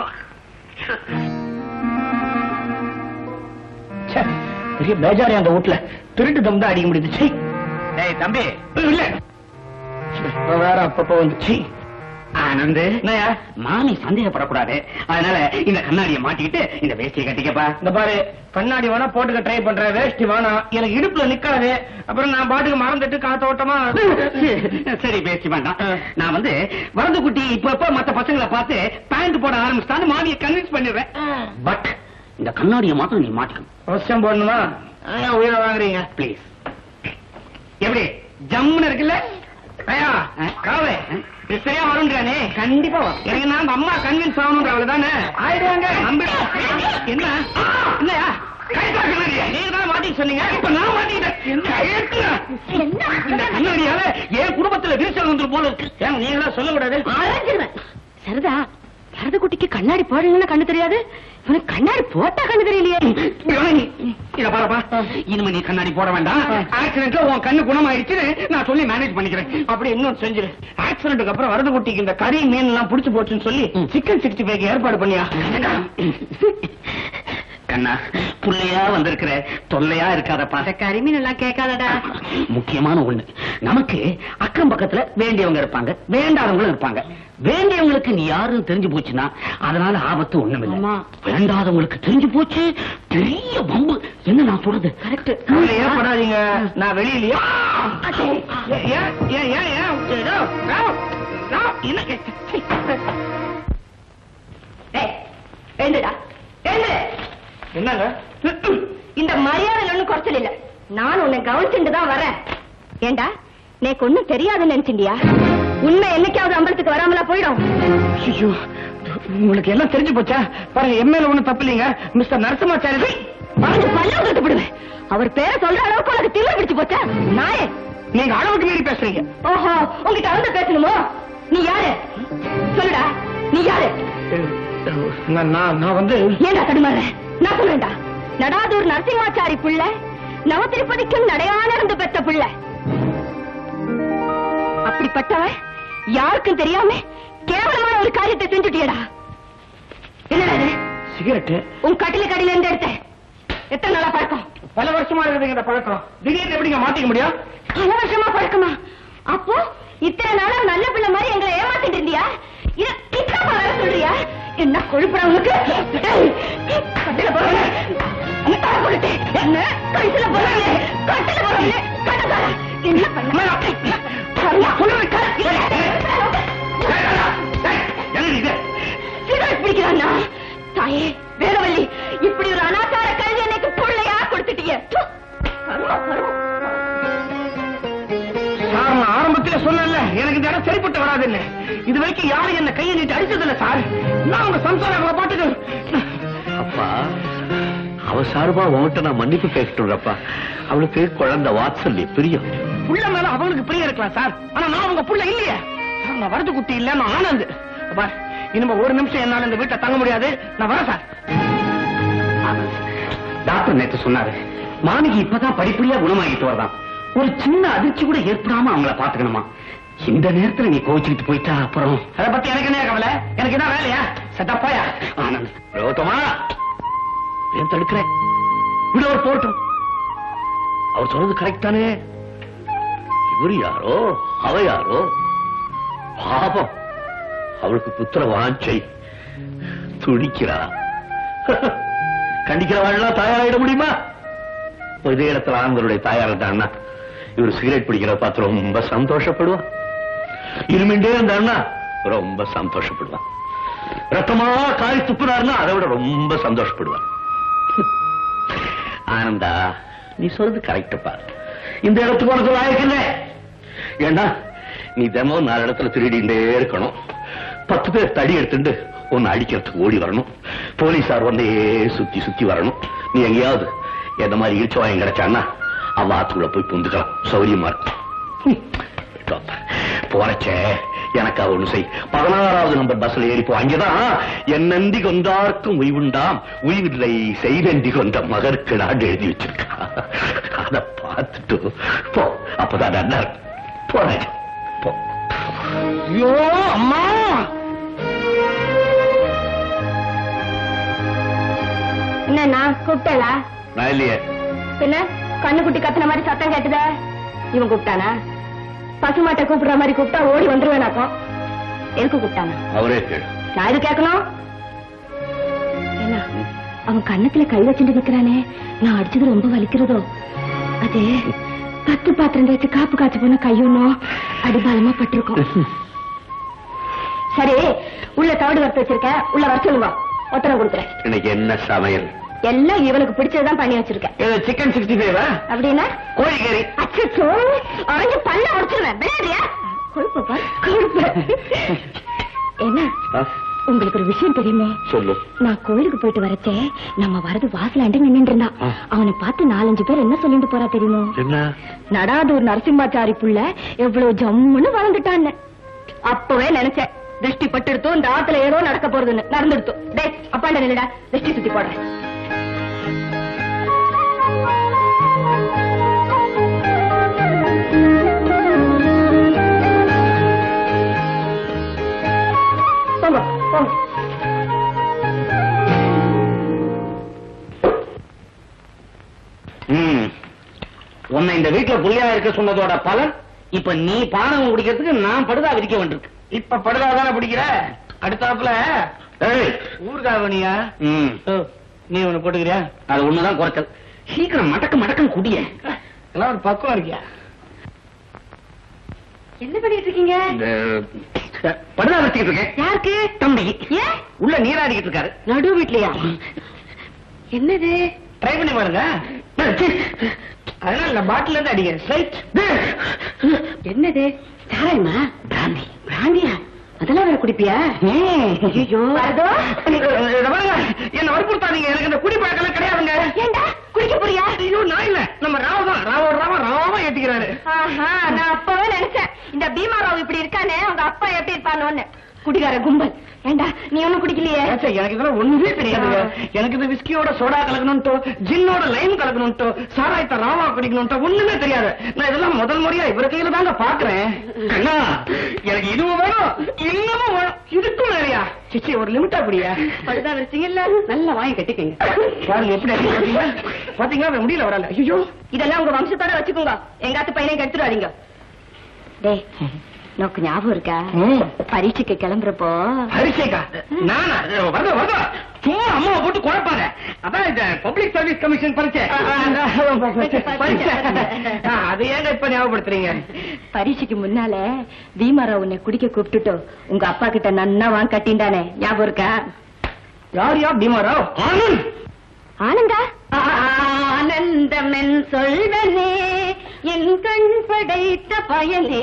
ச்சே, பெரிய பேஜாரி அந்த வீட்டுல திருட்டு தம் தான் அடிக்க முடியுது சீ. டேய் தம்பி இல்ல இப்ப வேற அப்பப்ப வந்துச்சு ஆனந்து மாமி சந்தேகப்படக்கூடாது அதனால இந்த கண்ணாடியை மாட்டிக்கிட்டு இந்த வேஷ்டியை கட்டிக்கப்பா இந்த பாரு கண்ணாடி வேணா போட்டுக்க ட்ரை பண்றேன் வேஷ்டி வேணாம் எனக்கு இடுப்புல நிக்காது அப்புறம் நான் பாட்டுக்கு மறந்துட்டு காத்தோட்டமா சரி பேசி வேண்டாம் நான் வந்து வரது குட்டி இப்ப இப்ப மத்த பசங்களை பார்த்து பேண்ட் போட ஆரம்பிச்சிட்டான்னு மாமியை கன்வின்ஸ் பண்ணிடுறேன் பட் இந்த கண்ணாடியை மாத்திரம் நீ மாட்டிக்கணும் அவசியம் போடணுமா ஏன் உயிரை வாங்குறீங்க ப்ளீஸ் எப்படி ஜம்முன்னு இருக்குல்ல ஐயா காவே இது சரியா வரும்ன்றானே கண்டிப்பா வரும். எனக்கு நான் அம்மா கன்வின்ஸ் ஆகணுன்ற அவ்வளவுதானே ஆயிடுவாங்க நம்பிடு என்ன என்னயா கைதா கண்ணாடியா நீங்க தான் மாட்டிக்க சொன்னீங்க இப்ப நான் மாட்டிக்கிட்டேன் கேட்கல. இந்த கண்ணாடியால என் குடும்பத்துல விரிசல் வந்துரும் போல இருக்கு ஏன் நீங்களா சொல்லக்கூடாது சரிதா வரது குட்டிக்கு கண்ணாடி போடலன்னா கண்ணு தெரியாது இவனுக்கு கண்ணாடி போட்டா கண்ணு தெரியலையே இத பாருப்பா இனிமே நீ கண்ணாடி போட வேண்டாம் ஆக்சிடென்ட்ல உன் கண்ணு குணமாயிடுச்சுன்னு நான் சொல்லி மேனேஜ் பண்ணிக்கிறேன் அப்படி இன்னும் செஞ்சிரு ஆக்சிடென்ட்டுக்கு அப்புறம் வரது குட்டிக்கு இந்த கறி மீன் எல்லாம் புடிச்சு போச்சுன்னு சொல்லி சிக்கன் சிக்ஸ்டி ஃபைவ் ஏற்பாடு பண்ணியா கண்ணா புள்ளையா வந்திருக்கிற தொல்லையா இருக்காதப்பா கரிமீன் எல்லாம் கேட்காதடா முக்கியமான ஒண்ணு நமக்கு அக்கம் பக்கத்துல வேண்டியவங்க இருப்பாங்க வேண்டாதவங்களும் இருப்பாங்க வேண்டியவங்களுக்கு நீ யாருன்னு தெரிஞ்சு போச்சுன்னா அதனால ஆபத்து ஒண்ணுமில்லை ஆமா. வேண்டாதவங்களுக்கு தெரிஞ்சு போச்சு பெரிய பம்பு என்ன நான் சொல்றது கரெக்ட் ஏற்படாதீங்க நான் வெளியிலயே ஏன் ஏன் ஏன் ஏன் ஏதோ, ராவ், ராவ், என்ன கே- ஏய், எழுந்துடா எழுந்து என்னங்க இந்த மரியாதை ஒண்ணும் குறைச்சல் இல்ல நான் உன்னை கவனிச்சுட்டு தான் வரேன் ஏண்டா நேக்கு ஒண்ணும் தெரியாதுன்னு நினைச்சிண்டியா உண்மை என்னைக்காவது அம்பலத்துக்கு வராமலா போயிடும் ஐயோ உங்களுக்கு எல்லாம் தெரிஞ்சு போச்சா பாருங்க எம்எல்ஏ ஒண்ணும் தப்பு இல்லைங்க மிஸ்டர் நரசிம்மாச்சாரி அவனுக்கு பல்ல உதட்டு விடுவேன் அவர் பேரை சொல்ற அளவுக்கு உனக்கு திமிர் பிடிச்சு போச்சா நாயே நீங்க அளவுக்கு மீறி பேசுறீங்க ஓஹோ உங்ககிட்ட வந்து பேசணுமோ நீ யாரு சொல்லுடா நீ யாரு நான் நான் நான் வந்து ஏண்டா தடுமாற நான் சொல்றேன்டா நடாதூர் நரசிம்மாச்சாரி புள்ள நவ திருப்பதிக்கும் நடையான இருந்து பெத்த புள்ள அப்படிப்பட்டவன் யாருக்கும் தெரியாம கேவலமான ஒரு காரியத்தை செஞ்சுட்டியடா என்னடா இது சிகரெட்டு உன் கட்டில கடையில இருந்து எடுத்த எத்தனை நாளா பழக்கம் பல வருஷமா இருக்குதுங்க இந்த பழக்கம் திடீர்னு எப்படிங்க மாத்திக்க முடியும் பல வருஷமா பழக்கமா அப்போ இத்தனை நாளா நல்ல பிள்ளை மாதிரி எங்களை ஏமாத்திட்டு இருந்தியா இத கிட்டப்பா வேற சொல்றியா என்ன கொழுப்புற உனக்கு ஏய், கட்டில போறவனே, அந்த தலை கொளுத்து. என்ன கழுத்துல போறவனே, கட்டில போறவனே, கட்டக்கார. என்ன பண்ண சரியா, சொல்லுங்க, கழுத்துல. சிகரெட் பிடிக்கிறான்னா தாயே வேதவல்லி இப்படி ஒரு அனாச்சார கல்வி எனக்கு பிள்ளையா கொடுத்துட்டீங்க ப்பு, கர்மம், கர்மம். சார் நான் ஆரம்பத்திலே சொன்னேன்ல எனக்கு இந்த இடம் சரிப்பட்டு வராதுன்னு இது வரைக்கும் யாரும் என்ன கையை நீட்டி அடிச்சது இல்ல சார் நான் உங்க சம்சாரம் அவங்கள பாட்டுக்கு அப்பா அவ சார்பா உன்கிட்ட நான் மன்னிப்பு கேட்டுறப்பா அவளுக்கு குழந்தை வாத்சல்ய பிரியம் புள்ள மேல அவங்களுக்கு பிரியம் இருக்கலாம் சார் ஆனா நான் உங்க புள்ள இல்லையே சார் நான் வரது குட்டி இல்ல நான் ஆனந்த் பார் இனிமே ஒரு நிமிஷம் என்னால இந்த வீட்டை தங்க முடியாது நான் வரேன் சார் டாக்டர் நேத்து சொன்னாரு மாமிக்கு இப்பதான் படிப்படியா குணமாகிட்டு வரதான் ஒரு சின்ன அதிர்ச்சி கூட ஏற்படாம அவங்கள பாத்துக்கணுமா இந்த நேரத்துல நீ கோவிச்சுக்கிட்டு போயிட்டா அப்புறம் அதை பத்தி எனக்கு என்ன கவலை எனக்கு என்ன வேலையா செட்டா போயா ஆனந்த் ரோத்தமா ஏன் தடுக்கிற விட அவர் போட்டும் அவர் சொன்னது கரெக்ட் தானே இவர் யாரோ அவ யாரோ பாபம் அவளுக்கு புத்திர வாஞ்சை துடிக்கிறா கண்டிக்கிறவாள்லாம் தயாராயிட முடியுமா இப்ப இதே இடத்துல ஆண்களுடைய தாயாரிட்டான்னா இவர் சிகரெட் பிடிக்கிற பார்த்து ரொம்ப சந்தோஷப்படுவான் இருமிண்டே இருந்தான்னா ரொம்ப சந்தோஷப்படுவான் ரத்தமா காரி துப்புனாருன்னா அதை விட ரொம்ப சந்தோஷப்படுவான் ஆனந்தா நீ சொல்றது கரெக்டப்பா இந்த இடத்துக்கு உனக்கு லாயக்கில்ல ஏன்னா நீ தினமும் நாலு இடத்துல திருடிண்டே இருக்கணும் பத்து பேர் தடி எடுத்துட்டு உன்னை அடிக்கிறதுக்கு ஓடி வரணும் போலீஸார் வந்தே சுத்தி சுத்தி வரணும் நீ எங்கேயாவது எந்த மாதிரி இழிச்சவாயம் கிடைச்சான்னா அவன் ஆத்துக்குள்ள போய் புந்துக்கலாம் சௌரியமா இருக்கும் ஹம். விட்டு வாப்பா. போறச்சே எனக்கு அவ ஒண்ணு செய் பதினாறாவது நம்பர் பஸ்ல ஏறி போ அங்கேதான் என் நந்தி கொண்டார்க்கும் உய்வுண்டாம் உய்வில்லை செய்தந்தி கொண்ட மகருக்கு நாடு எழுதி வச்சிருக்கா அத பார்த்துட்டு போ அப்பதான் நல்லா இருக்கும் போ ராஜா, போ ஐயோ அம்மா என்னண்ணா கூப்பிட்டலா நான் இல்லையே பின்ன கண்ணுக்குட்டி கத்துன மாதிரி சத்தம் கேட்டுதே இவன் கூப்பிட்டானா பசுமாட்டை கூப்பிடுற மாதிரி கூப்பிட்டா ஓடி வந்துருவேனாக்கும் எதுக்கு கூப்பிட்டானா அவரே கேளு நான் இது கேட்கணும் என்ன அவன் கண்ணத்துல கை வச்சுட்டு நிக்கிறானே நான் அடிச்சது ரொம்ப வலிக்கிறதோ அது பத்து பாத்திரம் தேய்ச்சி காப்பு காய்ச்சி போன கையொன்னும் அடிபாலமா பட்டிருக்கும் சரி உள்ள தவிடு வறுத்து வச்சிருக்க உள்ள வர சொல்லுவா உத்தரவு கொடுக்குறேன் இன்னைக்கு என்ன சமையல் எல்லாம் இவனுக்கு பிடிச்சதுதான் பண்ணி வச்சிருக்கேன் இது சிக்கன் சிக்ஸ்டி ஃபைவா அப்படின்னா கோழிக்கறி அச்சோ அவங்க பல்ல உடைச்சிருவேன் விளையாடுறியா கொழுப்பு பாரு கொழுப்பு என்ன ஆ, உங்களுக்கு ஒரு விஷயம் தெரியுமே சொல்லு நான் கோயிலுக்கு போயிட்டு வரச்சே நம்ம வரது வாசலாண்டு நின்னுட்டு இருந்தான் ஆ. அவனை பார்த்து நாலஞ்சு பேர் என்ன சொல்லிட்டு போறா தெரியுமோ என்ன நடாதூர் நரசிம்மாச்சாரி புள்ள எவ்வளவு ஜம்முன்னு வளர்ந்துட்டான்னு அப்பவே நினைச்சேன் திருஷ்டி பட்டுடுத்தோம் இந்த ஆத்துல ஏதோ நடக்க போறதுன்னு நடந்துடுத்தோம் டேய் அப்பாண்ட நில்லுடா திருஷ்டி சுத்தி போடுறேன் போங்க போங்க உன்னை இந்த வீட்டுல புள்ளியா இருக்க சொன்னதோட பலன் இப்ப நீ பானம் குடிக்கிறதுக்கு நான் படுதா விதிக்க வேண்டியிருக்கு இப்ப படுதாதானே பிடிக்கிற அடுத்தாப்புல ஏய், ஊர்காவனியா ம், நீ ஒண்ணு போட்டுக்கிறியா அது ஒண்ணுதான் குறைச்சல் சீக்கிரம் மடக்கு மடக்குன்னு குடிய எல்லாம் ஒரு பக்கம் இருக்கியா என்ன பண்ணிட்டு இருக்கீங்க படுதா வச்சுக்கிட்டு இருக்கேன் யாருக்கு தம்பி ஏன் உள்ள நீராடிக்கிட்டு இருக்காரு நடு வீட்லயா என்னது ட்ரை பண்ணி பாருங்க அதனால இந்த பாட்டில இருந்து அடிங்க ஸ்லைட் என்னது சாராயமா பிராந்தி பிராந்தியா அதெல்லாம் வேற குடிப்பியா ஐயோ என்ன வற்புறுத்தாதீங்க எனக்கு இந்த குடி பழக்கம் கிடையாதுங்க ஏண்டா குடிக்க போறியா ஐயோ நான் இல்ல நம்ம ராவ் தான் ராவோட ராவ ராவா ஏத்திக்கிறாரு ஆஹா நான் அப்பவே நினைச்சேன் இந்த பீமாராவ் இப்படி இருக்கானே அவங்க அப்பா எப்படி இருப்பானோன்னு குடிகார கும்பல் ஏண்டா நீ ஒண்ணும் குடிக்கலையே ஏச்சே, எனக்கு இதெல்லாம் ஒண்ணுமே தெரியாதுங்க எனக்கு இந்த விஸ்கியோட சோடா கலக்கணும்ட்டோ ஜின்னோட லைம் கலக்கணும்ட்டோ சாராயத்தை ராவா குடிக்கணும்ட்டோ ஒண்ணுமே தெரியாது நான் இதெல்லாம் முதல் முறையா இவர் கையில தாங்க பாக்குறேன் அண்ணா எனக்கு இதுவும் வேணும் இன்னமும் வேணும் இதுக்கும் வேறையா சிச்சி ஒரு லிமிட்டா குடியா படுதா வச்சிங்கல்ல நல்லா வாங்கி கட்டிக்கங்க பாருங்க எப்படி அடிக்க பாத்தீங்களா பாத்தீங்களா அவன் முடியல வரல ஐயோ இதெல்லாம் உங்க வம்சத்தோட வச்சுக்கோங்க எங்காத்து பையனையும் கெடுத்துடாதீங்க டேய் நோக்கு ஞாபகம் இருக்கா பரீட்சைக்கு கிளம்புறப்போ ஹரிசேகா நானா வருதா வருதா சும்மா அம்மாவை போட்டு குழப்பாத அதான் இந்த பப்ளிக் சர்வீஸ் கமிஷன் பரிச்சை பரிச்சை ஆ, அது ஏங்க இப்ப ஞாபகப்படுத்துறீங்க பரீட்சைக்கு முன்னால பீமாராவ் உன்னை குடிக்க கூப்பிட்டுட்டோ உங்க அப்பா கிட்ட நன்னா வாங்க கட்டிண்டானே ஞாபகம் இருக்கா யார் யா பீமாராவ் ஆனந்த் ஆனந்தா ஆனந்தமென் சொல்வனே என் கண் படைத்த பயனே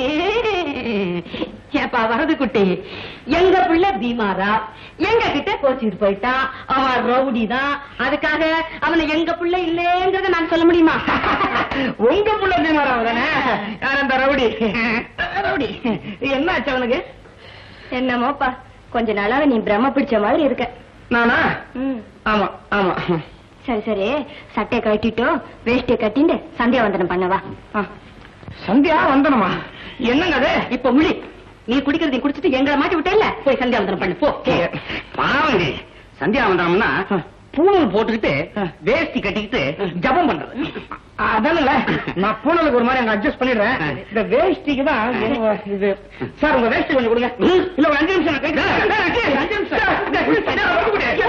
ஏப்பா வரது குட்டி எங்க பிள்ளை பீமாரா எங்க கிட்ட கோச்சிட்டு போயிட்டான் அவன் ரவுடி தான் அதுக்காக அவனை எங்க பிள்ளை இல்லைங்கிறத நான் சொல்ல முடியுமா உங்க புள்ள பீமாராவ் தானே யார் அந்த ரவுடி ரவுடி என்ன ஆச்சு அவனுக்கு என்னமோப்பா கொஞ்ச நாளாவே நீ பிரம்ம பிடிச்ச மாதிரி இருக்க நானா ம். ஆமா ஆமா சரி சரி சட்டையை கட்டிட்டோ வேஷ்டியை கட்டிண்டு சந்தியா வந்தனம் பண்ணவா ஆ. சந்தியா வந்தனமா என்னங்க அது இப்ப முழி நீ குடிக்கிறதை குடிச்சிட்டு எங்களை மாட்டி விட்டேல்ல போய் சந்தியாவந்தனம் பண்ணு போ பாவங்க சந்தியாவந்தனம்னா பூணூல் போட்டுக்கிட்டு வேஷ்டி கட்டிக்கிட்டு ஜபம் பண்றது அதானுங்கள நான் பூனலுக்கு ஒரு மாதிரி அங்க அட்ஜஸ்ட் பண்ணிடுறேன் இந்த வேஷ்டிக்கு தான் இது சார் உங்க வேஷ்டி கொஞ்சம் கொடுங்க இல்ல ஒரு அஞ்சு நிமிஷம் நான் கேட்கிறேன் அஞ்சு நிமிஷம்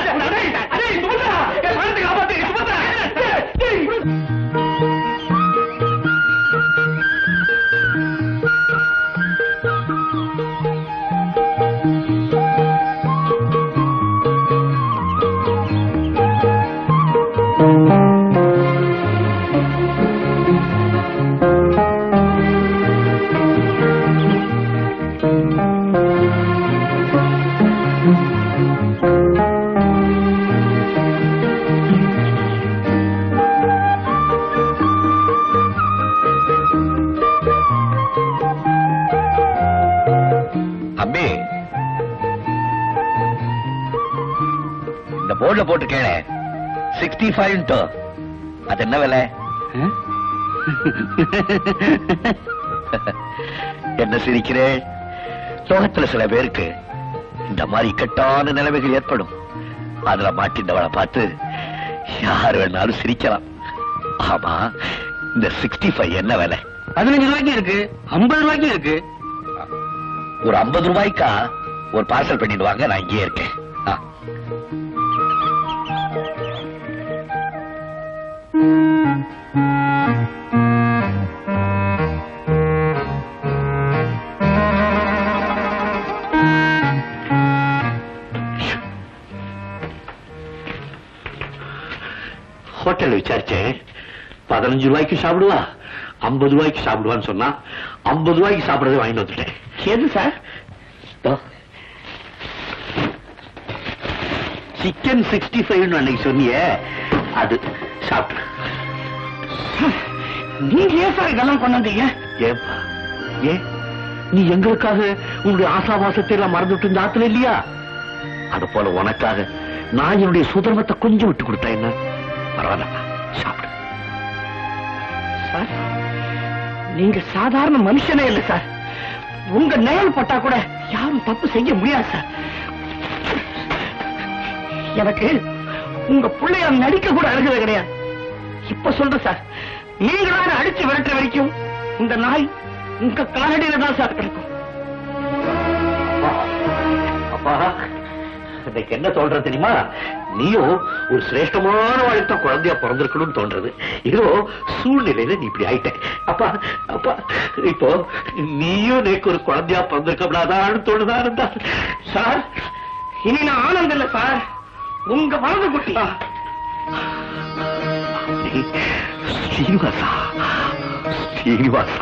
அம்பி இந்த போர்டுல போட்டு கேள சிக்ஸ்டி ஃபைவ் அது என்ன விலை என்ன சிரிக்கிறேன் லோகத்துல சில பேருக்கு இந்த மாதிரி இக்கட்டான நிலைமைகள் ஏற்படும் அதுல மாட்டின்றவளை பார்த்து யார் வேணாலும் சிரிக்கலாம் ஆமா இந்த சிக்ஸ்டி ஃபைவ் என்ன விலை பதினஞ்சு ரூபாய்க்கும் இருக்கு ஐம்பது ரூபாய்க்கும் இருக்கு ஒரு ஐம்பது ரூபாய்க்கா ஒரு பார்சல் பண்ணிட்டு வாங்க நான் இங்கே இருக்கேன் ஆ. ஹோட்டல் விசாரிச்சேன் பதினஞ்சு ரூபாய்க்கு சாப்பிடுவா ஐம்பது ரூபாய்க்கு சாப்பிடுவான்னு சொன்னா ஐம்பது ரூபாய்க்கு சாப்பிடறதை வாங்கிட்டு வந்துட்டேன் எது சார் சிக்கன் சிக்ஸ்டி ஃபைவ் அன்னைக்கு சொன்னியே அது சாப்பிட்டு நீங்க ஏன் சார் இதெல்லாம் கொண்டு வந்தீங்க ஏப்பா ஏன் நீ எங்களுக்காக உன்னுடைய ஆசாபாசத்தை எல்லாம் மறந்துட்டு இந்த ஆத்துல இல்லையா அது போல உனக்காக நான் என்னுடைய சுதர்மத்தை கொஞ்சம் விட்டு கொடுத்தா என்ன பரவாயில்ல சாப்பிடு சார் நீங்க சாதாரண மனுஷனே இல்ல சார் உங்க நிழல் பட்டா கூட யாரும் தப்பு செய்ய முடியாது சார் எனக்கு உங்க பிள்ளைய நடிக்க கூட அருகதை கிடையாது இப்ப சொல்றேன் சார் நீங்களான அடிச்சு விரட்டுற வரைக்கும் இந்த நாய் உங்க காலடியில தான் சார் கிடக்கும் அப்பா இன்னைக்கு என்ன சொல்ற தெரியுமா நீயும் ஒரு சிரேஷ்டமான வாழ்க்கை குழந்தையா பிறந்திருக்கணும்னு தோன்றது ஏதோ சூழ்நிலையில நீ இப்படி ஆயிட்ட அப்பா அப்பா இப்போ நீயும் நேக்கு ஒரு குழந்தையா பிறந்திருக்கப்படாதான்னு தோணுதா இருந்தா சார் இனி நான் ஆனந்த் இல்ல சார் உங்க வலது குட்டி ஸ்ரீனிவாசா ஸ்ரீனிவாசா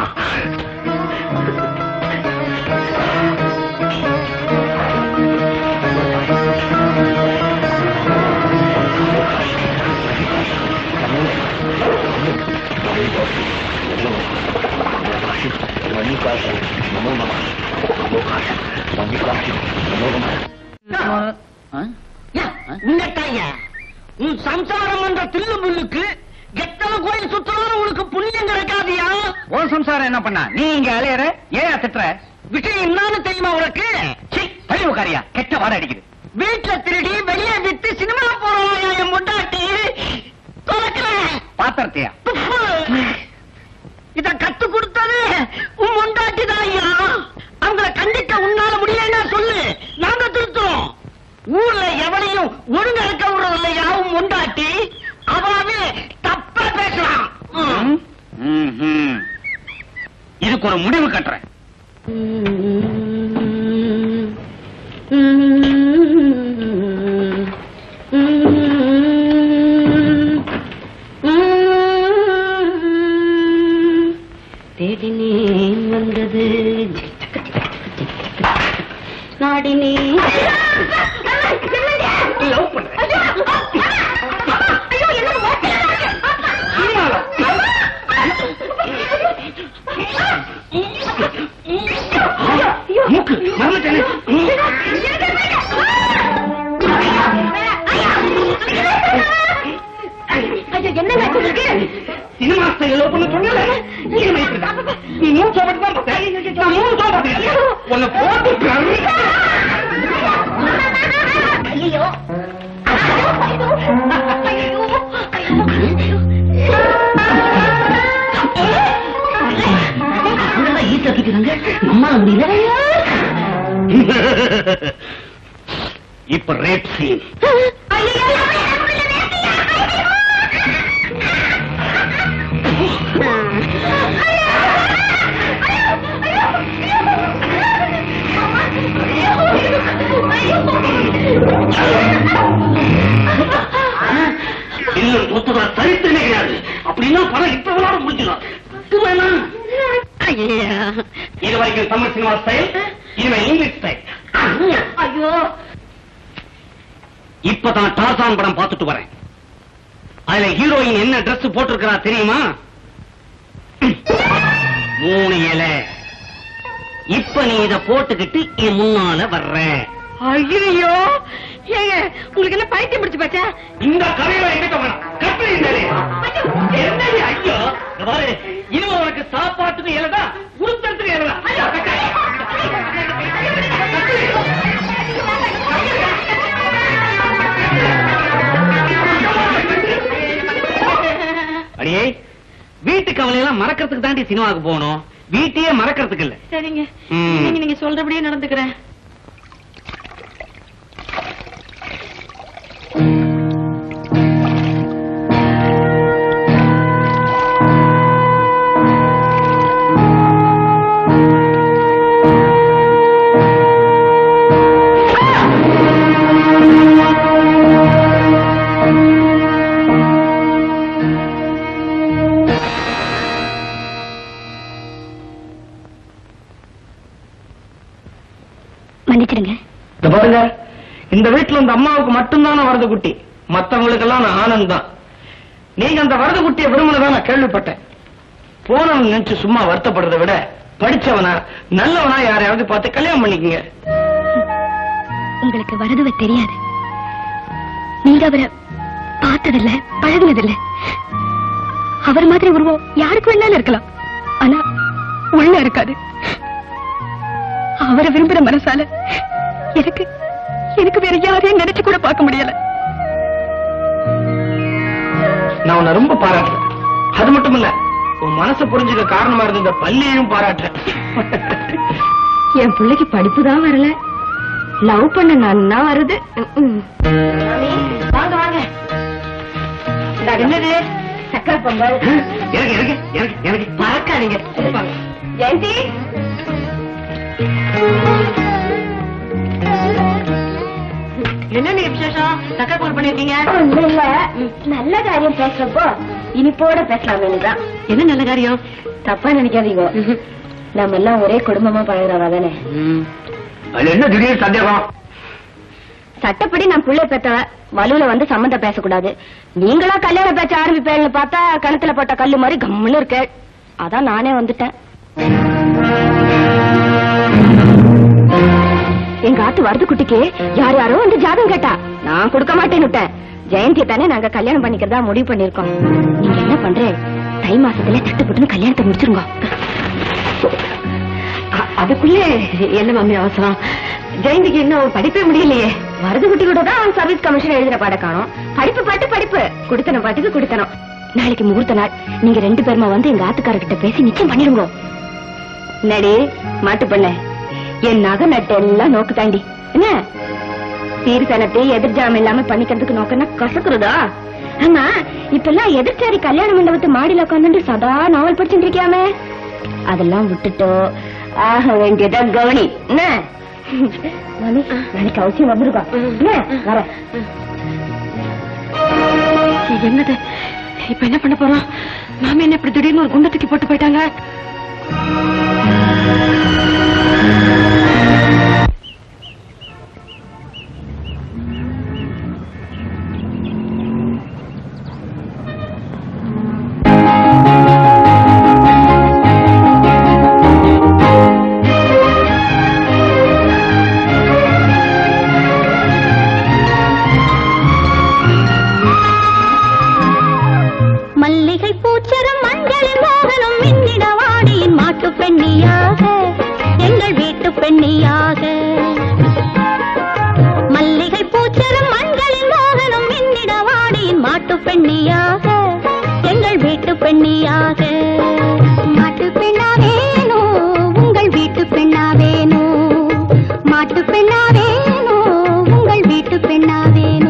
உங்கட்டாயா உன் சம்சாரம் என்ற தில்லு முள்ளுக்கு எத்தனை கோயில் சுத்தலாம் உனக்கு புண்ணியம் கிடைக்காதியா உன் சம்சாரம் என்ன பண்ணா நீ இங்க அலையற ஏன் திட்டுற விஷயம் என்னன்னு தெரியுமா உனக்கு சீ, தள்ளி உட்காரியா கெட்ட வாடை அடிக்குது வீட்டுல திருடி வெளியே வித்து சினிமா போறவங்க என் முண்டாட்டி தொலைக்கிறேன் பாத்திரத்தையா இத கத்து கொடுத்தது உன் முண்டாட்டி தான் ஐயா அவங்கள கண்டிக்க உன்னால முடியலன்னா சொல்லு நாங்க திருத்துறோம் ஊர்ல எவனையும் ஒழுங்க இருக்க விடுறது இல்லையா உன் முண்டாட்டி அவாவே தப்பா பேசலாம் ம். ம்ஹும். இதுக்கு ஒரு முடிவு கட்டுறேன் தேடினேன் வந்தது நாடினேன் லவ் பண்றேன் மூக்கு மறந்துட்டேனே சினிமா ஸ்டைல் லவ் பண்ண சொன்னல நீ மூணு சோபட்டு தான் பார்த்தேன் நான் மூணு சோபட்டு உன்னை போட்டு கறி ஈஸியா தூக்கிறாங்க நம்மால முடியல இப்ப ரேப் சீன் இன்னும் சொத்துதா சரித்திரமே கிடையாது அப்படின்னா படம் இப்ப விளாட முடிஞ்சிடும் இது வரைக்கும் தமிழ் சினிமா ஸ்டைல் இனிமே இங்கிலீஷ் ஸ்டைல் ஐயோ இப்பதான் டார்சான் படம் பார்த்துட்டு வரேன் அதுல ஹீரோயின் என்ன Dress போட்டிருக்கிறா தெரியுமா மூணு இலை இப்ப நீ இத போட்டுக்கிட்டு என் முன்னால வர்ற ஐயோ ஏங்க உங்களுக்கு என்ன பைத்தியம் பிடிச்சு போச்சா இந்த கதையில எங்கிட்ட வேணாம் கட்டு என்னடி ஐயோ இங்க பாரு இனிமே உனக்கு சாப்பாட்டுக்கு இலதான் உருத்தத்துக்கு இலதான் அடியே வீட்டு கவலையெல்லாம் மறக்கிறதுக்கு தாண்டி சினிமாவுக்கு போகணும் வீட்டையே மறக்கிறதுக்கு இல்ல சரிங்க ம். நீங்க நீங்க சொல்றபடியே நடந்துக்கிறேன் மன்னிச்சிடுங்க இந்த பாருங்க இந்த வீட்டுல இந்த அம்மாவுக்கு மட்டும்தான வரது குட்டி மத்தவங்களுக்கெல்லாம் நான் ஆனந்த் தான் நீங்க அந்த வரது குட்டியை விரும்பினதா நான் கேள்விப்பட்டேன் போனவன் நினைச்சு சும்மா வருத்தப்படுறதை விட படிச்சவனா நல்லவனா யாரையாவது பார்த்து கல்யாணம் பண்ணிக்கங்க உங்களுக்கு வரதுவ தெரியாது நீங்க அவரை பார்த்ததில்ல பழகினதில்ல அவர் மாதிரி உருவம் யாருக்கு வேணாலும் இருக்கலாம் ஆனா உள்ள இருக்காது அவரை விரும்புற மனசால எனக்கு எனக்கு வேற யாரையும் நினைச்சு கூட பார்க்க முடியல நான் உன்னை ரொம்ப பாராட்டுறேன் அது மட்டும் இல்ல உன் மனசை புரிஞ்சுக்க காரணமா இருந்த இந்த பள்ளியையும் பாராட்டுறேன் என் பிள்ளைக்கு படிப்பு தான் வரல லவ் பண்ண நன்னா வருது ம்ம். வாங்க வாங்க இந்தா, என்னது சக்கரை பொங்கல் எனக்கு எனக்கு எனக்கு எனக்கு மறக்காதீங்க கொடுப்பாங்க. ஜெயந்தி என்ன நீ விசேஷம் சக்கரை பொங்கல் பண்ணிருக்கீங்க ஒண்ணும் இல்ல நல்ல காரியம் பேசுறப்போ இனிப்போட பேசலாம் தான் என்ன நல்ல காரியம் தப்பா நினைக்காதீங்க நம்ம எல்லாம் ஒரே குடும்பமா பழகிறவா தானே அது என்ன திடீர் சந்தேகம் சட்டப்படி நான் பிள்ளை பெத்தவ வலுல வந்து சம்மந்தம் பேசக்கூடாது நீங்களா கல்யாண பேச்ச ஆரம்பிப்பேன்னு பார்த்தா கணத்துல போட்ட கல்லு மாதிரி கம்முன்னு இருக்கு அதான் நானே வந்துட்டேன் எங்க ஆத்து வரது குட்டிக்கு யார் யாரோ வந்து ஜாதகம் கேட்டா நான் கொடுக்க மாட்டேன்னு விட்டேன் ஜெயந்தி தானே நாங்க கல்யாணம் பண்ணிக்கிறதா முடிவு பண்ணிருக்கோம் நீங்க என்ன பண்றே தை மாசத்துல தட்டுப்பட்டுன்னு கல்யாணத்தை முடிச்சிருங்க அ- அதுக்குள்ளே என்ன மாமி அவசரம் ஜெயந்திக்கு இன்னும் படிப்பே முடியலையே வரது குட்டி கூட தான் சர்வீஸ் கமிஷன் எழுதுற பாட காணும் படிப்பு பாட்டு படிப்பு குடுத்தனம் பாட்டுக்கு குடுத்தனம் நாளைக்கு முகூர்த்த நாள் நீங்க ரெண்டு பேருமா வந்து எங்க ஆத்துக்காரர்கிட்ட பேசி நிச்சயம் பண்ணிடுங்க நடி மாட்டு பண்ண என் நகை நட்டு எல்லாம் நோக்கு தாண்டி என்ன சீர்சனத்தை எதிர்ஜாமம் இல்லாம பண்ணிக்கிறதுக்கு நோக்கன்னா கசக்குறதா ஆமா இப்ப எல்லாம் எதிர்ச்சாரி கல்யாண மண்டபத்து மாடியில உட்காந்துட்டு சதா நாவல் படிச்சுட்டு இருக்கியாமே அதெல்லாம் விட்டுட்டோ ஆக வேண்டியதா கவனி என்ன மாமி நாளைக்கு அவசியம் வந்துருக்கா என்ன வர என்னது இப்ப என்ன பண்ண போறோம் மாமி என்ன இப்படி திடீர்னு ஒரு குண்டை தூக்கி போட்டு போயிட்டாங்க மல்லிகை பூச்சரம் மஞ்சளின் மோகனம் மின்னிட வாடியின் மாட்டு பெண்ணியாக எங்கள் வீட்டு பெண்ணியாக மல்லிகை பூச்சரம் மஞ்சளின் மோகனம் மின்னிட வாடியின் மாட்டு பெண்ணியாக எங்கள் வீட்டு பெண்ணியாக மாட்டு பெண்ணாவேனோ உங்கள் வீட்டு பெண்ணாவேனோ மாட்டு பெண்ணாவேனோ உங்கள் வீட்டு பெண்ணாவேனோ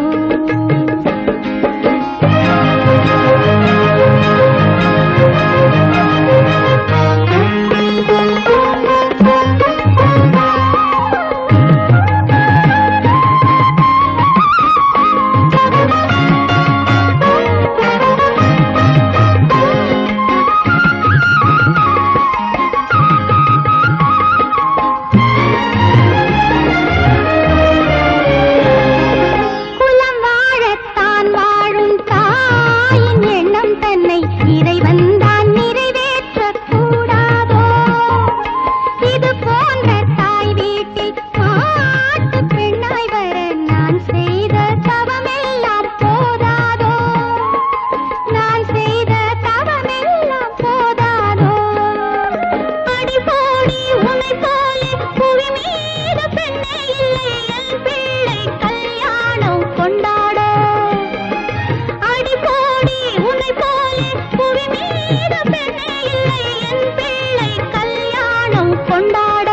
குலம் வாழத்தான் வாழும் தாயின் எண்ணம் தன்னை இறைவன் தான் நிறைவேற்றக் கூடாதோ இது போன்ற தாய் வீட்டில் மாட்டு பெண்ணாய் வர நான் செய்த தவமெல்லாம் போதாதோ நான் செய்த தவமெல்லாம் போதாதோ அடி போடி உன்னை போலே புவி மீது பெண்ணே இல்லை என் பிள்ளை கல்யாணம் கொண்டாட அடி போடி உன்னை போலே புவி மீது பெண்ணே இல்லை என் பிள்ளை கல்யாணம் கொண்டாட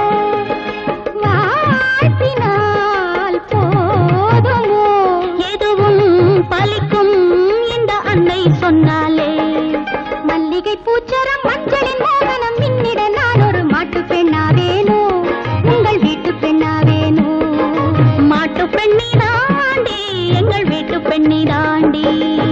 வாழ்த்தினால் போதுமோ எதுவும் பலிக்கும் இந்த அன்னை சொன்னாலே மல்லிகை பூச்சரம் மஞ்சளின் மோகனம் மின்னிட நான் ஒரு மாட்டு பெண்ணாவேனோ உங்கள் வீட்டு பெண்ணாவேனோ மாட்டு பெண்ணி தாண்டி எங்கள் வீட்டு பெண்ணி தாண்டி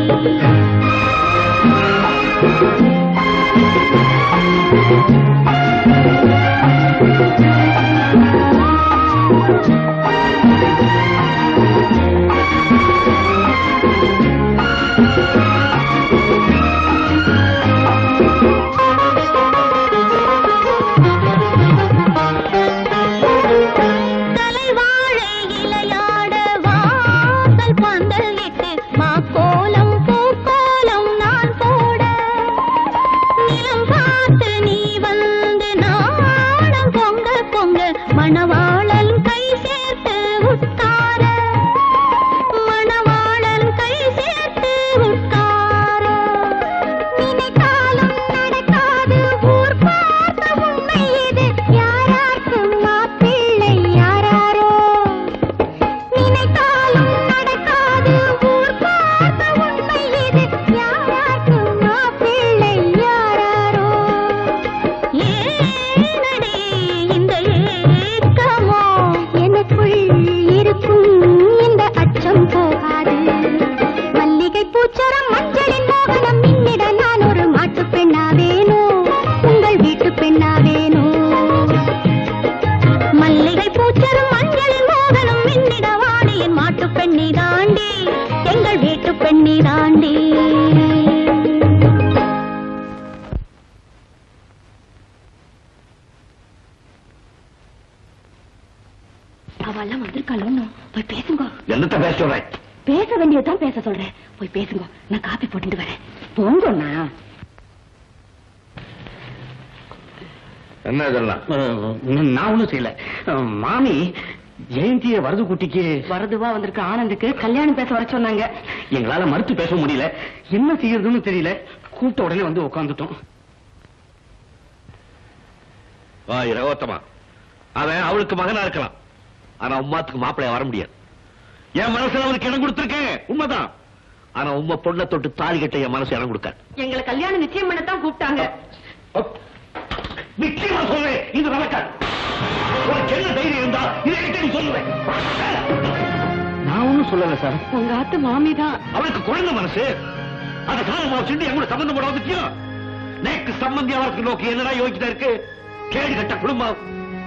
தலைவாழை இலையாட வாசல் பந்தல் இட்டு மாக்கோலம் பூக்கோலம் நான் போட நிலம் பார்த்து நீ வந்து பேச சொல்றேன் பேச வேண்டியதுதான் பேச சொல்றேன் போய் பேசுங்க நான் காப்பி போட்டுட்டு வரேன் போங்கண்ணா என்ன இதெல்லாம் நான் ஒண்ணும் செய்யல அஹ், மாமி ஜெயந்திய வரது குட்டிக்கு வரதுவா வந்திருக்க ஆனந்துக்கு கல்யாணம் பேச வர சொன்னாங்க எங்களால மறுத்து பேச முடியல என்ன செய்யறதுன்னு தெரியல கூப்பிட்ட உடனே வந்து உட்காந்துட்டோம் வா இரவோத்தமா அவன் அவளுக்கு மகனா இருக்கலாம் ஆனா உமாத்துக்கு மாப்பிளைய வர முடியாது என் மனசுல அவனுக்கு இடம் கொடுத்திருக்கேன் உண்மைதான் ஆனா உம்ம பொண்ணை தொட்டு தாலி கட்ட என் மனசு இடம் கொடுக்காது எங்களை கல்யாணம் நிச்சயம் பண்ணத்தான் கூப்பிட்டாங்க நிச்சயமா சொல்றேன் இது நடக்காது உனக்கு என்ன தைரியம் இருந்தா இதை கிட்ட நீ சொல்லுவேன் நான் ஒண்ணும் சொல்லல சார் உங்க ஆத்து மாமிதான் அவளுக்கு குழந்தை மனசு அந்த காலமா வச்சுட்டு என் கூட சம்பந்தம் போட வந்துச்சியும் நேக்கு சம்பந்தி அவருக்கு நோக்கி என்னடா யோசிச்சுட்டா இருக்கு கேடு கட்ட குடும்பம்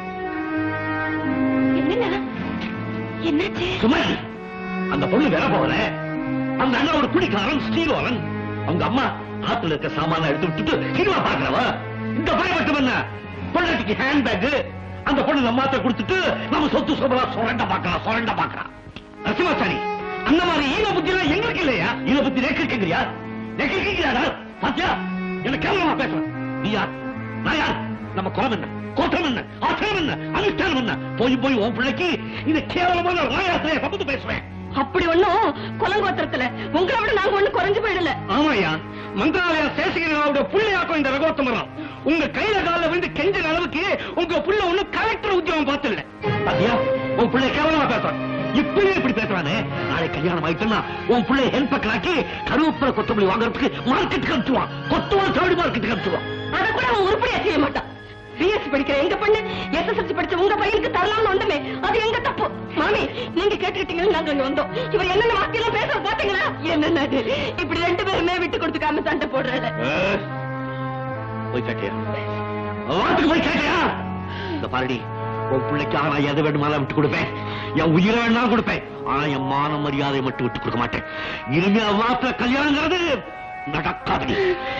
என்னண்ணா என்னாச்சு சுமன் அந்த பொண்ணு வேலை போகல அந்த அண்ணன் ஒரு குடிக்காரன் ஸ்ரீவாரன் அவங்க அம்மா ஆத்துல இருக்க சாமான எடுத்து விட்டுட்டு சினிமா பாக்குறவ இந்த பையன் மட்டும் என்ன பொண்ணாட்டிக்கு ஹேண்ட் பேக் அந்த பொண்ணு நம்ம ஆத்த கொடுத்துட்டு நம்ம சொத்து சொபலா சுரண்ட பாக்கலாம் சுரண்ட பாக்கலாம் நரசிம்மாச்சாரி அந்த மாதிரி ஈன புத்தி எல்லாம் எங்களுக்கு இல்லையா ஈன புத்தி நேக்கு கேக்குறியா நேக்கு கேக்குறியாடா பாத்தியா என்ன கேவலமா பேசுறேன் நீ யார் நான் யார் நம்ம குலம் என்ன கோட்டம் என்ன ஆசிரம் என்ன அனுஷ்டானம் என்ன போய் போய் உன் பிள்ளைக்கு இந்த கேவலமான ராயாசிரியை சமந்து பேசுவேன் அப்படி ஒண்ணும் குலங்கோத்திரத்துல உங்களை விட நாங்க ஒண்ணு குறைஞ்சு போயிடல ஆமாயா மந்திராலய சேஷகிரியோட புள்ளையாக்கும் இந்த ரகோத்தமரம் உங்க கையில கால விழுந்து கெஞ்ச அளவுக்கு உங்க புள்ள ஒண்ணு கலெக்டர் உத்தியோகம் பார்த்துல பாத்தியா உன் பிள்ளை கேவலமா பேசுறான் இப்படியே இப்படி பேசுறானே நாளை கல்யாணம் ஆயிட்டுன்னா உன் பிள்ளை ஹெல்ப் கலாக்கி கருவேப்பிலை கொத்தமல்லி வாங்குறதுக்கு மார்க்கெட்டுக்கு அனுப்பிச்சுவான் கொத்துவான் தேடி மார்க்கெட்டுக்கு அனுப்பிச்சுவான் அத கூட அவன் உருப்படியா செய்ய மாட்டான் பிஎஸ்சி படிக்கிற எங்க பொண்ணு எஸ்எஸ்எல்சி படிச்ச உங்க பையனுக்கு தரலாம்னு வந்தமே அது எங்க தப்பு மாமி நீங்க கேட்டுக்கிட்டீங்கன்னு நாங்க இங்க வந்தோம் இவர் என்னென்ன வார்த்தையெல்லாம் பேச பாத்தீங்களா என்னென்ன அது? இப்படி ரெண்டு பேருமே விட்டு கொடுத்துக்காம சண்டை போடுறாரு போய் கேட்டியா வாட்டுக்கு போய் கேட்டியா இந்த பாருடி உன் பிள்ளைக்காக நான் எதை வேணுமாலும் விட்டு கொடுப்பேன் என் உயிரை வேணாலும் கொடுப்பேன் ஆனா என் மான மரியாதை மட்டும் விட்டு கொடுக்க மாட்டேன் இனிமே வார்த்தை கல்யாணங்கிறது நடக்காது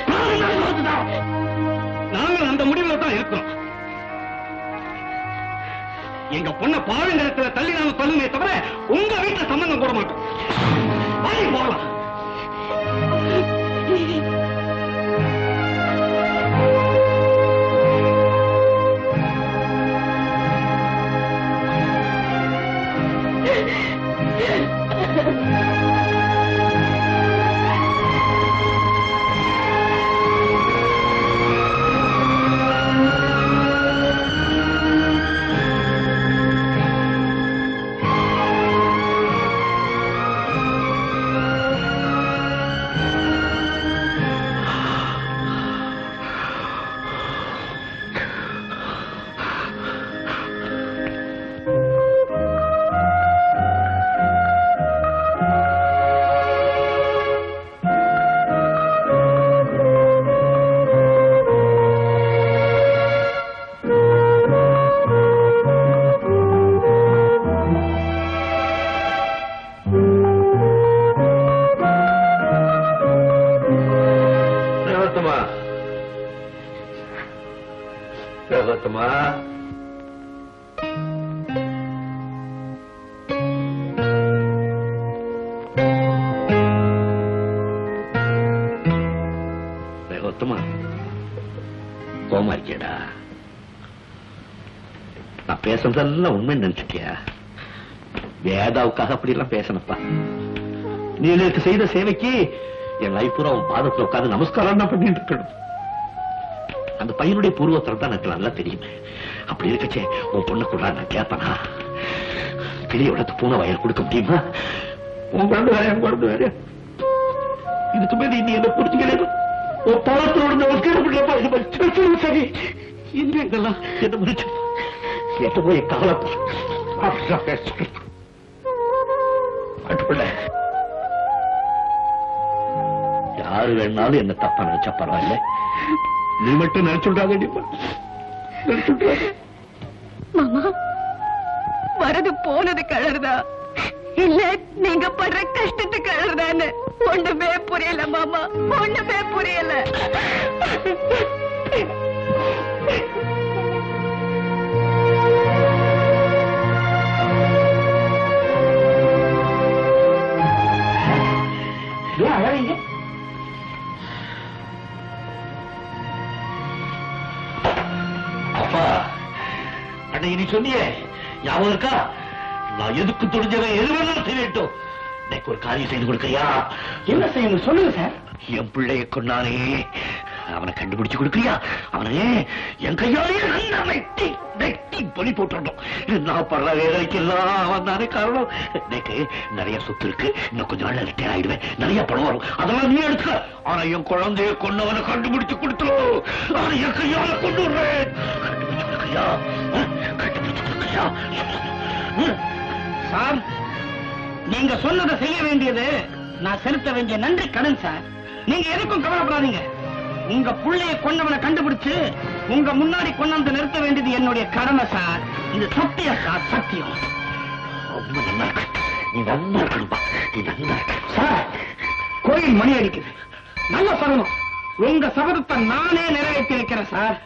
நாங்கள் அந்த முடிவுல தான் இருக்கோம் எங்க பொண்ண பாழுங்கரத்துல தள்ளி நாம தள்ளுமே தவிர உங்க வீட்டுல சம்பந்தம் போட மாட்டோம் வாங்கி போகலாம் ரகத்தமா ரகத்தமா ரகத்தமா கோமா இருக்கியடா நான் பேசுறதெல்லாம் உண்மை நினைச்சுட்டியா வேதாவுக்காக அப்படி எல்லாம் பேசணப்பா நீ எனக்கு செய்த சேவைக்கு என் லைஃப் பூரா உன் பாதத்துல உட்கார்ந்து நமஸ்காரம் தான் பண்ணிட்டு இருக்கணும் அந்த பையனுடைய பூர்வத்தரம் தான் எனக்கு நல்லா தெரியுமே அப்படி இருக்கச்சே உன் பொண்ணு கூட நான் கேட்பனா பெரிய இடத்து பூனை வயல் கொடுக்க முடியுமா உன் குழந்தை வேற என் குழந்தை வேற இதுக்கு மேல நீ என்ன புரிஞ்சுக்கிறேன் உன் பாதத்தோட நமஸ்காரம் பண்ணலப்பா இது மாதிரி சரி என்ன இதெல்லாம் என்ன முடிச்சு எட்ட போய் கவலைப்பா அப்படிதான் பேசுறேன் அதுக்குள்ள யாரு வேணாலும் என்ன தப்பா நினைச்சா பரவாயில்ல நீ மட்டும் நினைச்சுடாத நினைச்சுடாத மாமா வரது போனது கழறுதா இல்ல நீங்க படுற கஷ்டத்துக்கு கழறுதான்னு ஒண்ணுமே புரியல மாமா ஒண்ணுமே புரியல அன்னைக்கு நீ சொன்னியே ஞாபகம் இருக்கா நான் எதுக்கு துணிஞ்சவன் எது வேணாலும் செய்யட்டும் எனக்கு ஒரு காரியம் செய்து கொடுக்கறியா என்ன செய்யணும் சொல்லுங்க சார் என் பிள்ளைய கொண்டானே அவனை கண்டுபிடிச்சு கொடுக்கறியா அவனே என் கையாலே நல்லா வெட்டி வெட்டி பலி போட்டுடணும் நான் படுற வேலைக்கெல்லாம் அவன் தானே காரணம் எனக்கு நிறைய சொத்து இருக்கு இன்னும் கொஞ்ச நாள்ல ரிட்டையர் ஆயிடுவேன் நிறைய பணம் வரும் அதெல்லாம் நீ எடுத்துக்க ஆனா என் குழந்தைய கொண்டவனை கண்டுபிடிச்சு கொடுத்துரும் நான் என் கையால கொண்டு விடுறேன் கண்டுபிடிச்சு கொடுக்கறியா ஆ? கண்டுபிடிச்சு கொடுக்கறியா சார் நீங்க சொன்னதை செய்ய வேண்டியது நான் செலுத்த வேண்டிய நன்றி கடன் சார் நீங்க எதுக்கும் கவலைப்படாதீங்க உங்க புள்ளைய கொண்டவனை கண்டுபிடிச்சு உங்க முன்னாடி கொண்டாந்து நிறுத்த வேண்டியது என்னுடைய கடமை சார் இது சத்தியம் சார் சத்தியம் ரொம்ப நல்லா இருக்கு நீ நல்லா இருக்கணும்பா நீ நல்லா இருக்கணும் சார் கோயில் மணி அடிக்குது நல்ல சொல்லணும் உங்க சபதத்தை நானே நிறைவேற்றி வைக்கிறேன் சார்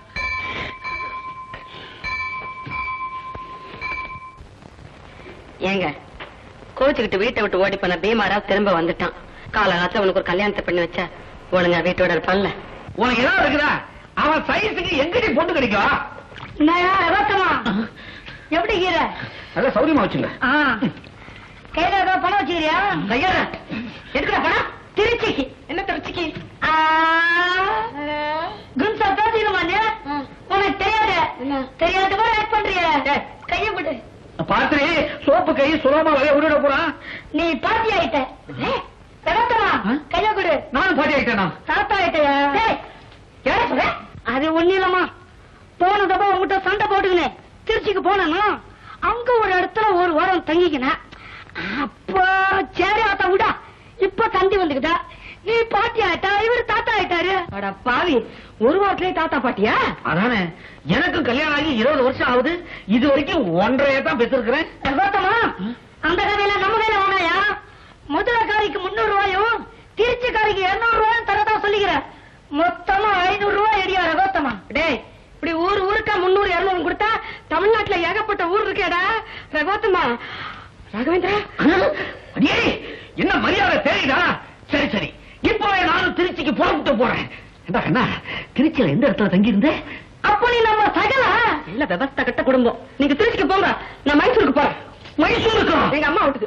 ஏங்க கோச்சுக்கிட்டு வீட்டை விட்டு ஓடி போன பீமாரா திரும்ப வந்துட்டான் காலகாலத்துல உனக்கு ஒரு கல்யாணத்தை பண்ணி வச்சா ஒழுங்கா வீட்டோட இருப்பான்ல உனக்கு ஏதாவது இருக்குதா அவன் சைஸுக்கு எங்கடி பொண்ணு கிடைக்கும் எப்படி கீர நல்ல சௌரியமா வச்சுங்க கையில ஏதோ பணம் வச்சுக்கிறியா கையால எதுக்குடா பணம் திருச்சிக்கு என்ன திருச்சிக்கு கும்சா பேசிக்கணுமா நீ உனக்கு தெரியாது தெரியாத கூட ஆக்ட் பண்றிய கைய விடு பார்த்து சோப்பு கை சுலபமா வகைய விட்டுட போறான் நீ பாட்டி ஆயிட்ட தகத்தமா கைய கொடு நானும் பாட்டி ஆயிட்டேனா தாத்தா ஆயிட்டயா யார சொல்ற அது ஒண்ணு இல்லம்மா போன தப்பா உங்ககிட்ட சண்டை போட்டுக்கினேன் திருச்சிக்கு போனா அங்க ஒரு இடத்துல ஒரு வாரம் தங்கிக்கினேன் அப்ப சரி ஆத்தா விடா இப்ப தந்தி வந்துக்கிட்டா நீ பாட்டி ஆயிட்டா இவரு தாத்தா ஆயிட்டாரு அட பாவி ஒரு வாரத்திலே தாத்தா பாட்டியா அதானே எனக்கு கல்யாணம் ஆகி இருபது வருஷம் ஆகுது இது வரைக்கும் ஒன்றரையே தான் பெற்றிருக்கிறேன் கௌதமா அந்த கதையில நம்ம கையில வேணாயா மதுரைக்காரிக்கு முன்னூறு ரூபாயும் திருச்சிக்காரிக்கு இருநூறு ரூபாயும் தரதா சொல்லிக்கிறேன் மொத்தமா ஐநூறு ரூபாய் எடியா ரகோத்தமா டேய் இப்படி ஊர் ஊருக்கா முன்னூறு இருநூறு கொடுத்தா தமிழ்நாட்டுல ஏகப்பட்ட ஊர் இருக்கேடா ரகோத்தமா ராகவேந்திரா அடியே என்ன மரியாதை தெரியுதா சரி சரி இப்போ நானும் திருச்சிக்கு புறப்பட்டு போறேன் என்ன கண்ணா திருச்சியில எந்த இடத்துல தங்கி இருந்தேன் அப்போ நீ நம்ம சகலா இல்ல விவஸ்தா கட்ட குடும்பம் நீங்க திருச்சிக்கு போங்க நான் மைசூருக்கு போறேன் மைசூருக்கு எங்க அம்மா வீட்டுக்கு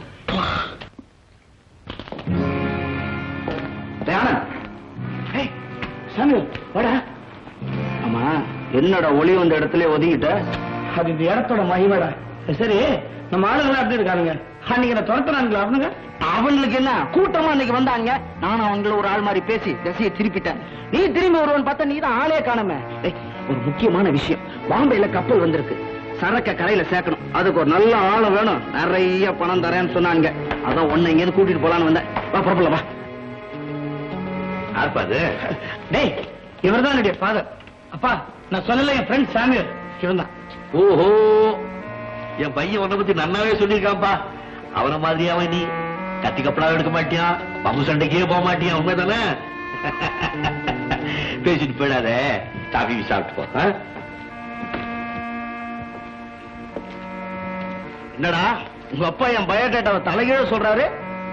சாமி வாடா ஆமா என்னோட ஒளி வந்த இடத்துல ஒதுங்கிட்ட அது இந்த இடத்தோட மகிமடா சரி நம்ம ஆளுங்க அப்படி இருக்கானுங்க அன்னைக்கு நான் துரத்துறானுங்களா அவனுங்க அவங்களுக்கு என்ன கூட்டமா அன்னைக்கு வந்தாங்க நானும் அவங்கள ஒரு ஆள் மாதிரி பேசி திசையை திருப்பிட்டேன் நீ திரும்பி வருவன் பார்த்தா நீ தான் ஆளே காணாம ஏய், ஒரு முக்கியமான விஷயம் பாம்பேல கப்பல் வந்திருக்கு சரக்க கரையில சேர்க்கணும் அதுக்கு ஒரு நல்ல ஆளு வேணும் நிறைய பணம் தரேன்னு சொன்னாங்க அதான் உன்னை இங்க கூட்டிட்டு போலான்னு வந்தேன் வா புறப்படலாம் வா யாருப்பா அது டேய் இவர்தான் என்னுடைய ஃபாதர் அப்பா நான் சொல்லல என் ஃப்ரெண்ட் சாமியல் இவன் தான் ஓஹோ என் பையன் உன்னை பத்தி நன்னாவே சொல்லியிருக்கான்ப்பா அவன மாதிரி அவன் நீ கத்தி கப்பலா எடுக்க மாட்டியான் பம்பு சண்டைக்கே போக மாட்டியான் உண்மைதானே பேசிட்டு போயிடாத காஃபி சாப்பிட்டு போ ஆ? என்னடா உங்க அப்பா என் பயோடேட்டாவை தலைகீழ சொல்றாரு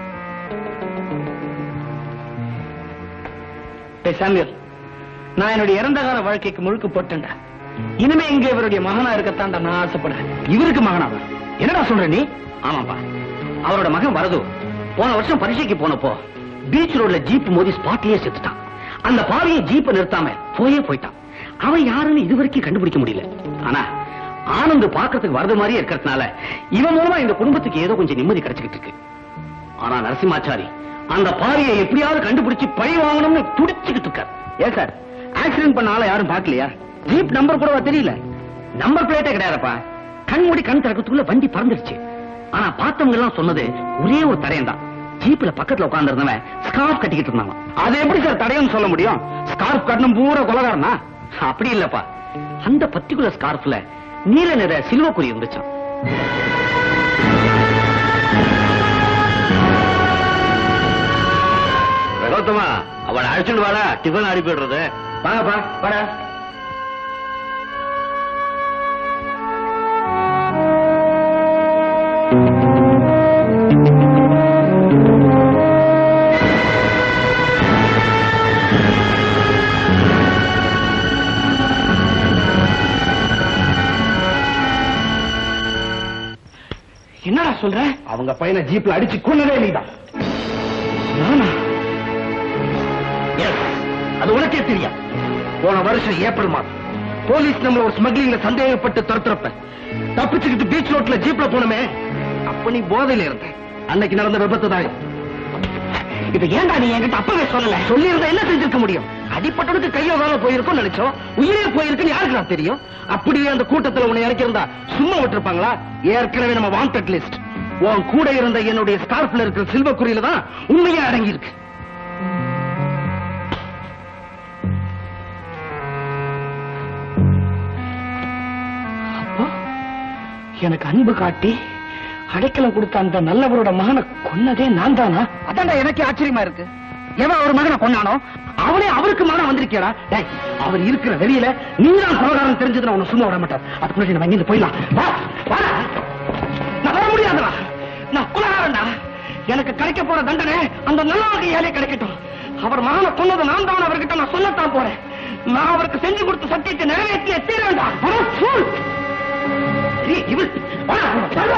டேய் சாமியல் நான் என்னுடைய இறந்த கால வாழ்க்கைக்கு முழுக்க போட்டேன்டா இனிமே இங்க இவருடைய மகனா இருக்கத்தான்டா நான் ஆசைப்படுறேன் இவருக்கு மகனாவா என்னடா சொல்ற நீ ஆமாப்பா அவரோட மகன் வரது போன வருஷம் பரீட்சைக்கு போனப்போ பீச் ரோட்ல ஜீப் மோதி ஸ்பாட்லயே செத்துட்டான் அந்த பாவியை ஜீப்பை நிறுத்தாம போயே போயிட்டான் அவன் யாருன்னு இதுவரைக்கும் கண்டுபிடிக்க முடியல ஆனா ஆனந்த் பாக்கிறதுக்கு வரது மாதிரியே இருக்கிறதுனால இவன் மூலமா இந்த குடும்பத்துக்கு ஏதோ கொஞ்சம் நிம்மதி கிடைச்சுக்கிட்டு இருக்கு ஆனா நரசிம்மாச்சாரி அந்த பாவியை எப்படியாவது கண்டுபிடிச்சு பழி வாங்கணும்னு துடிச்சுக்கிட்டு இருக்கார் ஏன் சார் ஆக்சிடென்ட் பண்ண ஆளை யாரும் பார்க்கலையா ஜீப் நம்பர் கூடவா தெரியல நம்பர் பிளேட்டே கிடையாதுப்பா கண் மூடி கண் திறக்கத்துக்குள்ள வண்டி பறந்துருச்சு ஆனா பார்த்தவங்க எல்லாம் சொன்னது ஒரே ஒரு தடயம் தான் ஜீப்ல பக்கத்துல உட்கார்ந்திருந்தவன் ஸ்கார்ஃப் கட்டிக்கிட்டு இருந்தான் அது எப்படி சார் தடயம்னு சொல்ல முடியும் ஸ்கார்ஃப் கட்டணும் பூரா கொலகாரனா அப்படி இல்லப்பா அந்த பர்டிகுலர் ஸ்கார்ஃப்ல நீல நிற சில்வக்குறி இருந்துச்சாம் ரகோத்தமா அவளை அழைச்சிட்டு வாடா டிஃபன் அனுப்பிடுறது வாங்கப்பா வாடா சொல்ற அவங்க பையனை ஜீப்ல அடிச்சு கொன்னதே நீதான் நானா Yes, அது உனக்கே தெரியும் போன வருஷம் ஏப்ரல் மாதம் போலீஸ் நம்மள ஒரு ஸ்மக்லிங்ல சந்தேகப்பட்டு துரத்துறப்ப தப்பிச்சுக்கிட்டு பீச் ரோட்ல ஜீப்ல போனமே அப்ப நீ போதையில இருந்த அன்னைக்கு நடந்த விபத்து தான் இது. இப்ப ஏன்டா நீ என்கிட்ட அப்பவே சொல்லல சொல்லி இருந்தா என்ன செஞ்சிருக்க முடியும் அடிப்பட்டவனுக்கு கையோ வேலை போயிருக்கும் நினைச்சோம் உயிரே போயிருக்குன்னு யாருக்கு நான் தெரியும் அப்படியே அந்த கூட்டத்துல உன்னை இறக்கியிருந்தா சும்மா விட்டுருப்பாங்களா ஏற்கனவே நம்ம வாண்டட் லிஸ்ட் உன் கூட இருந்த என்னுடைய ஸ்கார்ப்ல இருக்கிற சில்வக்குறியில தான் உண்மையா அடங்கி இருக்கு அப்போ எனக்கு அன்பு காட்டி அடைக்கலம் கொடுத்த அந்த நல்லவரோட மகனை கொன்னதே நான் தானா அதான்டா எனக்கு ஆச்சரியமா இருக்கு எவன் அவர் மகனை கொன்னானோ அவனே அவருக்கு மகன் வந்திருக்கியடா டேய் அவர் இருக்கிற வெளியில நீ தான் கொலகாரன் தெரிஞ்சதுன்னு அவனை சும்மா விட மாட்டார் அதுக்குள்ள நம்ம இங்கிருந்து போயிடலாம் வா வாடா நான் வர முடியாதுடா நான் கொலகாரன்டா எனக்கு கிடைக்க போற தண்டனை அந்த நல்லவனுக்கு ஏழை கிடைக்கட்டும் அவர் மகனை கொன்னது நான் தான் அவர்கிட்ட நான் சொல்லத்தான் போறேன் நான் அவருக்கு செஞ்சு கொடுத்த சத்தியத்தை நிறைவேற்றிய தீர வேண்டாம் வர, fool. ஏய், இவள், வாடா, வாடா.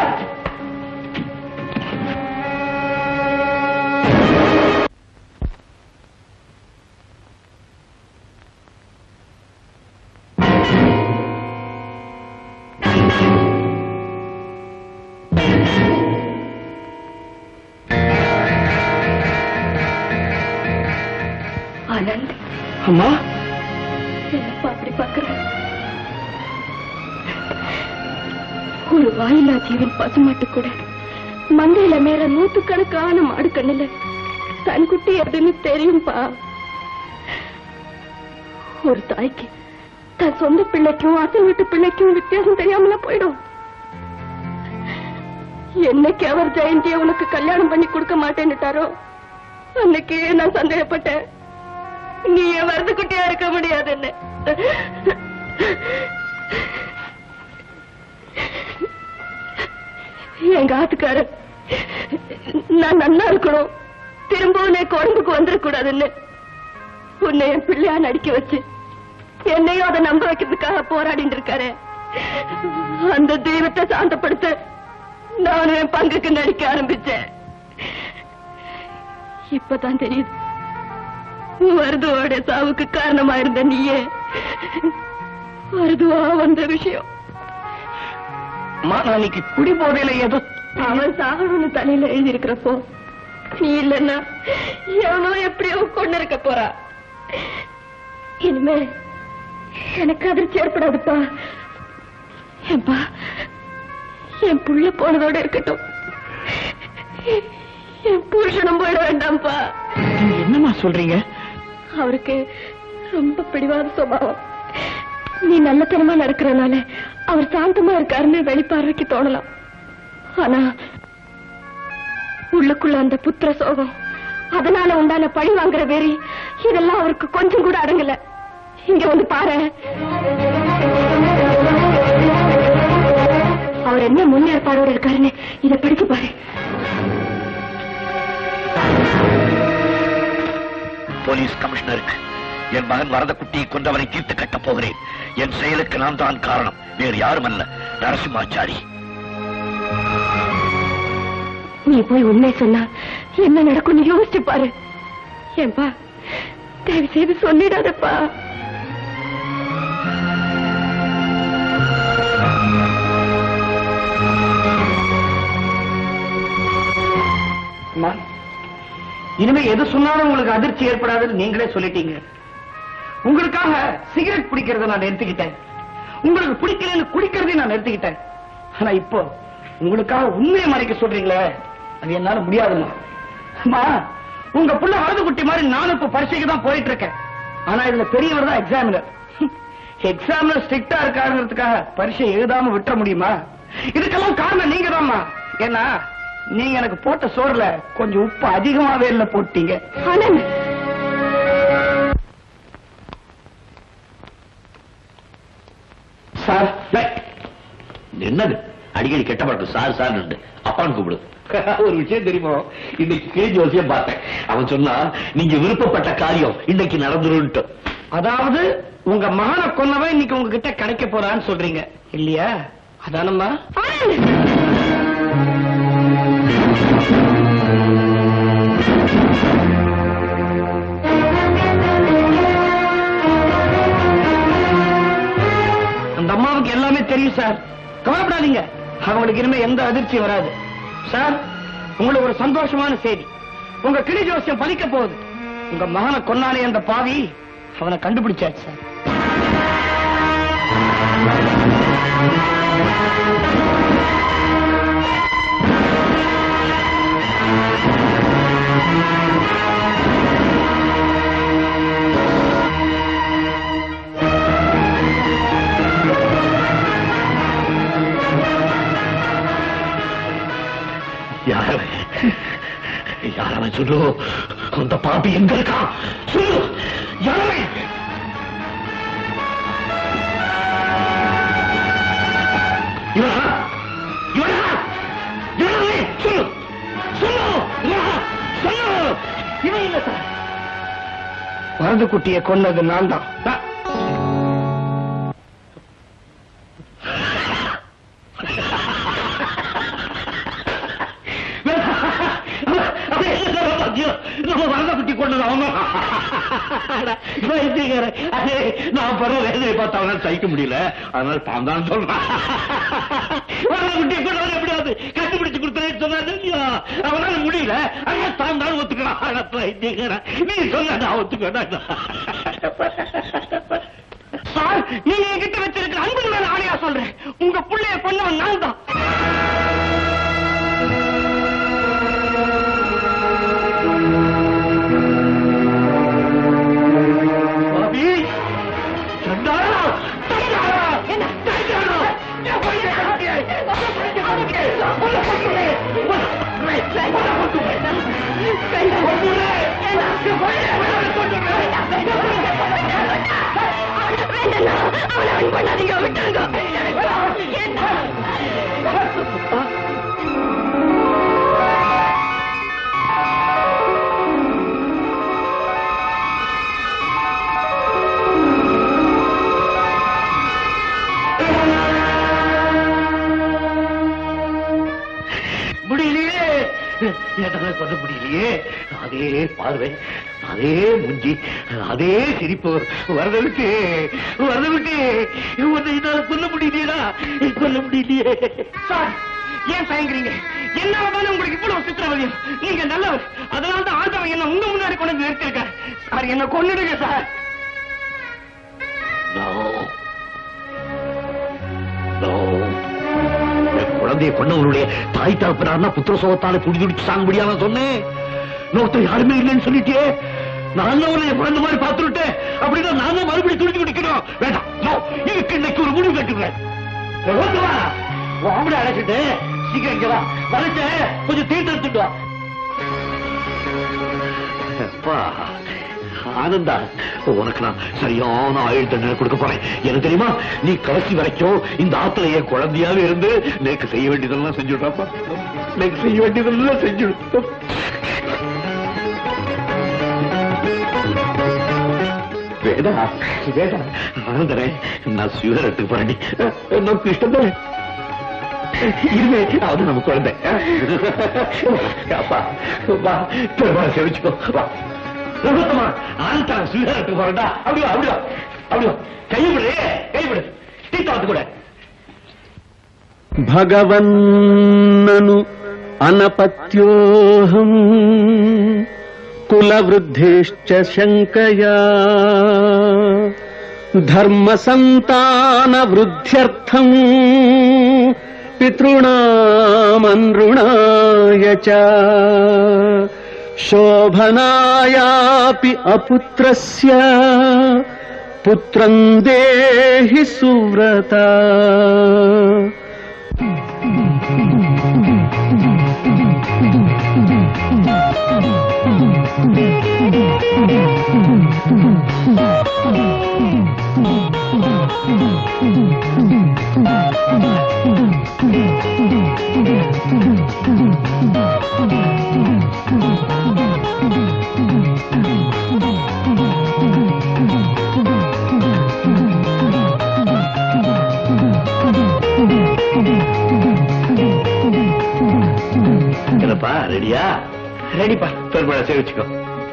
ஆனந்த் அம்மா என்னப்பா அப்படி பாக்குற ஒரு வாயில்லா ஜீவன் பசுமாட்டு கூட மந்தையில மேல நூத்துக்கணக்கான மாடு கண்ணுல தன் குட்டி அப்படின்னு தெரியும்பா ஒரு தாய்க்கு தன் சொந்த பிள்ளைக்கும் அசல் வீட்டு பிள்ளைக்கும் வித்தியாசம் தெரியாமல போயிடும் என்னைக்கு அவர் ஜெயந்திய உனக்கு கல்யாணம் பண்ணி கொடுக்க மாட்டேன்னுட்டாரோ அன்னைக்கு நான் சந்தேகப்பட்டேன் நீ என் வரது குட்டியா இருக்க முடியாதுன்னு எங்க ஆத்துக்காரர் நான் நல்லா இருக்கணும் திரும்பவும் எனக்கு உடம்புக்கு வந்துடக்கூடாதுன்னு உன்னை என் பிள்ளையா நடிக்க வச்சு என்னையும் அதை நம்ப வைக்கிறதுக்காக போராடிட்டு இருக்காரு அந்த தெய்வத்தை சாந்தப்படுத்த நானும் என் பங்குக்கு நடிக்க ஆரம்பிச்சேன் இப்பதான் தெரியுது வருதுவோட சாவுக்கு காரணமா இருந்த நீயே வருதுவா வந்த விஷயம் அம்மா நான் இன்னைக்கு குடி போதையில ஏதோ அவன் சாகணும்னு தலையில எழுதி இருக்கிறப்போ நீ இல்லன்னா எவனோ எப்படியோ கொண்டு இருக்க போறா இனிமே எனக்கு அதிர்ச்சி ஏற்படாதுப்பா ஏன்பா என் புள்ள போனதோட இருக்கட்டும் என் புருஷனும் போயிட வேண்டாம்ப்பா நீங்க என்னம்மா சொல்றீங்க அவருக்கு ரொம்ப பிடிவாத சுபாவம் நீ நல்லத்தனமா நடக்கிறனால அவர் சாந்தமா இருக்காருன்னு வெளிப்பார்வைக்கு தோணலாம் ஆனா உள்ளுக்குள்ள அந்த புத்திர சோகம் அதனால உண்டான பழி வாங்குற வெறி இதெல்லாம் அவருக்கு கொஞ்சம் கூட அடங்கல இங்க வந்து பாரு அவர் என்ன முன்னேற்பாடோட இருக்காருன்னு இத படிச்சு பாரு போலீஸ் கமிஷனருக்கு என் மகன் வரதக்குட்டியை கொண்டவரை தீர்த்து கட்டப் போகிறேன் என் செயலுக்கு நான் தான் காரணம் வேறு யாரும் அல்ல நரசிம்மாச்சாரி நீ போய் உண்மை சொன்னா என்ன நடக்கும்னு யோசிச்சு பாரு ஏன்பா தயவு செய்து சொல்லிடாதப்பா அம்மா இனிமே எது சொன்னாலும் உங்களுக்கு அதிர்ச்சி ஏற்படாதுன்னு நீங்களே சொல்லிட்டீங்க உங்களுக்காக சிகரெட் பிடிக்கிறத நான் நிறுத்திக்கிட்டேன் உங்களுக்கு பிடிக்கலன்னு குடிக்கிறதையும் நான் நிறுத்திக்கிட்டேன் ஆனா இப்போ உங்களுக்காக உண்மையை மறைக்க சொல்றீங்களே அது என்னால முடியாதும்மா அம்மா உங்க புள்ள வலது குட்டி மாதிரி நானும் இப்ப பரீட்சைக்கு தான் போயிட்டு இருக்கேன் ஆனா இதுல பெரியவர் தான் எக்ஸாமினர் எக்ஸாம்ல ஸ்ட்ரிக்டா இருக்காருங்கிறதுக்காக பரீட்சை எழுதாம விட்டுற முடியுமா இதுக்கெல்லாம் காரணம் நீங்க தான்மா ஏன்னா நீங்க எனக்கு போட்ட சோறுல கொஞ்சம் உப்பு அதிகமாவே இல்ல போட்டீங்க ஆனந்த் சார் என்னது அடிக்கடி கெட்ட பழக்கம் சார் சார் அப்பான்னு கூப்பிடு ஒரு விஷயம் தெரியுமோ இன்னைக்கு கேஜி வசியம் பார்த்தேன் அவன் சொன்னா நீங்க விருப்பப்பட்ட காரியம் இன்னைக்கு நடந்துருன்ட்டு அதாவது உங்க மகனை கொன்னவன் இன்னைக்கு உங்ககிட்ட கிடைக்க போறான்னு சொல்றீங்க இல்லையா அதானம்மா ஆனந்த் அந்த அம்மாவுக்கு எல்லாமே தெரியும் சார் கவலைப்படாதீங்க அவங்களுக்கு இனிமே எந்த அதிர்ச்சியும் வராது சார் உங்களுக்கு ஒரு சந்தோஷமான செய்தி உங்க கிளி ஜோசியம் பலிக்க போகுது உங்க மகனை கொன்னானே அந்த பாவி அவனை கண்டுபிடிச்சாச்சு சார் யாரவன் யாரவன் சொல்லு அந்த பாப்பி எங்க இருக்கான் சொல்லு யாரவன் இவனா இவனா இவனே சொல்லு சொல்லு இவனா சொல்லு இவன் இல்ல சார் வரது குட்டியை கொன்னது நான் தான் நம்ம வரத குட்டி கொண்டது அவங்க அதே நான் படுற வேதனை பார்த்து அவனால சகிக்க முடியல அதனால தான் தான் சொல்றான் வரத குட்டி கொண்டவன் எப்படியாவது கண்டுபிடிச்சு கொடுத்தேன்னு சொன்னாரு இல்லையா அவனால முடியல அதனால தான் தான் ஒத்துக்கிறான் நீ சொன்ன நான் ஒத்துக்கிறேன் சார் நீங்க என்கிட்ட வச்சிருக்கிற அன்பு மேல ஆணையா சொல்றேன் உங்க புள்ளைய கொன்னவன் நான் தான் பாபி சண்டாளா சண்டாளா என்ன சண்டாளா முடியலையே என்னால பண்ண முடியலையே அதே பார்வை அதே முஞ்சி அதே சிரிப்பு வரத விட்டு வரத விட்டு உன்னை என்னால கொல்ல முடியலையா கொல்ல முடியலையே சார் ஏன் தயங்குறீங்க என்னால தானே உங்களுக்கு இவ்வளவு சித்திரவதையும் நீங்க நல்லவர் அதனால தான் ஆண்டவன் என்ன உங்க முன்னாடி கொண்டு வந்து நிறுத்திருக்கார் சார் என்ன கொன்னுடுங்க சார் No. No. என் குழந்தையை கொண்டவனுடைய தாய் தகப்பனார்னா புத்திர சோகத்தால புடி துடிச்சு சாங்க முடியாம சொன்னேன் நோத்தம் யாருமே இல்லைன்னு சொல்லிட்டே நான் தான் உன்னை என் குழந்தை மாதிரி பார்த்துட்டேன் அப்படின்னா நான் தான் மறுபடியும் துடிச்சு குடிக்கணும் வேண்டாம் No. இதுக்கு இன்னைக்கு ஒரு முடிவு கட்டுவேன் வாங்கட அழைச்சிட்டு சீக்கிரம் இங்க வா வளைச்ச கொஞ்சம் தீர்த்து எடுத்துட்டு வா அப்பா ஆனந்தா உனக்கு நான் சரியான ஆயுள் தண்டனை கொடுக்க போறேன் எனக்கு தெரியுமா நீ கடைசி வரைக்கும் இந்த ஆத்துல என் குழந்தையாவே இருந்து நேக்கு செய்ய வேண்டியதெல்லாம் செஞ்சுட்டாப்பா நேக்கு செய்ய வேண்டியதெல்லாம் செஞ்சுடு வேடா வேடா ஆனந்தரே நான் சிவரத்துக்கு போறேன் நமக்கு இஷ்டம் தான் இருமே அது நம்ம குழந்தை அப்பா வா பெருமாள் செவிச்சுக்கோ வா ரகுத்தமா ஆனந்தா சிவரத்துக்கு போறேன்டா அப்படியா அப்படியா அப்படியா கைவிடு கைவிடு தீத்தாத்து கூட భగవన్నను అనపత్యోహం కులవృద్ధిశ్చ శంకయా ధర్మ సంతాన వృద్ధ్యర్థం పితృణామనృణాయ చ శోభనాయాపి అపుత్రస్య పుత్రం దేహి సువ్రత என்ன ரெடியா ரெடிப்பா பெருமாளை சேவிச்சுக்கோ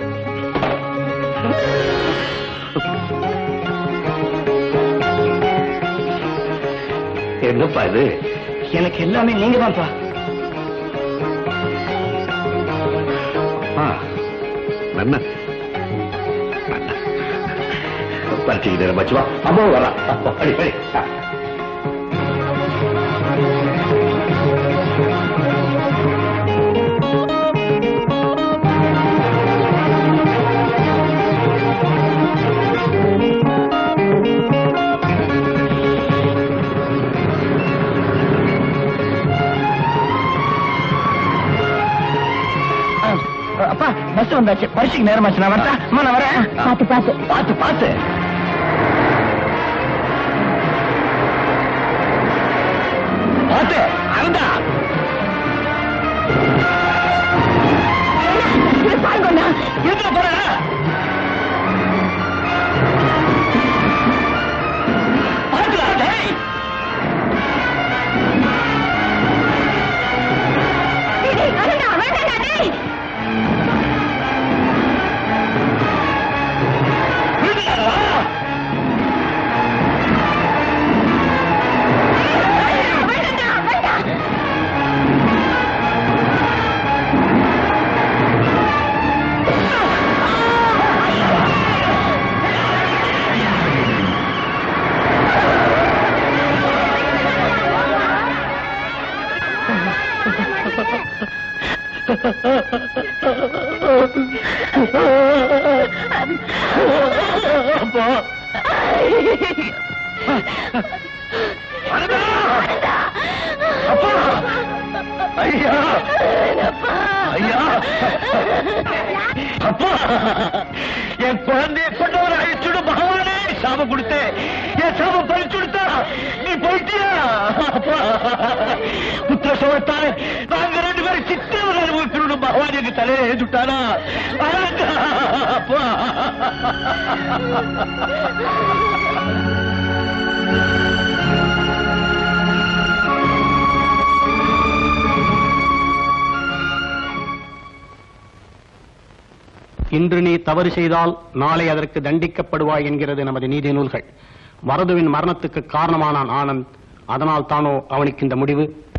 என்னப்பா இது எனக்கு எல்லாமே நீங்க தான்ப்பா ஆ, நன்னா நன்னா. பரீட்சைக்கு நேரம் வச்சு வா அம்மா வரா படி படி ஆ. அப்பா பஸ் வந்தாச்சு பரிசுக்கு நேரமாச்சு நான் வரட்டா அம்மா நான் வரேன் பாத்து பாத்து பார்த்து பார்த்து பார்த்து அருந்தா பாருங்க எங்க போற பார்த்துடா, டேய். விடுடா. அப்பா அருந்தா. அப்பா ஐயா ஐயா அப்பா என் குழந்தைய கொண்டவர் அழிச்சுடு பகவானே சாபம் கொடுத்து என் சாபம் பறிச்சு கொடுத்தா நீ போயிட்டியா அப்பா புத்திர சோழத்தாய் நாங்க ரெண்டு பேரும் சித்திரவதை அனுபவிக்கணும் பகவான் எங்க தலையில எழுந்துட்டானா அழகா அப்பா இன்று நீ தவறு செய்தால் நாளை அதற்கு தண்டிக்கப்படுவாய் என்கிறது நமது நீதி நூல்கள் வரதுவின் மரணத்துக்கு காரணமானான் ஆனந்த் அதனால் தானோ அவனுக்கு இந்த முடிவு